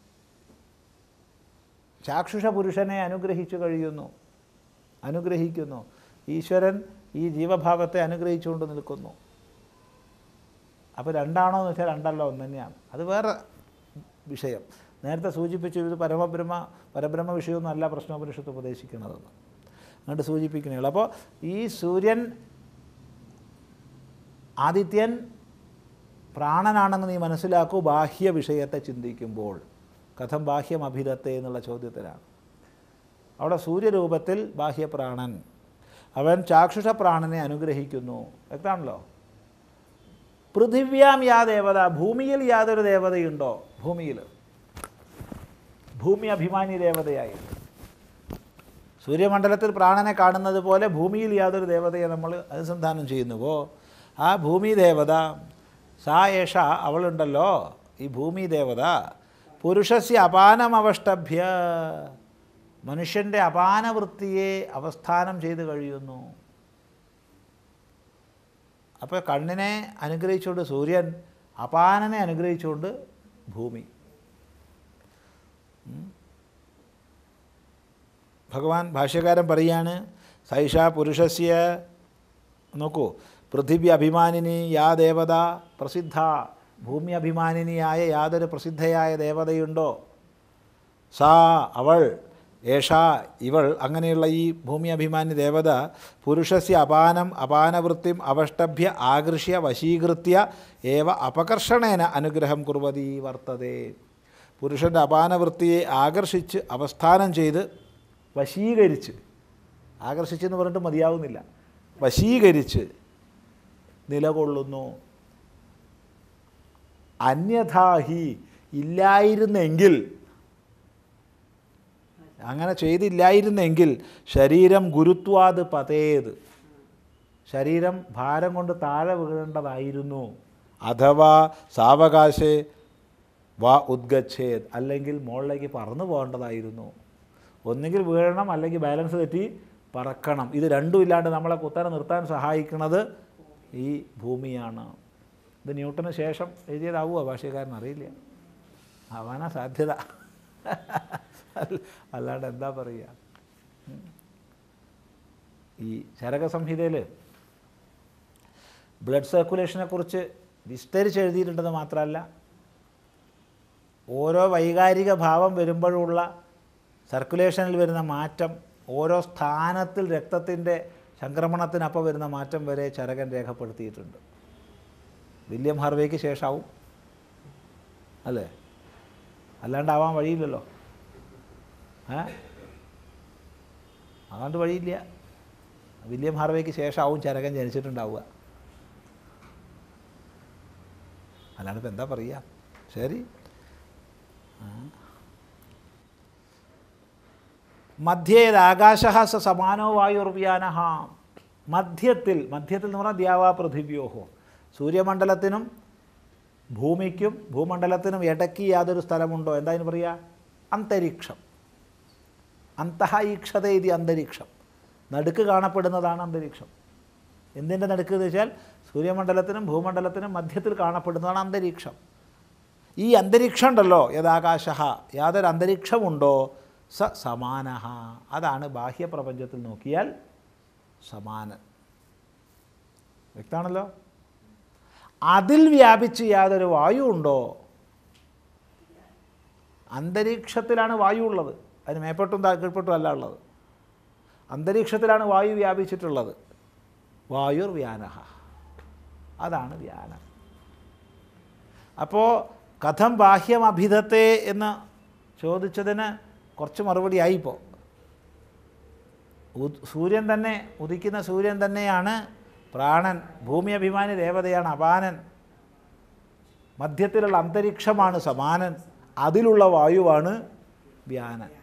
ചാക്ഷുഷ പുരുഷനെ അനുഗ്രഹിച്ചു കഴിയുന്നു അനുഗ്രഹിക്കുന്നു ഈശ്വരൻ ഈ ജീവഭാവത്തെ അനുഗ്രഹിച്ചുകൊണ്ട് നിൽക്കുന്നു അപ്പോൾ രണ്ടാണോ എന്ന് വെച്ചാൽ രണ്ടല്ല ഒന്ന് തന്നെയാണ് അത് വേറെ വിഷയം നേരത്തെ സൂചിപ്പിച്ചു ഇത് പരമബ്രഹ്മ പരബ്രഹ്മ വിഷയമൊന്നും അല്ല പ്രശ്നോപനിഷത്ത് ഉപദേശിക്കുന്നതെന്ന് അങ്ങോട്ട് സൂചിപ്പിക്കണേ ഉള്ളൂ അപ്പോൾ ഈ സൂര്യൻ ആദിത്യൻ പ്രാണനാണെന്ന് നീ മനസ്സിലാക്കൂ ബാഹ്യ വിഷയത്തെ ചിന്തിക്കുമ്പോൾ കഥം ബാഹ്യം അഭിധത്തെ എന്നുള്ള ചോദ്യത്തിലാണ് അവിടെ സൂര്യരൂപത്തിൽ ബാഹ്യപ്രാണൻ അവൻ ചാക്ഷുഷ പ്രാണനെ അനുഗ്രഹിക്കുന്നു വ്യക്തമാണല്ലോ പൃഥിവ്യാം യാ ദേവത ഭൂമിയിൽ യാതൊരു ദേവതയുണ്ടോ ഭൂമിയിൽ ഭൂമി അഭിമാനി ദേവതയായി സൂര്യമണ്ഡലത്തിൽ പ്രാണനെ കാണുന്നത് പോലെ ഭൂമിയിൽ യാതൊരു ദേവതയെ നമ്മൾ അനുസന്ധാനം ചെയ്യുന്നുവോ ആ ഭൂമി ദേവത സാ ഏഷ അവളുണ്ടല്ലോ ഈ ഭൂമി ദേവത പുരുഷസ്യ അപാനമവഷ്ടഭ്യ മനുഷ്യൻ്റെ അപാനവൃത്തിയെ അവസ്ഥാനം ചെയ്ത് കഴിയുന്നു അപ്പോൾ കണ്ണിനെ അനുഗ്രഹിച്ചുകൊണ്ട് സൂര്യൻ അപാനനെ അനുഗ്രഹിച്ചുകൊണ്ട് ഭൂമി ഉം. ഭഗവാൻ ഭാഷ്യകാരൻ പറയാണ് സൈഷ പുരുഷസ്യ നോക്കൂ പൃഥിവി അഭിമാനിനി യാ ദേവത പ്രസിദ്ധ ഭൂമി അഭിമാനിനിയായ യാതൊരു പ്രസിദ്ധയായ ദേവതയുണ്ടോ സാ അവൾ ഏഷാ ഇവൾ അങ്ങനെയുള്ള ഈ ഭൂമി അഭിമാനി ദേവത പുരുഷസ്യ അപാനം അപാനവൃത്തിം അവഷ്ടഭ്യ ആകൃഷ്യ വശീകൃത്യ ഏവ അപകർഷണേന അനുഗ്രഹം കുർവതി വർത്തതേ പുരുഷൻ്റെ അപാനവൃത്തിയെ ആകർഷിച്ച് അവസ്ഥാനം ചെയ്ത് വശീകരിച്ച് ആകർഷിച്ചെന്ന് പറഞ്ഞിട്ട് മതിയാവുന്നില്ല വശീകരിച്ച് നിലകൊള്ളുന്നു അന്യഥാഹി ഇല്ലായിരുന്നെങ്കിൽ അങ്ങനെ ചെയ്തില്ലായിരുന്നെങ്കിൽ ശരീരം ഗുരുത്വാത് പതേത് ശരീരം ഭാരം കൊണ്ട് താഴെ വീഴേണ്ടതായിരുന്നു അഥവാ സാവകാശേ വാ ഉദ്ഗച്ഛേത് അല്ലെങ്കിൽ മുകളിലേക്ക് പറന്നു പോകേണ്ടതായിരുന്നു ഒന്നുകിൽ വീഴണം അല്ലെങ്കിൽ ബാലൻസ് തെറ്റി പറക്കണം ഇത് രണ്ടും ഇല്ലാണ്ട് നമ്മളെ കുത്തനെ നിർത്താൻ സഹായിക്കുന്നത് ഈ ഭൂമിയാണ് ഇത് ന്യൂട്ടന് ശേഷം എഴുതിയതാവുക ഭാഷ്യക്കാരൻ അറിയില്ല ആവാനാ സാധ്യത അല്ല- അല്ലാണ്ട് എന്താ പറയുക ഉം. ഈ ചരകസംഹിതയിൽ ബ്ലഡ് സർക്കുലേഷനെ കുറിച്ച് വിസ്തരിച്ച് എഴുതിയിട്ടുണ്ടെന്ന് മാത്രമല്ല ഓരോ വൈകാരിക ഭാവം വരുമ്പോഴുള്ള സർക്കുലേഷനിൽ വരുന്ന മാറ്റം ഓരോ സ്ഥാനത്തിൽ രക്തത്തിൻ്റെ സംക്രമണത്തിനപ്പം വരുന്ന മാറ്റം വരെ ചരകൻ രേഖപ്പെടുത്തിയിട്ടുണ്ട് വില്യം ഹാർവേക്ക് ശേഷമാവും അല്ലേ അല്ലാണ്ടാവാൻ വഴിയില്ലല്ലോ ഏ അതാണ്ട് വഴിയില്ല വില്യം ഹാർവേക്ക് ശേഷമാവും ചരകൻ ജനിച്ചിട്ടുണ്ടാവുക അല്ലാണ്ട് ഇപ്പം എന്താ പറയുക ശരി ആ. മധ്യേതാകാശ സ സമാനോ വായുർവ്യാന മധ്യത്തിൽ മധ്യത്തിൽ എന്ന് പറഞ്ഞാൽ ദ്യാവാ പൃഥിവ്യോഹോ സൂര്യമണ്ഡലത്തിനും ഭൂമിക്കും ഭൂമണ്ഡലത്തിനും ഇടയ്ക്ക് യാതൊരു സ്ഥലമുണ്ടോ എന്താ അതിന് പറയുക അന്തരീക്ഷം അന്തഃ ഈക്ഷത ഇത് അന്തരീക്ഷം നടുക്ക് കാണപ്പെടുന്നതാണ് അന്തരീക്ഷം എന്തിൻ്റെ നടുക്ക് എന്ന് വെച്ചാൽ സൂര്യമണ്ഡലത്തിനും ഭൂമണ്ഡലത്തിനും മധ്യത്തിൽ കാണപ്പെടുന്നതാണ് അന്തരീക്ഷം ഈ അന്തരീക്ഷം ഉണ്ടല്ലോ യഥാകാശ യാതൊരു അന്തരീക്ഷമുണ്ടോ സ സമാന അതാണ് ബാഹ്യപ്രപഞ്ചത്തിൽ നോക്കിയാൽ സമാനൻ വ്യക്തമാണല്ലോ അതിൽ വ്യാപിച്ച് യാതൊരു വായു ഉണ്ടോ അന്തരീക്ഷത്തിലാണ് വായു ഉള്ളത് അതിന് മേപ്പെട്ടും താ- കീഴ്പ്പെട്ടും അല്ല ഉള്ളത് അന്തരീക്ഷത്തിലാണ് വായു വ്യാപിച്ചിട്ടുള്ളത് വായുർ വ്യാനഹ അതാണ് വ്യാനം അപ്പോൾ കഥം ബാഹ്യം അഭിധത്തെ എന്ന് ചോദിച്ചതിന് കുറച്ച് മറുപടി ആയിപ്പോൾ സൂര്യൻ തന്നെ ഉദിക്കുന്ന സൂര്യൻ തന്നെയാണ് പ്രാണൻ ഭൂമി അഭിമാനി ദേവതയാണ് അപാനൻ മധ്യത്തിലുള്ള അന്തരീക്ഷമാണ് സമാനൻ അതിലുള്ള വായുവാണ് വ്യാനൻ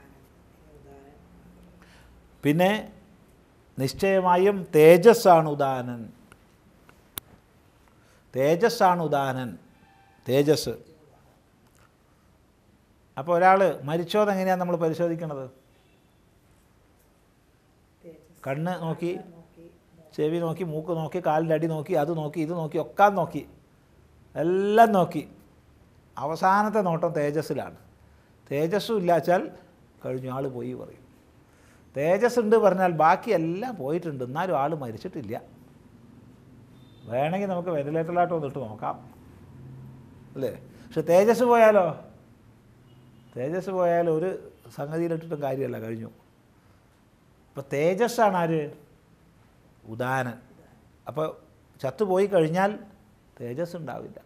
പിന്നെ നിശ്ചയമായും തേജസ്സാണ് ഉദാനൻ തേജസ്സാണ് ഉദാനൻ തേജസ് അപ്പോൾ ഒരാൾ മരിച്ചോന്ന് എങ്ങനെയാണ് നമ്മൾ പരിശോധിക്കണത് കണ്ണ് നോക്കി ചെവി നോക്കി മൂക്ക് നോക്കി കാലിൻ്റെ അടി നോക്കി അത് നോക്കി ഇത് നോക്കി ഒക്കെ നോക്കി എല്ലാം നോക്കി അവസാനത്തെ നോട്ടം തേജസ്സിലാണ് തേജസ്സും ഇല്ലാച്ചാൽ കഴിഞ്ഞ ആൾ പോയി പറയും തേജസ് ഉണ്ട് പറഞ്ഞാൽ ബാക്കി എല്ലാം പോയിട്ടുണ്ട് എന്നാലും ആൾ മരിച്ചിട്ടില്ല വേണമെങ്കിൽ നമുക്ക് വെന്റിലേറ്ററിലായിട്ട് വന്നിട്ട് നോക്കാം അല്ലേ പക്ഷെ തേജസ് പോയാലോ തേജസ് പോയാൽ ഒരു സംഗതിയിലിട്ടിട്ടും കാര്യമല്ല കഴിഞ്ഞു അപ്പോൾ തേജസ്സാണ് ആര് ഉദാനൻ അപ്പോൾ ചത്തുപോയി കഴിഞ്ഞാൽ തേജസ് ഉണ്ടാവില്ല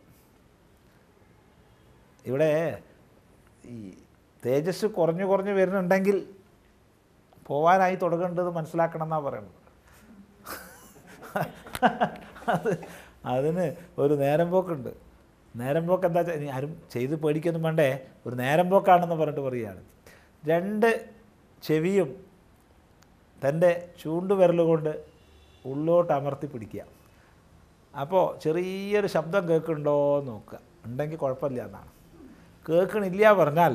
ഇവിടെ ഈ തേജസ് കുറഞ്ഞു കുറഞ്ഞു വരുന്നുണ്ടെങ്കിൽ പോവാനായി തുടങ്ങേണ്ടത് മനസ്സിലാക്കണം എന്നാണ് പറയുന്നത് അത് അതിന് ഒരു നേരം പോക്കുണ്ട് നേരം പോക്ക് എന്താ വെച്ചാൽ ഇനി ആരും ചെയ്ത് പേടിക്കൊന്നും വേണ്ടേ ഒരു നേരം പോക്കാണെന്ന് പറഞ്ഞിട്ട് പറയുകയാണ് രണ്ട് ചെവിയും തൻ്റെ ചൂണ്ടുവിരൽ കൊണ്ട് ഉള്ളോട്ട് അമർത്തി പിടിക്കുക അപ്പോൾ ചെറിയൊരു ശബ്ദം കേൾക്കുന്നുണ്ടോ എന്ന് നോക്കുക ഉണ്ടെങ്കിൽ കുഴപ്പമില്ല എന്നാണ് കേൾക്കണില്ല പറഞ്ഞാൽ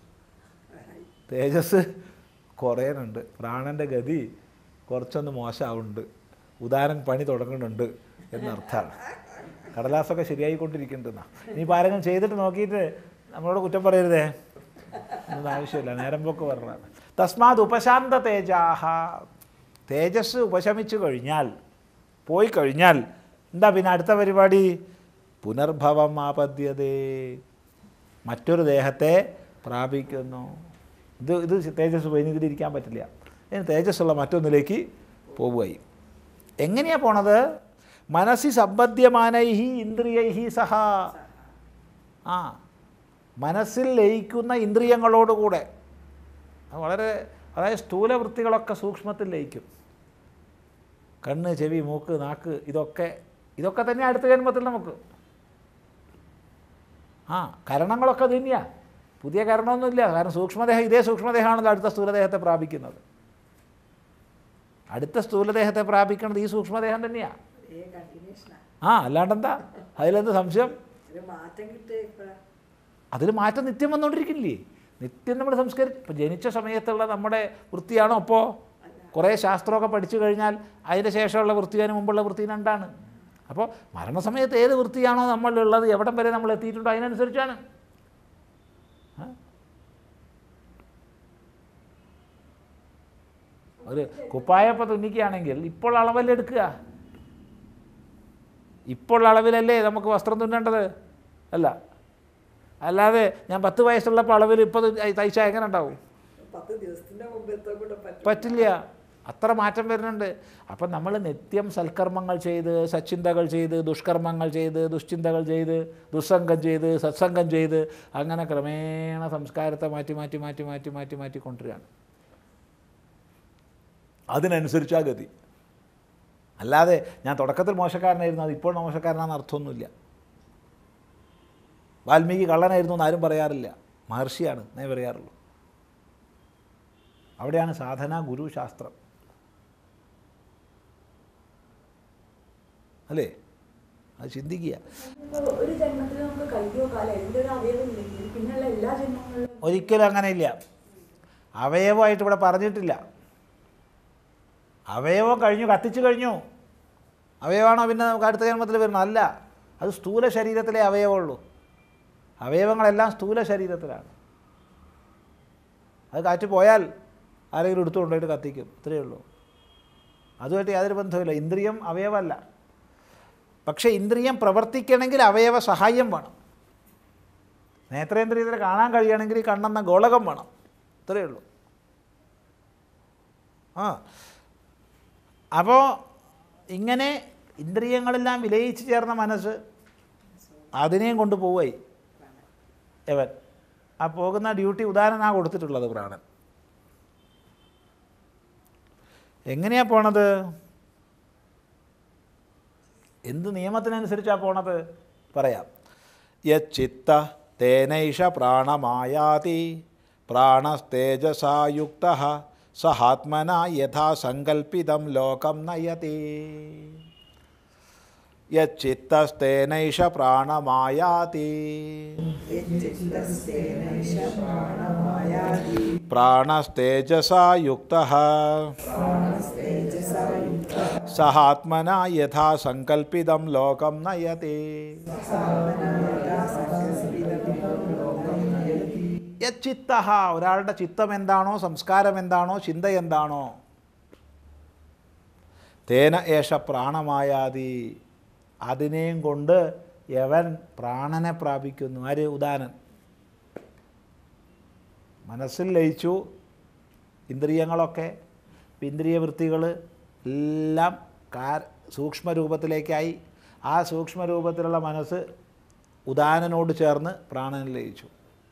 തേജസ് കുറയാനുണ്ട് പ്രാണൻ്റെ ഗതി കുറച്ചൊന്ന് മോശമാവുന്നുണ്ട് ഉദാഹരൺ പണി തുടങ്ങുന്നുണ്ട് എന്നർത്ഥമാണ് കടലാസൊക്കെ ശരിയായിക്കൊണ്ടിരിക്കുന്നുണ്ടെന്നാ ഇനിയിപ്പോൾ ആരെങ്കിലും ചെയ്തിട്ട് നോക്കിയിട്ട് നമ്മളോട് കുറ്റം പറയരുതേ ഒന്നും ആവശ്യമില്ല നേരം പോക്ക് പറഞ്ഞാണ് തസ്മാത് ഉപശാന്ത തേജാഹ തേജസ് ഉപശമിച്ചു കഴിഞ്ഞാൽ പോയി കഴിഞ്ഞാൽ എന്താ പിന്നെ അടുത്ത പരിപാടി പുനർഭവം ആപദ്യതേ മറ്റൊരു ദേഹത്തെ പ്രാപിക്കുന്നു ഇത് ഇത് തേജസ് പോയി ഇതിൽ ഇരിക്കാൻ പറ്റില്ല ഇനി തേജസ്സുള്ള മറ്റൊന്നിലേക്ക് പോവുകയായി എങ്ങനെയാണ് പോണത് മനസ്സി സംബദ്ധ്യമാനൈഹി ഇന്ദ്രിയൈഹി സഹ ആ മനസ്സിൽ ലയിക്കുന്ന ഇന്ദ്രിയങ്ങളോടുകൂടെ അത് വളരെ അതായത് സ്ഥൂല വൃത്തികളൊക്കെ സൂക്ഷ്മത്തിൽ ലയിക്കും കണ്ണ് ചെവി മൂക്ക് നാക്ക് ഇതൊക്കെ ഇതൊക്കെ തന്നെ അടുത്ത ജന്മത്തിൽ നമുക്ക് ആ കരണങ്ങളൊക്കെ ഇത് തന്നെയാണ് പുതിയ കരണമൊന്നുമില്ല കാരണം സൂക്ഷ്മദേഹം ഇതേ സൂക്ഷ്മദേഹമാണല്ലോ അടുത്ത സ്ഥൂലദേഹത്തെ പ്രാപിക്കുന്നത് അടുത്ത സ്ഥൂലദേഹത്തെ പ്രാപിക്കുന്നത് ഈ സൂക്ഷ്മദേഹം തന്നെയാണ് ഒരേ കണ്ടിന്യൂഷനാ ആ അല്ലാണ്ടെന്താ അതിലെന്ത് സംശയം ഒരു മാറ്റം കിട്ടുക ഇപ്പോഴാ അതിൽ മാറ്റം നിത്യം വന്നുകൊണ്ടിരിക്കില്ലേ നിത്യം നമ്മൾ സംസ്കരിച്ച് ഇപ്പം ജനിച്ച സമയത്തുള്ള നമ്മുടെ വൃത്തിയാണോ അപ്പോൾ കുറേ ശാസ്ത്രമൊക്കെ പഠിച്ചു കഴിഞ്ഞാൽ അതിൻ്റെ ശേഷമുള്ള വൃത്തിയാനും മുമ്പുള്ള വൃത്തി രണ്ടാണ് അപ്പോൾ മരണസമയത്ത് ഏത് വൃത്തിയാണോ നമ്മളുള്ളത് എവിടം വരെ നമ്മൾ എത്തിയിട്ടുണ്ടോ അതിനനുസരിച്ചാണ് ആ? ഒരു കുപ്പായപ്പം തുന്നിക്കുകയാണെങ്കിൽ ഇപ്പോൾ അളവല്ലേ എടുക്കുക ഇപ്പോൾ അളവിലല്ലേ നമുക്ക് വസ്ത്രം തുന്നേണ്ടത് അല്ല അല്ലാതെ ഞാൻ പത്ത് വയസ്സുള്ളപ്പോൾ അളവിൽ ഇപ്പോൾ തയ്ച്ചാൽ എങ്ങനെ ഉണ്ടാവും പത്ത് ദിവസത്തിന്റെ മുമ്പത്തെ കൂടെ പറ്റും പറ്റില്ല അത്ര മാറ്റം വരുന്നുണ്ട് അപ്പം നമ്മൾ നിത്യം സൽക്കർമ്മങ്ങൾ ചെയ്ത് സച്ചിന്തകൾ ചെയ്ത് ദുഷ്കർമ്മങ്ങൾ ചെയ്ത് ദുശ്ചിന്തകൾ ചെയ്ത് ദുസ്സംഗം ചെയ്ത് സത്സംഗം ചെയ്ത് അങ്ങനെ ക്രമേണ സംസ്കാരത്തെ മാറ്റി മാറ്റി മാറ്റി മാറ്റി മാറ്റി മാറ്റി കൊണ്ടുവരികയാണ് അതിനനുസരിച്ചാ ഗതി അല്ലാതെ ഞാൻ തുടക്കത്തിൽ മോശക്കാരനായിരുന്നു അത് ഇപ്പോൾ മോശക്കാരനാണെന്ന് അർത്ഥമൊന്നുമില്ല വാൽമീകി കള്ളനായിരുന്നു എന്ന് ആരും പറയാറില്ല മഹർഷിയാണ് എന്നേ പറയാറുള്ളൂ അവിടെയാണ് സാധന ഗുരു ശാസ്ത്രം അല്ലേ അത് ചിന്തിക്കുക ഒരു ജന്മത്തിൽ നമുക്ക് കയ്യോ കാലോ എന്തൊരു അവയവം ഇല്ലെങ്കിൽ പിന്നെയുള്ള എല്ലാ ജന്മങ്ങളിലും ഒരിക്കലും അങ്ങനെയില്ല അവയവമായിട്ട് ഇവിടെ പറഞ്ഞിട്ടില്ല അവയവം കഴിഞ്ഞു കത്തിച്ചു കഴിഞ്ഞു അവയവമാണോ പിന്നെ നമുക്ക് അടുത്ത ജന്മത്തിൽ വരുന്നത് അല്ല അത് സ്ഥൂല ശരീരത്തിലെ അവയവമുള്ളൂ അവയവങ്ങളെല്ലാം സ്ഥൂല ശരീരത്തിലാണ് അത് കാറ്റ് പോയാൽ ആരെങ്കിലും എടുത്തു കൊണ്ടുപോയിട്ട് കത്തിക്കും ഇത്രയേ ഉള്ളൂ അതുമായിട്ട് യാതൊരു ബന്ധവുമില്ല ഇന്ദ്രിയം അവയവമല്ല പക്ഷേ ഇന്ദ്രിയം പ്രവർത്തിക്കണമെങ്കിൽ അവയവ സഹായം വേണം നേത്രേന്ദ്രിയത്തിൽ കാണാൻ കഴിയണമെങ്കിൽ ഈ കണ്ണെന്ന ഗോളകം വേണം ഇത്രയേ ഉള്ളൂ ആ അപ്പോൾ ഇങ്ങനെ ഇന്ദ്രിയങ്ങളെല്ലാം വിലയിച്ച് ചേർന്ന മനസ്സ് അതിനെയും കൊണ്ട് പോവുകയായി എവൻ ആ പോകുന്ന ഡ്യൂട്ടി ഉദാഹരണമാണ് കൊടുത്തിട്ടുള്ളത് പ്രാണൻ എങ്ങനെയാ പോണത് എന്ത് നിയമത്തിനനുസരിച്ചാണ് പോണത് പറയാം യച്ചിത്ത തേനൈഷ പ്രാണമായാതി പ്രാണസ്തേജസായുക്ത സഹാത്മന യഥാ സങ്കൽപ്പിതം ലോകം നയതി യച്ചിത്തസ്തേനൈഷ പ്രാണമായാതി ചിത്തസ്തേനൈഷ പ്രാണമായാതി പ്രാണസ്തേജസായുക്ത തേജസായുക്ത സഹാത്മന യഥാ സങ്കൽപ്പിതം ലോകം നയതി യച്ചിത്ത ഒരാളുടെ ചിത്തം എന്താണോ സംസ്കാരം എന്താണോ ചിന്ത എന്താണോ തേന ഏഷ പ്രാണമായാതി അതിനെയും കൊണ്ട് യവൻ പ്രാണനെ പ്രാപിക്കുന്നു ആര് ഉദാനൻ മനസ്സിൽ ലയിച്ചു ഇന്ദ്രിയങ്ങളൊക്കെ ഇന്ദ്രിയ വൃത്തികൾ എല്ലാം കാ സൂക്ഷ്മരൂപത്തിലേക്കായി ആ സൂക്ഷ്മരൂപത്തിലുള്ള മനസ്സ് ഉദാനനോട് ചേർന്ന് പ്രാണനിൽ ലയിച്ചു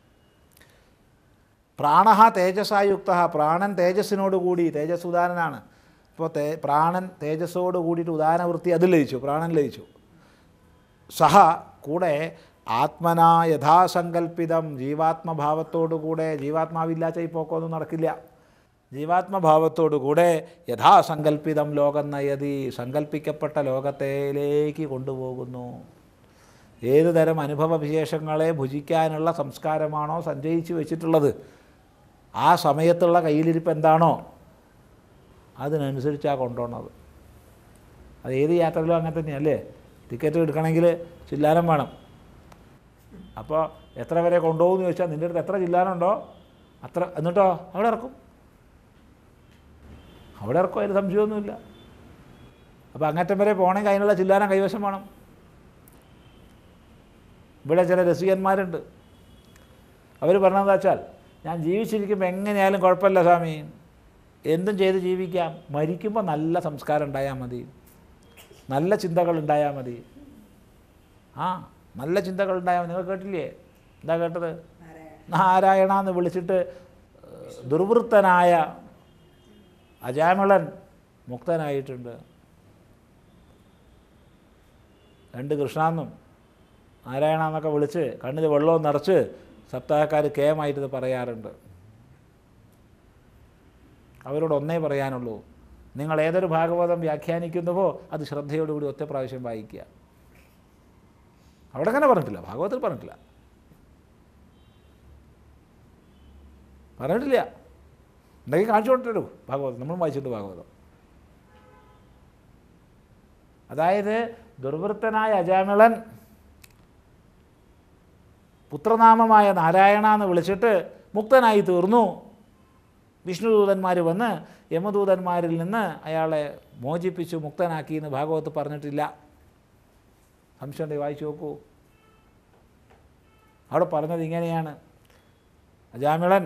പ്രാണ തേജസായുക്ത പ്രാണൻ തേജസ്സിനോട് കൂടി തേജസ് ഉദാനനാണ് ഇപ്പോൾ തേ പ്രാണൻ തേജസ്സോട് കൂടിയിട്ട് ഉദാനവൃത്തി അതിൽ ലയിച്ചു പ്രാണൻ ലയിച്ചു സഹ കൂടെ ആത്മനാ യഥാസങ്കൽപ്പിതം ജീവാത്മഭാവത്തോടുകൂടെ ജീവാത്മാവില്ലാച്ച ഈ പോക്കൊന്നും നടക്കില്ല ജീവാത്മഭാവത്തോടുകൂടെ യഥാസങ്കൽപ്പിതം ലോകം നയതി സങ്കല്പിക്കപ്പെട്ട ലോകത്തിലേക്ക് കൊണ്ടുപോകുന്നു ഏത് തരം അനുഭവ വിശേഷങ്ങളെ ഭുജിക്കാനുള്ള സംസ്കാരമാണോ സഞ്ചയിച്ച് വെച്ചിട്ടുള്ളത് ആ സമയത്തുള്ള കയ്യിലിരിപ്പ് എന്താണോ അതിനനുസരിച്ചാണ് കൊണ്ടുപോകുന്നത് അത് ഏത് യാത്രയിലും അങ്ങനെ തന്നെയല്ലേ ടിക്കറ്റ് എടുക്കണമെങ്കിൽ ചില്ലാനം വേണം അപ്പോൾ എത്ര വരെ കൊണ്ടുപോകുമെന്ന് ചോദിച്ചാൽ നിൻ്റെ അടുത്ത് എത്ര ചില്ലാനുണ്ടോ അത്ര എന്നിട്ടോ അവിടെ ഇറക്കും അവിടെ ഇറക്കും അതിൽ സംശയമൊന്നുമില്ല അപ്പോൾ അങ്ങറ്റം വരെ പോകണമെങ്കിൽ അതിനുള്ള ചില്ലാന കൈവശം വേണം ഇവിടെ ചില രസികന്മാരുണ്ട് അവർ പറഞ്ഞതെന്ന് വെച്ചാൽ ഞാൻ ജീവിച്ചിരിക്കുമ്പോൾ എങ്ങനെയായാലും കുഴപ്പമില്ല സ്വാമി എന്തും ചെയ്ത് ജീവിക്കാം മരിക്കുമ്പോൾ നല്ല സംസ്കാരം ഉണ്ടായാൽ മതി നല്ല ചിന്തകൾ ഉണ്ടായാൽ മതി ആ നല്ല ചിന്തകൾ ഉണ്ടായാൽ മതി നിങ്ങൾ കേട്ടില്ലേ എന്താ കേട്ടത് നാരായണ നാരായണ എന്ന് വിളിച്ചിട്ട് ഏഹ്, ദുർവൃത്തനായ അജാമിളൻ മുക്തനായിട്ടുണ്ട് രണ്ട് കൃഷ്ണാന്നും നാരായണ എന്നൊക്കെ വിളിച്ച് കണ്ണിൽ വെള്ളവും നിറച്ച് സപ്താഹക്കാർ കേമായിട്ട് ഇത് പറയാറുണ്ട് അവരോട് ഒന്നേ പറയാനുള്ളൂ നിങ്ങൾ ഏതൊരു ഭാഗവതം വ്യാഖ്യാനിക്കുന്നുവോ അത് ശ്രദ്ധയോടുകൂടി ഒറ്റ പ്രാവശ്യം വായിക്കുക അവിടെ അങ്ങനെ പറഞ്ഞിട്ടില്ല ഭാഗവതത്തിൽ പറഞ്ഞിട്ടില്ല പറഞ്ഞിട്ടില്ല ഉണ്ടെങ്കിൽ കാണിച്ചു കൊടുത്തരൂ ഭാഗവതം നമ്മൾ വായിച്ചിട്ട് ഭാഗവതം അതായത് ദുർവൃത്തനായ അജാമിളൻ പുത്രനാമമായ നാരായണ എന്ന് വിളിച്ചിട്ട് മുക്തനായി തീർന്നു വിഷ്ണുദൂതന്മാർ വന്ന് യമദൂതന്മാരിൽ നിന്ന് അയാളെ മോചിപ്പിച്ചു മുക്തനാക്കി എന്ന് ഭാഗവത്ത് പറഞ്ഞിട്ടില്ല സംശയം ഉണ്ടെങ്കിൽ വായിച്ചു നോക്കൂ അവിടെ പറഞ്ഞത് ഇങ്ങനെയാണ് അജാമിളൻ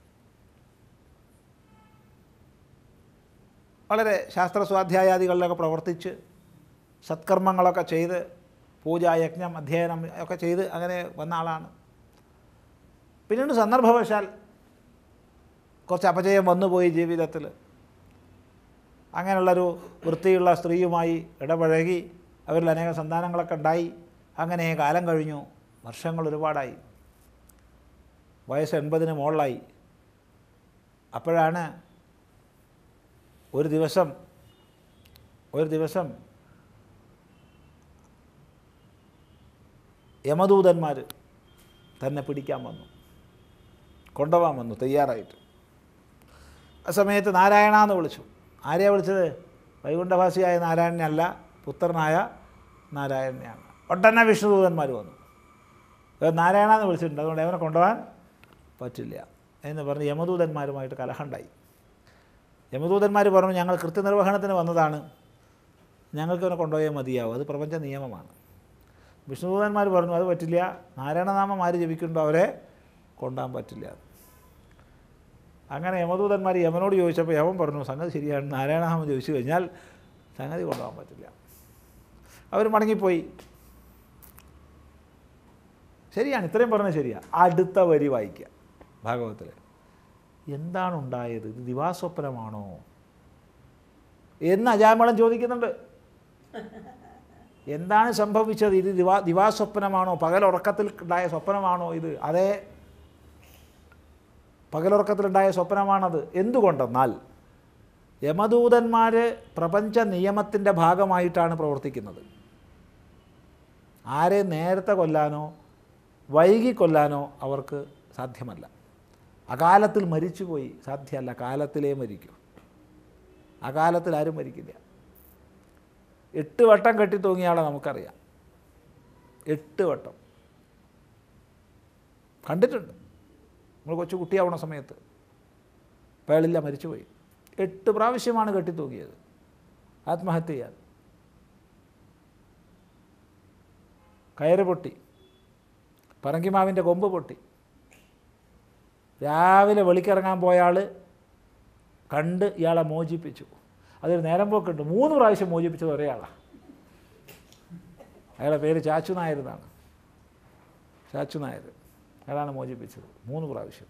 വളരെ ശാസ്ത്ര സ്വാധ്യായാദികളിലൊക്കെ പ്രവർത്തിച്ച് സത്കർമ്മങ്ങളൊക്കെ ചെയ്ത് പൂജ യജ്ഞം അധ്യയനം ഒക്കെ ചെയ്ത് അങ്ങനെ വന്ന ആളാണ് പിന്നീട് സന്ദർഭവശാൽ കുറച്ച് അപജയം വന്നുപോയി ജീവിതത്തിൽ അങ്ങനെയുള്ളൊരു വൃത്തിയുള്ള സ്ത്രീയുമായി ഇടപഴകി അവരിൽ അനേകം സന്താനങ്ങളൊക്കെ ഉണ്ടായി അങ്ങനെ കാലം കഴിഞ്ഞു വർഷങ്ങൾ ഒരുപാടായി വയസ്സ് എൺപതിന് മുകളിലായി അപ്പോഴാണ് ഒരു ദിവസം ഒരു ദിവസം യമദൂതന്മാർ തന്നെ പിടിക്കാൻ വന്നു കൊണ്ടുപോകാൻ വന്നു തയ്യാറായിട്ട് ആ സമയത്ത് നാരായണ എന്ന് വിളിച്ചു ആരെയാ വിളിച്ചത് വൈകുണ്ഠവാസിയായ നാരായണനല്ല പുത്രനായ നാരായണനെയാണ് ഒട്ടന്നെ വിഷ്ണുദൂതന്മാർ വന്നു ഇവൻ നാരായണ എന്ന് വിളിച്ചിട്ടുണ്ട് അതുകൊണ്ട് അവനെ കൊണ്ടുപോകാൻ പറ്റില്ല എന്ന് പറഞ്ഞ് യമദൂതന്മാരുമായിട്ട് കലഹമുണ്ടായി യമദൂതന്മാർ പറഞ്ഞു ഞങ്ങൾ കൃത്യനിർവഹണത്തിന് വന്നതാണ് ഞങ്ങൾക്ക് അവനെ കൊണ്ടുപോയാൽ മതിയാവും അത് പ്രപഞ്ച നിയമമാണ് വിഷ്ണുദൂതന്മാർ പറഞ്ഞു അത് പറ്റില്ല നാരായണനാമം ആര് ജപിക്കുന്നുണ്ടോ അവരെ കൊണ്ടുപോകാൻ പറ്റില്ല അങ്ങനെ യമദൂതന്മാർ യമനോട് ചോദിച്ചപ്പോൾ യമൻ പറഞ്ഞു സംഗതി ശരിയാണ് നാരായണനാമം ചോദിച്ചു കഴിഞ്ഞാൽ സംഗതി കൊണ്ടുപോകാൻ പറ്റില്ല അവർ മടങ്ങിപ്പോയി ശരിയാണ് ഇത്രയും പറഞ്ഞത് ശരിയാണ് അടുത്ത വരി വായിക്കുക ഭാഗവത്തിൽ എന്താണ് ഉണ്ടായത് ഇത് ദിവാസ്വപ്നമാണോ എന്ന് അജാമളം ചോദിക്കുന്നുണ്ട് എന്താണ് സംഭവിച്ചത് ഇത് ദിവാ ദിവാസ്വപ്നമാണോ പകലുറക്കത്തിൽ ഉണ്ടായ സ്വപ്നമാണോ ഇത് അതേ പകലുറക്കത്തിലുണ്ടായ സ്വപ്നമാണത് എന്തുകൊണ്ടെന്നാൽ യമദൂതന്മാർ പ്രപഞ്ച നിയമത്തിൻ്റെ ഭാഗമായിട്ടാണ് പ്രവർത്തിക്കുന്നത് ആരെ നേരത്തെ കൊല്ലാനോ വൈകി കൊല്ലാനോ അവർക്ക് സാധ്യമല്ല അകാലത്തിൽ മരിച്ചുപോയി സാധ്യമല്ല കാലത്തിലേ മരിക്കൂ അകാലത്തിൽ ആരും മരിക്കില്ല എട്ട് വട്ടം കെട്ടി തൂങ്ങിയ ആളെ നമുക്കറിയാം എട്ട് വട്ടം കണ്ടിട്ടുണ്ട് നമ്മൾ കൊച്ചു കുട്ടിയാവണ സമയത്ത് പേളില്ല മരിച്ചുപോയി എട്ട് പ്രാവശ്യമാണ് കെട്ടി തൂങ്ങിയത് ആത്മഹത്യ ചെയ്യാൻ കയറ് പൊട്ടി പറങ്കിമാവിൻ്റെ കൊമ്പ് പൊട്ടി രാവിലെ വെളിക്കിറങ്ങാൻ പോയ ആൾ കണ്ട് ഇയാളെ മോചിപ്പിച്ചു അതൊരു നേരം പോക്കുണ്ട് മൂന്ന് പ്രാവശ്യം മോചിപ്പിച്ചത് ഒരേ ആളാണ് അയാളുടെ പേര് ചാച്ചു നായർ എന്നാണ് ചാച്ചു നായർ അയാളാണ് മോചിപ്പിച്ചത് മൂന്ന് പ്രാവശ്യം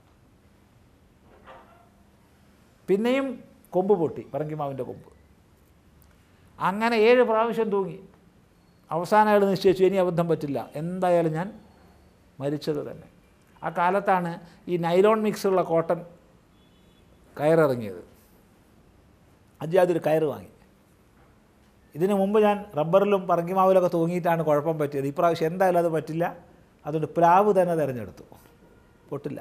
പിന്നെയും കൊമ്പ് പൊട്ടി പറങ്കിമാവിൻ്റെ കൊമ്പ് അങ്ങനെ ഏഴ് പ്രാവശ്യം തൂങ്ങി അവസാനം അയാൾ നിശ്ചയിച്ചു ഇനി അബദ്ധം പറ്റില്ല എന്തായാലും ഞാൻ മരിച്ചത് തന്നെ ആ കാലത്താണ് ഈ നൈലോൺ മിക്സുള്ള കോട്ടൺ കയറിറങ്ങിയത് അജാതൊരു കയറ് വാങ്ങി ഇതിനു മുമ്പ് ഞാൻ റബ്ബറിലും പറങ്കിമാവിലൊക്കെ തൂങ്ങിയിട്ടാണ് കുഴപ്പം പറ്റിയത് ഇപ്രാവശ്യം എന്തായാലും അത് പറ്റില്ല അതുകൊണ്ട് പ്ലാവ് തന്നെ തിരഞ്ഞെടുത്തു പൊട്ടില്ല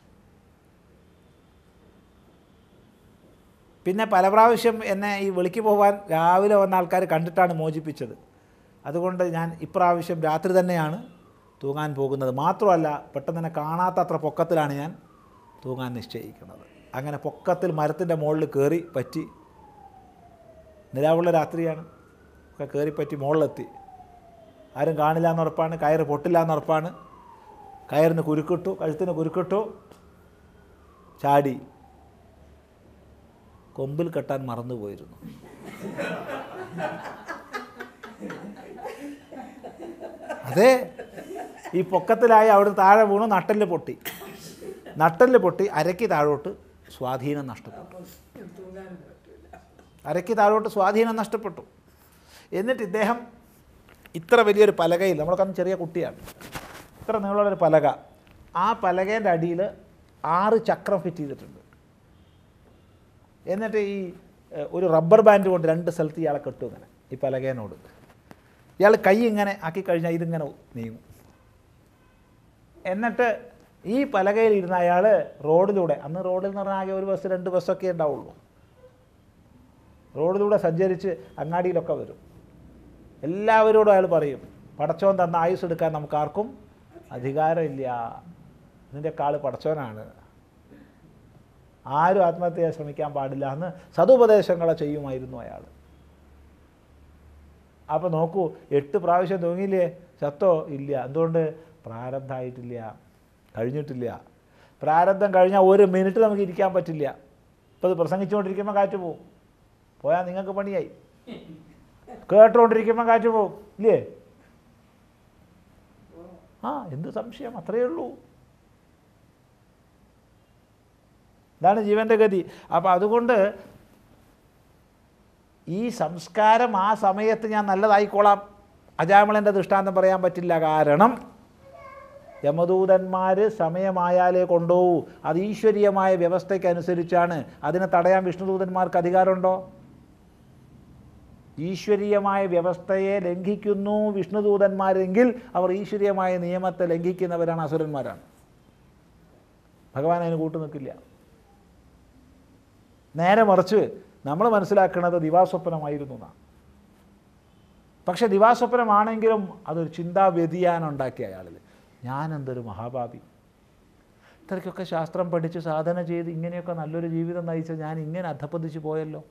പിന്നെ പല പ്രാവശ്യം എന്നെ ഈ വിളിക്ക് പോകാൻ രാവിലെ വന്ന ആൾക്കാർ കണ്ടിട്ടാണ് മോചിപ്പിച്ചത് അതുകൊണ്ട് ഞാൻ ഇപ്രാവശ്യം രാത്രി തന്നെയാണ് തൂങ്ങാൻ പോകുന്നത് മാത്രമല്ല പെട്ടെന്ന് തന്നെ കാണാത്ത അത്ര പൊക്കത്തിലാണ് ഞാൻ തൂങ്ങാൻ നിശ്ചയിക്കുന്നത് അങ്ങനെ പൊക്കത്തിൽ മരത്തിൻ്റെ മുകളിൽ കയറി പറ്റി നിലാവുള്ള രാത്രിയാണ് ഒക്കെ കയറിപ്പറ്റി മുകളിലെത്തി ആരും കാണില്ല എന്നുറപ്പാണ് കയറ് പൊട്ടില്ല എന്നുറപ്പാണ് കയറിന് കുരുക്കിട്ടു കഴുത്തിന് കുരുക്കിട്ടു ചാടി കൊമ്പിൽ കെട്ടാൻ മറന്നുപോയിരുന്നു അതെ ഈ പൊക്കത്തിലായി അവിടെ താഴെ വീണു നട്ടല് പൊട്ടി നട്ടല് പൊട്ടി അരയ്ക്ക് താഴോട്ട് സ്വാധീനം നഷ്ടപ്പെട്ടു അരയ്ക്ക് താഴോട്ട് സ്വാധീനം നഷ്ടപ്പെട്ടു എന്നിട്ട് ഇദ്ദേഹം ഇത്ര വലിയൊരു പലകയിൽ നമ്മളൊക്കെ അന്ന് ചെറിയ കുട്ടിയാണ് ഇത്ര നീളമുള്ളൊരു പലക ആ പലകേൻ്റെ അടിയിൽ ആറ് ചക്രം ഫിറ്റ് ചെയ്തിട്ടുണ്ട് എന്നിട്ട് ഈ ഏഹ്, ഒരു റബ്ബർ ബാൻഡ് കൊണ്ട് രണ്ട് സ്ഥലത്ത് ഇയാളെ കെട്ടും ഇങ്ങനെ ഈ പലകേനോട് ഇയാൾ കൈ ഇങ്ങനെ ആക്കി കഴിഞ്ഞാൽ ഇതിങ്ങനെ നീങ്ങും എന്നിട്ട് ഈ പലകയിൽ ഇരുന്ന അയാൾ റോഡിലൂടെ അന്ന് റോഡിൽ എന്ന് പറഞ്ഞാൽ ആകെ ഒരു ബസ് രണ്ട് ബസ്സൊക്കെ ഉണ്ടാവുള്ളൂ റോഡിലൂടെ സഞ്ചരിച്ച് അങ്ങാടിയിലൊക്കെ വരും എല്ലാവരോടും അയാൾ പറയും പടച്ചോൻ തന്ന ആയുസ് എടുക്കാൻ നമുക്ക് ആർക്കും അധികാരമില്ല ഇതിൻ്റെ കാള് പടച്ചോനാണ് ആരും ആത്മഹത്യ ചെയ്യാൻ ശ്രമിക്കാൻ പാടില്ല എന്ന് സതുപദേശങ്ങളെ ചെയ്യുമായിരുന്നു അയാൾ അപ്പോൾ നോക്കൂ എട്ട് പ്രാവശ്യം തൂങ്ങിയില്ലേ ചത്തോ ഇല്ല എന്തുകൊണ്ട് പ്രാരബ്ധമായിട്ടില്ല കഴിഞ്ഞിട്ടില്ല പ്രാരബ്ധം കഴിഞ്ഞാൽ ഒരു മിനിറ്റ് നമുക്ക് ഇരിക്കാൻ പറ്റില്ല ഇപ്പോൾ ഇത് പ്രസംഗിച്ചുകൊണ്ടിരിക്കുമ്പോൾ കാറ്റ് പോവും പോയാൽ നിങ്ങൾക്ക് പണിയായി കേട്ടുകൊണ്ടിരിക്കുമ്പോൾ കാറ്റ് പോവും ഇല്ലേ ആ എന്ത് സംശയം അത്രയേ ഉള്ളൂ ഇതാണ് ജീവൻ്റെ ഗതി അപ്പോൾ അതുകൊണ്ട് ഈ സംസ്കാരം ആ സമയത്ത് ഞാൻ നല്ലതായിക്കോളാം അജാമിളൻ്റെ ദൃഷ്ടാന്തം പറയാൻ പറ്റില്ല കാരണം യമദൂതന്മാർ സമയമായാലേ കൊണ്ടുപോകൂ അത് ഈശ്വരീയമായ വ്യവസ്ഥയ്ക്കനുസരിച്ചാണ് അതിനെ തടയാൻ വിഷ്ണുദൂതന്മാർക്ക് അധികാരമുണ്ടോ ഈശ്വരീയമായ വ്യവസ്ഥയെ ലംഘിക്കുന്നു വിഷ്ണുദൂതന്മാരെങ്കിൽ അവർ ഈശ്വരീയമായ നിയമത്തെ ലംഘിക്കുന്നവരാണ് അസുരന്മാരാണ് ഭഗവാൻ അതിന് കൂട്ടു നിൽക്കില്ല നേരെ മറിച്ച് നമ്മൾ മനസ്സിലാക്കുന്നത് ദിവാസ്വപ്നമായിരുന്നു എന്നാണ് പക്ഷെ ദിവാസ്വപ്നമാണെങ്കിലും അതൊരു ചിന്താ വ്യതിയാനം ഉണ്ടാക്കിയ അയാളിൽ ഞാൻ എന്തൊരു മഹാഭാവി ഇത്രയ്ക്കൊക്കെ ശാസ്ത്രം പഠിച്ച് സാധന ചെയ്ത് ഇങ്ങനെയൊക്കെ നല്ലൊരു ജീവിതം നയിച്ച ഞാൻ ഇങ്ങനെ അധപ്പതിച്ച് പോയല്ലോ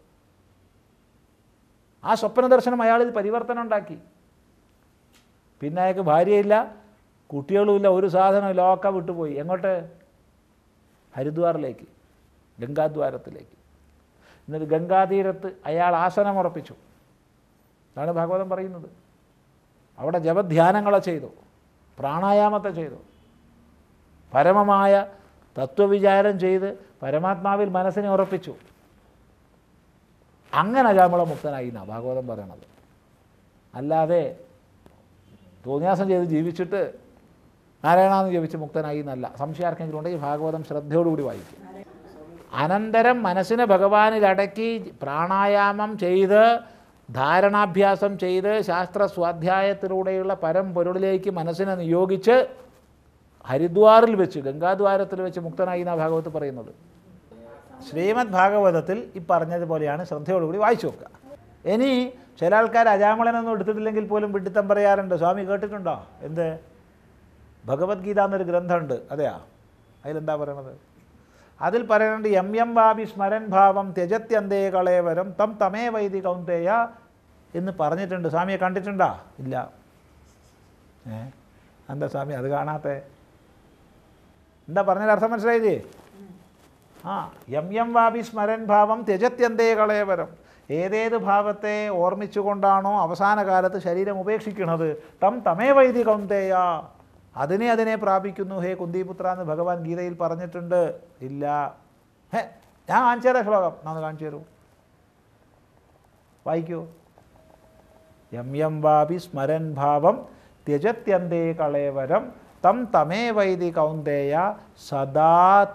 ആ സ്വപ്ന ദർശനം അയാളിൽ പരിവർത്തനം ഉണ്ടാക്കി പിന്നെ അയാൾക്ക് ഭാര്യയില്ല കുട്ടികളുമില്ല ഒരു സാധനമില്ല ഒക്കെ വിട്ടുപോയി എങ്ങോട്ട് ഹരിദ്വാറിലേക്ക് ഗംഗാദ്വാരത്തിലേക്ക് എന്നിട്ട് ഗംഗാതീരത്ത് അയാൾ ആസനം ഉറപ്പിച്ചു അതാണ് ഭാഗവതം പറയുന്നത് അവിടെ ജപധ്യാനങ്ങളെ ചെയ്തു പ്രാണായാമത്തെ ചെയ്തു പരമമായ തത്വവിചാരം ചെയ്ത് പരമാത്മാവിൽ മനസ്സിനെ ഉറപ്പിച്ചു അങ്ങനെ അജാമള മുക്തനായി എന്നാണ് ഭാഗവതം പറയണത് അല്ലാതെ തോന്നിയാസം ചെയ്ത് ജീവിച്ചിട്ട് നാരായണാന്ന് ജപിച്ച് മുക്തനായി എന്നല്ല സംശയാർക്കെങ്കിലും ഉണ്ടെങ്കിൽ ഭാഗവതം ശ്രദ്ധയോടുകൂടി വായിക്കും അനന്തരം മനസ്സിനെ ഭഗവാനിലടക്കി പ്രാണായാമം ചെയ്ത് ധാരണാഭ്യാസം ചെയ്ത് ശാസ്ത്ര സ്വാധ്യായത്തിലൂടെയുള്ള പരമ്പൊരുളിലേക്ക് മനസ്സിനെ നിയോഗിച്ച് ഹരിദ്വാറിൽ വെച്ച് ഗംഗാദ്വാരത്തിൽ വെച്ച് മുക്തനായി എന്നാണ് ഭാഗവത്ത് പറയുന്നത് ശ്രീമദ് ഭാഗവതത്തിൽ ഈ പറഞ്ഞതുപോലെയാണ് ശ്രദ്ധയോടുകൂടി വായിച്ചു നോക്കുക ഇനി ചില ആൾക്കാർ അജാമളനൊന്നും എടുത്തിട്ടില്ലെങ്കിൽ പോലും വിഡിത്തം പറയാറുണ്ട് സ്വാമി കേട്ടിട്ടുണ്ടോ എന്ത് ഭഗവത്ഗീത എന്നൊരു ഗ്രന്ഥമുണ്ട് അതെയാ അതിലെന്താ പറയണത് അതിൽ പറയുന്നുണ്ട് എം എം വാപി സ്മരൻ ഭാവം ത്യജത്യന്തേ കളേവരം തം തമേ വൈദി കൗന്തേയ എന്ന് പറഞ്ഞിട്ടുണ്ട് സ്വാമിയെ കണ്ടിട്ടുണ്ടോ ഇല്ല ഏ എന്താ സ്വാമി അത് കാണാത്തെ എന്താ പറഞ്ഞതിൽ അർത്ഥം മനസ്സിലായില്ലേ ആ യം യം വാപി സ്മരൻ ഭാവം ത്യജത്യന്തേ കളേവരം ഏതേത് ഭാവത്തെ ഓർമ്മിച്ചുകൊണ്ടാണോ അവസാന കാലത്ത് ശരീരം ഉപേക്ഷിക്കുന്നത് തം തമേ വൈദി കൗന്തേയ അതിനെ അതിനെ പ്രാപിക്കുന്നു ഹേ കുന്തിപുത്ര എന്ന് ഭഗവാൻ ഗീതയിൽ പറഞ്ഞിട്ടുണ്ട് ഇല്ല ഹേ ഞാൻ കാണിച്ചു തരാം ശ്ലോകം നാന്ന് കാണിച്ചു തരൂ വായിക്കൂ യം യം വാപി സ്മരൻ ഭാവം ത്യജത്യന്തേ കളേവരം തം തമേ വൈദി കൗന്ദേയ സദാ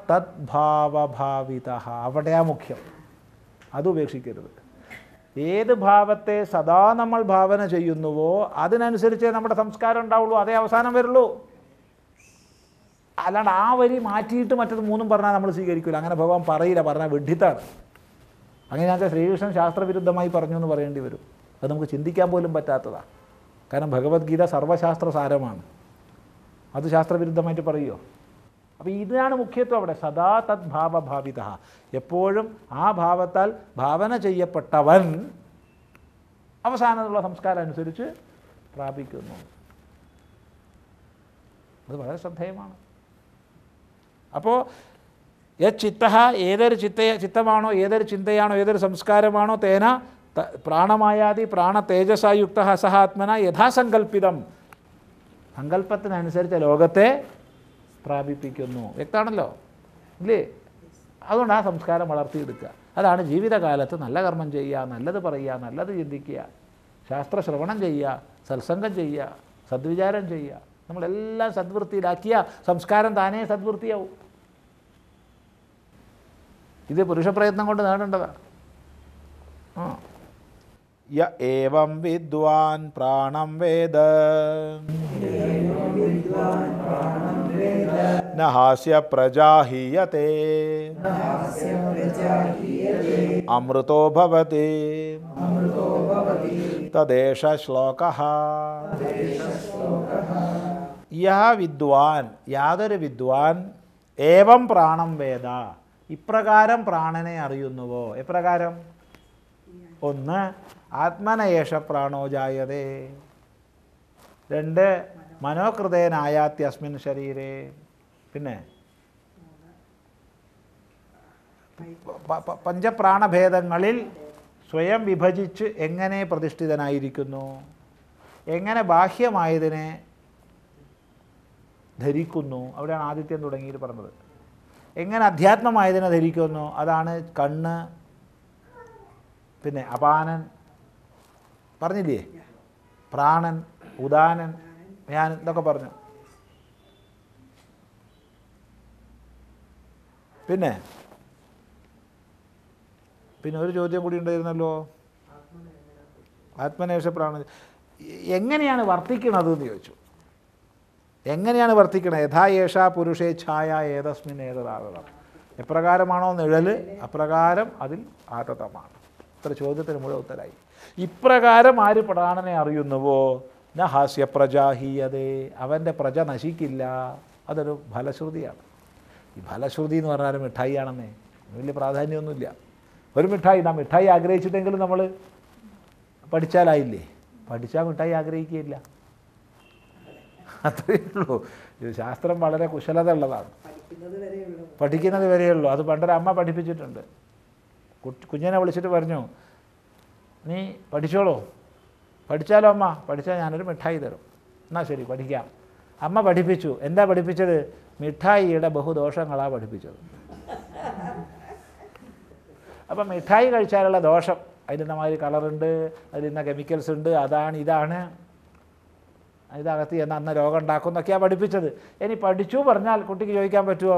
തദ്ഭാവഭാവിത അവിടെയാ മുഖ്യം അത് ഉപേക്ഷിക്കരുത് ഏത് ഭാവത്തെ സദാ നമ്മൾ ഭാവന ചെയ്യുന്നുവോ അതിനനുസരിച്ചേ നമ്മുടെ സംസ്കാരം ഉണ്ടാവുള്ളൂ അതേ അവസാനം വരുള്ളൂ അല്ലാണ്ട് ആ വരി മാറ്റിയിട്ട് മറ്റത് മൂന്നും പറഞ്ഞാൽ നമ്മൾ സ്വീകരിക്കില്ല അങ്ങനെ ഭഗവാൻ പറയില്ല പറഞ്ഞാൽ വിഡ്ഢിത്താണ് അങ്ങനെ ഞങ്ങൾക്ക് ശ്രീകൃഷ്ണൻ ശാസ്ത്രവിരുദ്ധമായി പറഞ്ഞു എന്ന് പറയേണ്ടി വരും അത് നമുക്ക് ചിന്തിക്കാൻ പോലും പറ്റാത്തതാണ് കാരണം ഭഗവത്ഗീത സർവശാസ്ത്ര സാരമാണ് അത് ശാസ്ത്രവിരുദ്ധമായിട്ട് പറയുമോ അപ്പോൾ ഇതിനാണ് മുഖ്യത്വം അവിടെ സദാ തദ് ഭാവഭാവിത എപ്പോഴും ആ ഭാവത്താൽ ഭാവന ചെയ്യപ്പെട്ടവൻ അവസാനമുള്ള സംസ്കാരം അനുസരിച്ച് പ്രാപിക്കുന്നു അത് വളരെ ശ്രദ്ധേയമാണ് അപ്പോൾ യച്ചിത്ത ഏതൊരു ചിത്ത ചിത്തമാണോ ഏതൊരു ചിന്തയാണോ ഏതൊരു സംസ്കാരമാണോ തേന ത- പ്രാണമായാതി പ്രാണ തേജസായുക്ത സഹാത്മന യഥാസങ്കല്പിതം സങ്കല്പത്തിനനുസരിച്ച ലോകത്തെ പ്രാപിപ്പിക്കുന്നു വ്യക്തമാണല്ലോ ഇല്ലേ അതുകൊണ്ട് ആ സംസ്കാരം വളർത്തിയെടുക്കുക അതാണ് ജീവിതകാലത്ത് നല്ല കർമ്മം ചെയ്യുക നല്ലത് പറയുക നല്ലത് ചിന്തിക്കുക ശാസ്ത്ര ശ്രവണം ചെയ്യുക സത്സംഗം ചെയ്യുക സദ്വിചാരം ചെയ്യുക നമ്മളെല്ലാം സദ്വൃത്തിയിലാക്കിയ സംസ്കാരം താനേ സദ്വൃത്തിയാവും ഇത് പുരുഷപ്രയത്നം കൊണ്ട് നേടേണ്ടതാണ് ആ യ ഏവം വിദ്വാൻ പ്രാണം വേദ ന ഹാസ്യ പ്രജാഹീയത്തെ അമൃതോ ഭവതി തദ്ദേശ ശ്ലോക യഹ വിദ്വാൻ യാതൊരു വിദ്വാൻ ഏവം പ്രാണം വേദ ഇപ്രകാരം പ്രാണനെ അറിയുന്നുവോ എപ്രകാരം ഒന്ന് ആത്മനയേഷ പ്രാണോ ജായതേ രണ്ട് മനോകൃതേനായാത്യസ്മിൻ ശരീരേ പിന്നെ പ- പ- പഞ്ചപ്രാണഭേദങ്ങളിൽ സ്വയം വിഭജിച്ച് എങ്ങനെ പ്രതിഷ്ഠിതനായിരിക്കുന്നു എങ്ങനെ ബാഹ്യമായതിനെ ധരിക്കുന്നു അവിടെയാണ് ആദിത്യം തുടങ്ങിയിട്ട് പറഞ്ഞത് എങ്ങനെ അധ്യാത്മമായതിനെ ധരിക്കുന്നു അതാണ് കണ്ണ് പിന്നെ അപാനൻ പറഞ്ഞില്ലേ പ്രാണൻ ഉദാനൻ ഞാൻ ഇതൊക്കെ പറഞ്ഞു പിന്നെ പിന്നെ ഒരു ചോദ്യം കൂടി ഉണ്ടായിരുന്നല്ലോ ആത്മനേഷ പ്രാണ എങ്ങനെയാണ് വർത്തിക്കുന്നത് എന്ന് ചോദിച്ചു എങ്ങനെയാണ് വർത്തിക്കണത് യഥാ യേഷ പുരുഷേ ഛായ ഏതസ്മിൻ ഏതതാകണം എപ്രകാരമാണോ നിഴൽ അപ്രകാരം അതിൽ ആതതമാണ് ഇത്ര ചോദ്യത്തിന് മുഴുവൻ ഉത്തരായി ഇപ്രകാരം ആര് പ്രാണനെ അറിയുന്നുവോ ന ഹാസ്യ പ്രജാഹീയതേ അവൻ്റെ പ്രജ നശിക്കില്ല അതൊരു ഫലശ്രുതിയാണ് ഈ ഫലശ്രുതി എന്ന് പറഞ്ഞാൽ മിഠായി ആണെന്നേ വലിയ പ്രാധാന്യമൊന്നുമില്ല ഒരു മിഠായി നാം മിഠായി ആഗ്രഹിച്ചിട്ടെങ്കിലും നമ്മൾ പഠിച്ചാലായില്ലേ പഠിച്ചാൽ മിഠായി ആഗ്രഹിക്കുകയില്ല അത്രയേ ഉള്ളൂ ഇത് ശാസ്ത്രം വളരെ കുശലത ഉള്ളതാണ് പഠിക്കുന്നത് വരെയുള്ളൂ പഠിക്കുന്നത് വരെയുള്ളൂ അത് പണ്ടൊരു അമ്മ പഠിപ്പിച്ചിട്ടുണ്ട് കുട്ടി കുഞ്ഞിനെ വിളിച്ചിട്ട് പറഞ്ഞു നീ പഠിച്ചോളൂ പഠിച്ചാലോ അമ്മ പഠിച്ചാൽ ഞാനൊരു മിഠായി തരും എന്നാൽ ശരി പഠിക്കാം അമ്മ പഠിപ്പിച്ചു എന്താ പഠിപ്പിച്ചത് മിഠായിയുടെ ബഹുദോഷങ്ങളാണ് പഠിപ്പിച്ചത് അപ്പം മിഠായി കഴിച്ചാലുള്ള ദോഷം അതിൻ്റെ മാതിരി കളറുണ്ട് അതിൽ ഇന്ന കെമിക്കൽസ് ഉണ്ട് അതാണ് ഇതാണ് ഇതകത്ത് ചെന്ന് അന്ന് രോഗം ഉണ്ടാക്കും എന്നൊക്കെയാണ് പഠിപ്പിച്ചത് ഇനി പഠിച്ചു പറഞ്ഞാൽ കുട്ടിക്ക് ചോദിക്കാൻ പറ്റുമോ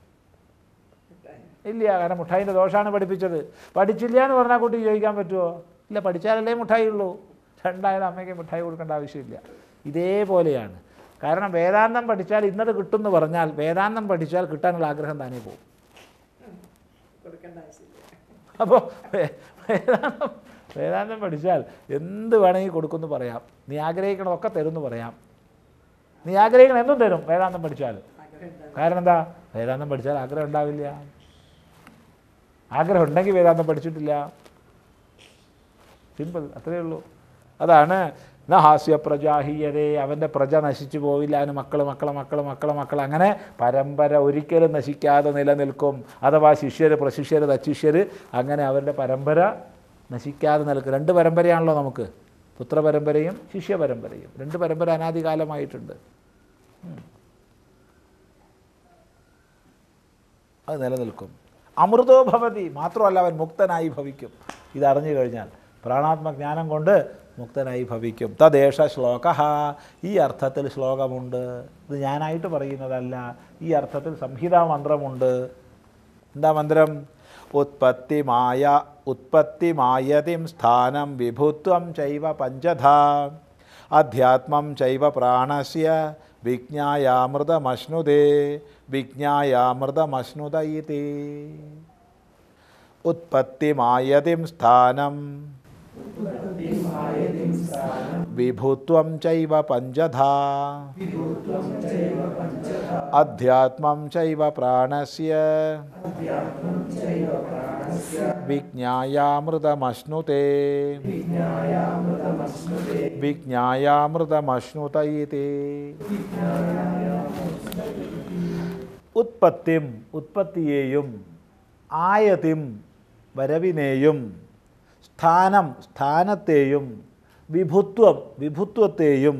ഇല്ല കാരണം മുട്ടായിൻ്റെ ദോഷമാണ് പഠിപ്പിച്ചത് പഠിച്ചില്ല എന്ന് പറഞ്ഞാൽ കുട്ടിക്ക് ചോദിക്കാൻ പറ്റുമോ ഇല്ല പഠിച്ചാലല്ലേ മുട്ടായി ഉള്ളൂ രണ്ടായാലും അമ്മയ്ക്ക് മിഠായി കൊടുക്കേണ്ട ആവശ്യമില്ല ഇതേപോലെയാണ് കാരണം വേദാന്തം പഠിച്ചാൽ ഇന്നത് കിട്ടുമെന്ന് പറഞ്ഞാൽ വേദാന്തം പഠിച്ചാൽ കിട്ടാനുള്ള ആഗ്രഹം താനേ പോകും കൊടുക്കേണ്ട ആവശ്യമില്ല അപ്പോൾ വേദാന്തം വേദാന്തം പഠിച്ചാൽ എന്ത് വേണമെങ്കിൽ കൊടുക്കുമെന്ന് പറയാം നീ ആഗ്രഹിക്കണതൊക്കെ തരുമെന്ന് പറയാം നീ ആഗ്രഹിക്കണം എന്തും തരും വേദാന്തം പഠിച്ചാൽ ആഗ്രഹം ഉണ്ടാവും കാരണം എന്താ വേദാന്തം പഠിച്ചാൽ ആഗ്രഹം ഉണ്ടാവില്ല ആഗ്രഹം ഉണ്ടെങ്കിൽ വേദാന്തം പഠിച്ചിട്ടില്ല സിമ്പിൾ അത്രയേ ഉള്ളൂ അതാണ് ന ഹാസ്യ പ്രജാഹീയതേ അവൻ്റെ പ്രജ നശിച്ചു പോവില്ല അവന് മക്കൾ മക്കൾ മക്കൾ മക്കൾ മക്കൾ അങ്ങനെ പരമ്പര ഒരിക്കലും നശിക്കാതെ നിലനിൽക്കും അഥവാ ശിഷ്യർ പ്രശിഷ്യർ തച്ചിഷ്യർ അങ്ങനെ അവരുടെ പരമ്പര നശിക്കാതെ നിൽക്കും രണ്ട് പരമ്പരയാണല്ലോ നമുക്ക് പുത്രപരമ്പരയും ശിഷ്യപരമ്പരയും രണ്ട് പരമ്പര അനാദികാലമായിട്ടുണ്ട് അത് നിലനിൽക്കും അമൃതോ ഭവതി മാത്രമല്ല അവൻ മുക്തനായി ഭവിക്കും ഇതറിഞ്ഞു കഴിഞ്ഞാൽ പ്രാണാത്മജ്ഞാനം കൊണ്ട് മുക്തനായി ഭവിക്കും തദ്ദേശ ശ്ലോക ഈ അർത്ഥത്തിൽ ശ്ലോകമുണ്ട് ഇത് ഞാനായിട്ട് പറയുന്നതല്ല ഈ അർത്ഥത്തിൽ സംഹിതാ മന്ത്രമുണ്ട് എന്താ മന്ത്രം ഉത്പത്തിമായ ഉത്പത്തിമായതിം സ്ഥാനം വിഭുത്വം ചൈവ പഞ്ചധ അധ്യാത്മം ചൈവ പ്രാണസ്യ വിജ്ഞായാമൃതമശ്നുതേ വിജ്ഞായാമൃതമശ്നുത ഇതി ഉത്പത്തിമായതിം സ്ഥാനം വിഭുത്വം ചൈവ പഞ്ചധാ അധ്യാത്മം ചൈവ പ്രാണസ്യ വിജ്ഞായാമൃതമശ്നുതേ വിജ്ഞായാമൃതമശ്നുത ഇതി ഉത്പത്തിം ഉത്പത്തിയെയും ആയതിം വരവിനെയും സ്ഥാനം സ്ഥാനത്തെയും വിഭുത്വം വിഭുത്വത്തെയും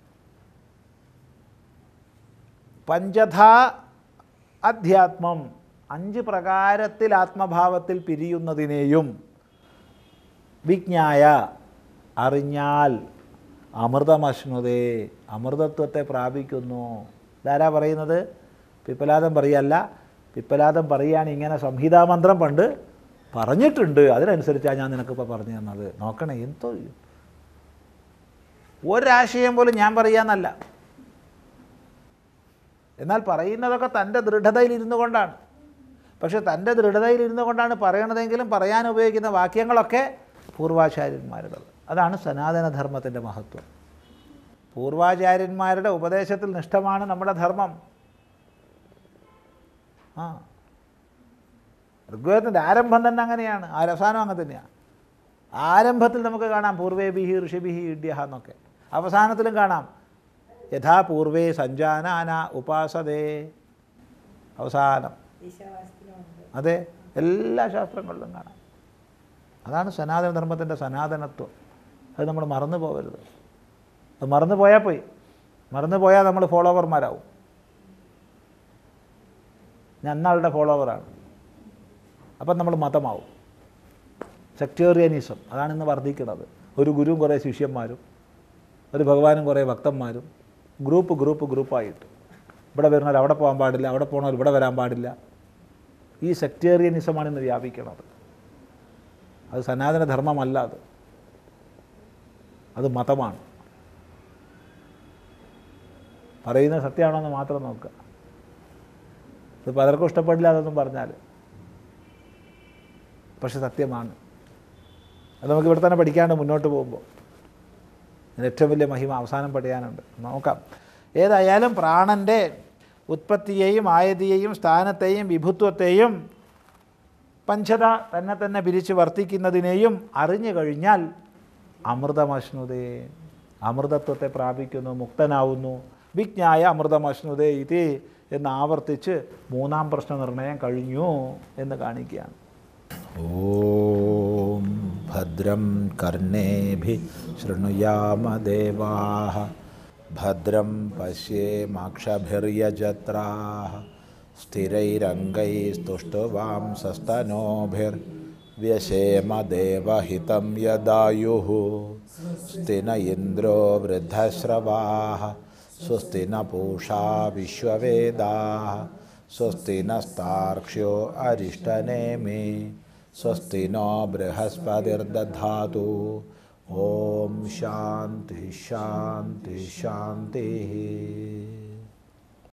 പഞ്ചധ അധ്യാത്മം അഞ്ച് പ്രകാരത്തിൽ ആത്മഭാവത്തിൽ പിരിയുന്നതിനെയും വിജ്ഞായ അറിഞ്ഞാൽ അമൃതമശ്നുതേ അമൃതത്വത്തെ പ്രാപിക്കുന്നു ഇതാരാ പറയുന്നത് പിപ്പലാദം പറയല്ല പിപ്പലാദം പറയുകയാണ് ഇങ്ങനെ സംഹിതാമന്ത്രം പണ്ട് പറഞ്ഞിട്ടുണ്ട് അതിനനുസരിച്ചാണ് ഞാൻ നിനക്കിപ്പോൾ പറഞ്ഞു തന്നത് നോക്കണേ എന്തോ ഒരാശയം പോലും ഞാൻ പറയാന്നല്ല എന്നാൽ പറയുന്നതൊക്കെ തൻ്റെ ദൃഢതയിൽ ഇരുന്നു കൊണ്ടാണ് പക്ഷെ തൻ്റെ ദൃഢതയിൽ ഇരുന്നു കൊണ്ടാണ് പറയണതെങ്കിലും പറയാൻ ഉപയോഗിക്കുന്ന വാക്യങ്ങളൊക്കെ പൂർവാചാര്യന്മാരുടേത് അതാണ് സനാതനധർമ്മത്തിൻ്റെ മഹത്വം പൂർവാചാര്യന്മാരുടെ ഉപദേശത്തിൽ നിഷ്ഠമാണ് നമ്മുടെ ധർമ്മം ആ ഋഗ്വേദത്തിൻ്റെ ആരംഭം തന്നെ അങ്ങനെയാണ് ആ അവസാനം അങ്ങനെ തന്നെയാണ് ആരംഭത്തിൽ നമുക്ക് കാണാം പൂർവേബിഹി ഋഷിബിഹി ഇഡ്യഹ എന്നൊക്കെ അവസാനത്തിലും കാണാം യഥാ പൂർവേ സഞ്ജാനാന ഉപാസതേ അവസാനം ഈശാവാസ്യത്തിലുമുണ്ട് അതെ എല്ലാ ശാസ്ത്രങ്ങളിലും കാണാം അതാണ് സനാതന ധർമ്മത്തിൻ്റെ സനാതനത്വം അത് നമ്മൾ മറന്നു പോകരുത് അത് മറന്നു പോയാൽ പോയി മറന്നു പോയാൽ നമ്മൾ ഫോളോവർമാരാവും ഞാൻ അന്നാളുടെ ഫോളോവറാണ് അപ്പം നമ്മൾ മതമാവും സെക്ടേറിയനിസം അതാണ് ഇന്ന് വർദ്ധിക്കുന്നത് ഒരു ഗുരുവും കുറേ ശിഷ്യന്മാരും ഒരു ഭഗവാനും കുറേ ഭക്തന്മാരും ഗ്രൂപ്പ് ഗ്രൂപ്പ് ഗ്രൂപ്പായിട്ട് ഇവിടെ വരുന്നവർ അവിടെ പോകാൻ പാടില്ല അവിടെ പോകണവർ ഇവിടെ വരാൻ പാടില്ല ഈ സെക്ടേറിയനിസമാണ് ഇന്ന് വ്യാപിക്കുന്നത് അത് സനാതന ധർമ്മമല്ല അത് അത് മതമാണ് പറയുന്നത് സത്യമാണോ എന്ന് മാത്രം നോക്കുക ഇത് പലർക്കും ഇഷ്ടപ്പെടില്ല അതൊന്നും പറഞ്ഞാൽ പക്ഷെ സത്യമാണ് അത് നമുക്ക് ഇവിടെ തന്നെ പഠിക്കാണ്ട് മുന്നോട്ട് പോകുമ്പോൾ ഇതിന് ഏറ്റവും വലിയ മഹിമ അവസാനം പഠിക്കാനുണ്ട് നോക്കാം ഏതായാലും പ്രാണൻ്റെ ഉത്പത്തിയെയും ആയതിയെയും സ്ഥാനത്തെയും വിഭുത്വത്തെയും പഞ്ചത തന്നെ തന്നെ പിരിച്ച് വർത്തിക്കുന്നതിനെയും അറിഞ്ഞു കഴിഞ്ഞാൽ അമൃതമശ്നുതേ അമൃതത്വത്തെ പ്രാപിക്കുന്നു മുക്തനാവുന്നു വിജ്ഞായ അമൃതമശ്നുതേ ഇതി എന്ന് ആവർത്തിച്ച് മൂന്നാം പ്രശ്ന നിർണയം കഴിഞ്ഞു എന്ന് കാണിക്കുകയാണ് ഓം ഭദ്രം കർണേഭി ശൃണുയാമ ഭദ്രം പശ്യേമാക്ഷഭിര്യജത്രാ സ്ഥിരൈരംഗൈസ്തുഷ്ടവാംസസ്തനോഭിർव्यशेम देवहितं यदायुः स्ति न इन्द्रो वृद्धश्रवाः स्वस्ति न पूषा विश्ववेदाः स्वस्ति नस्तार्क्ष्यो अरिष्टनेमि स्वस्ति नो बृहस्पतिर्दधातु ॐ शान्तिः शान्तिः शान्तिः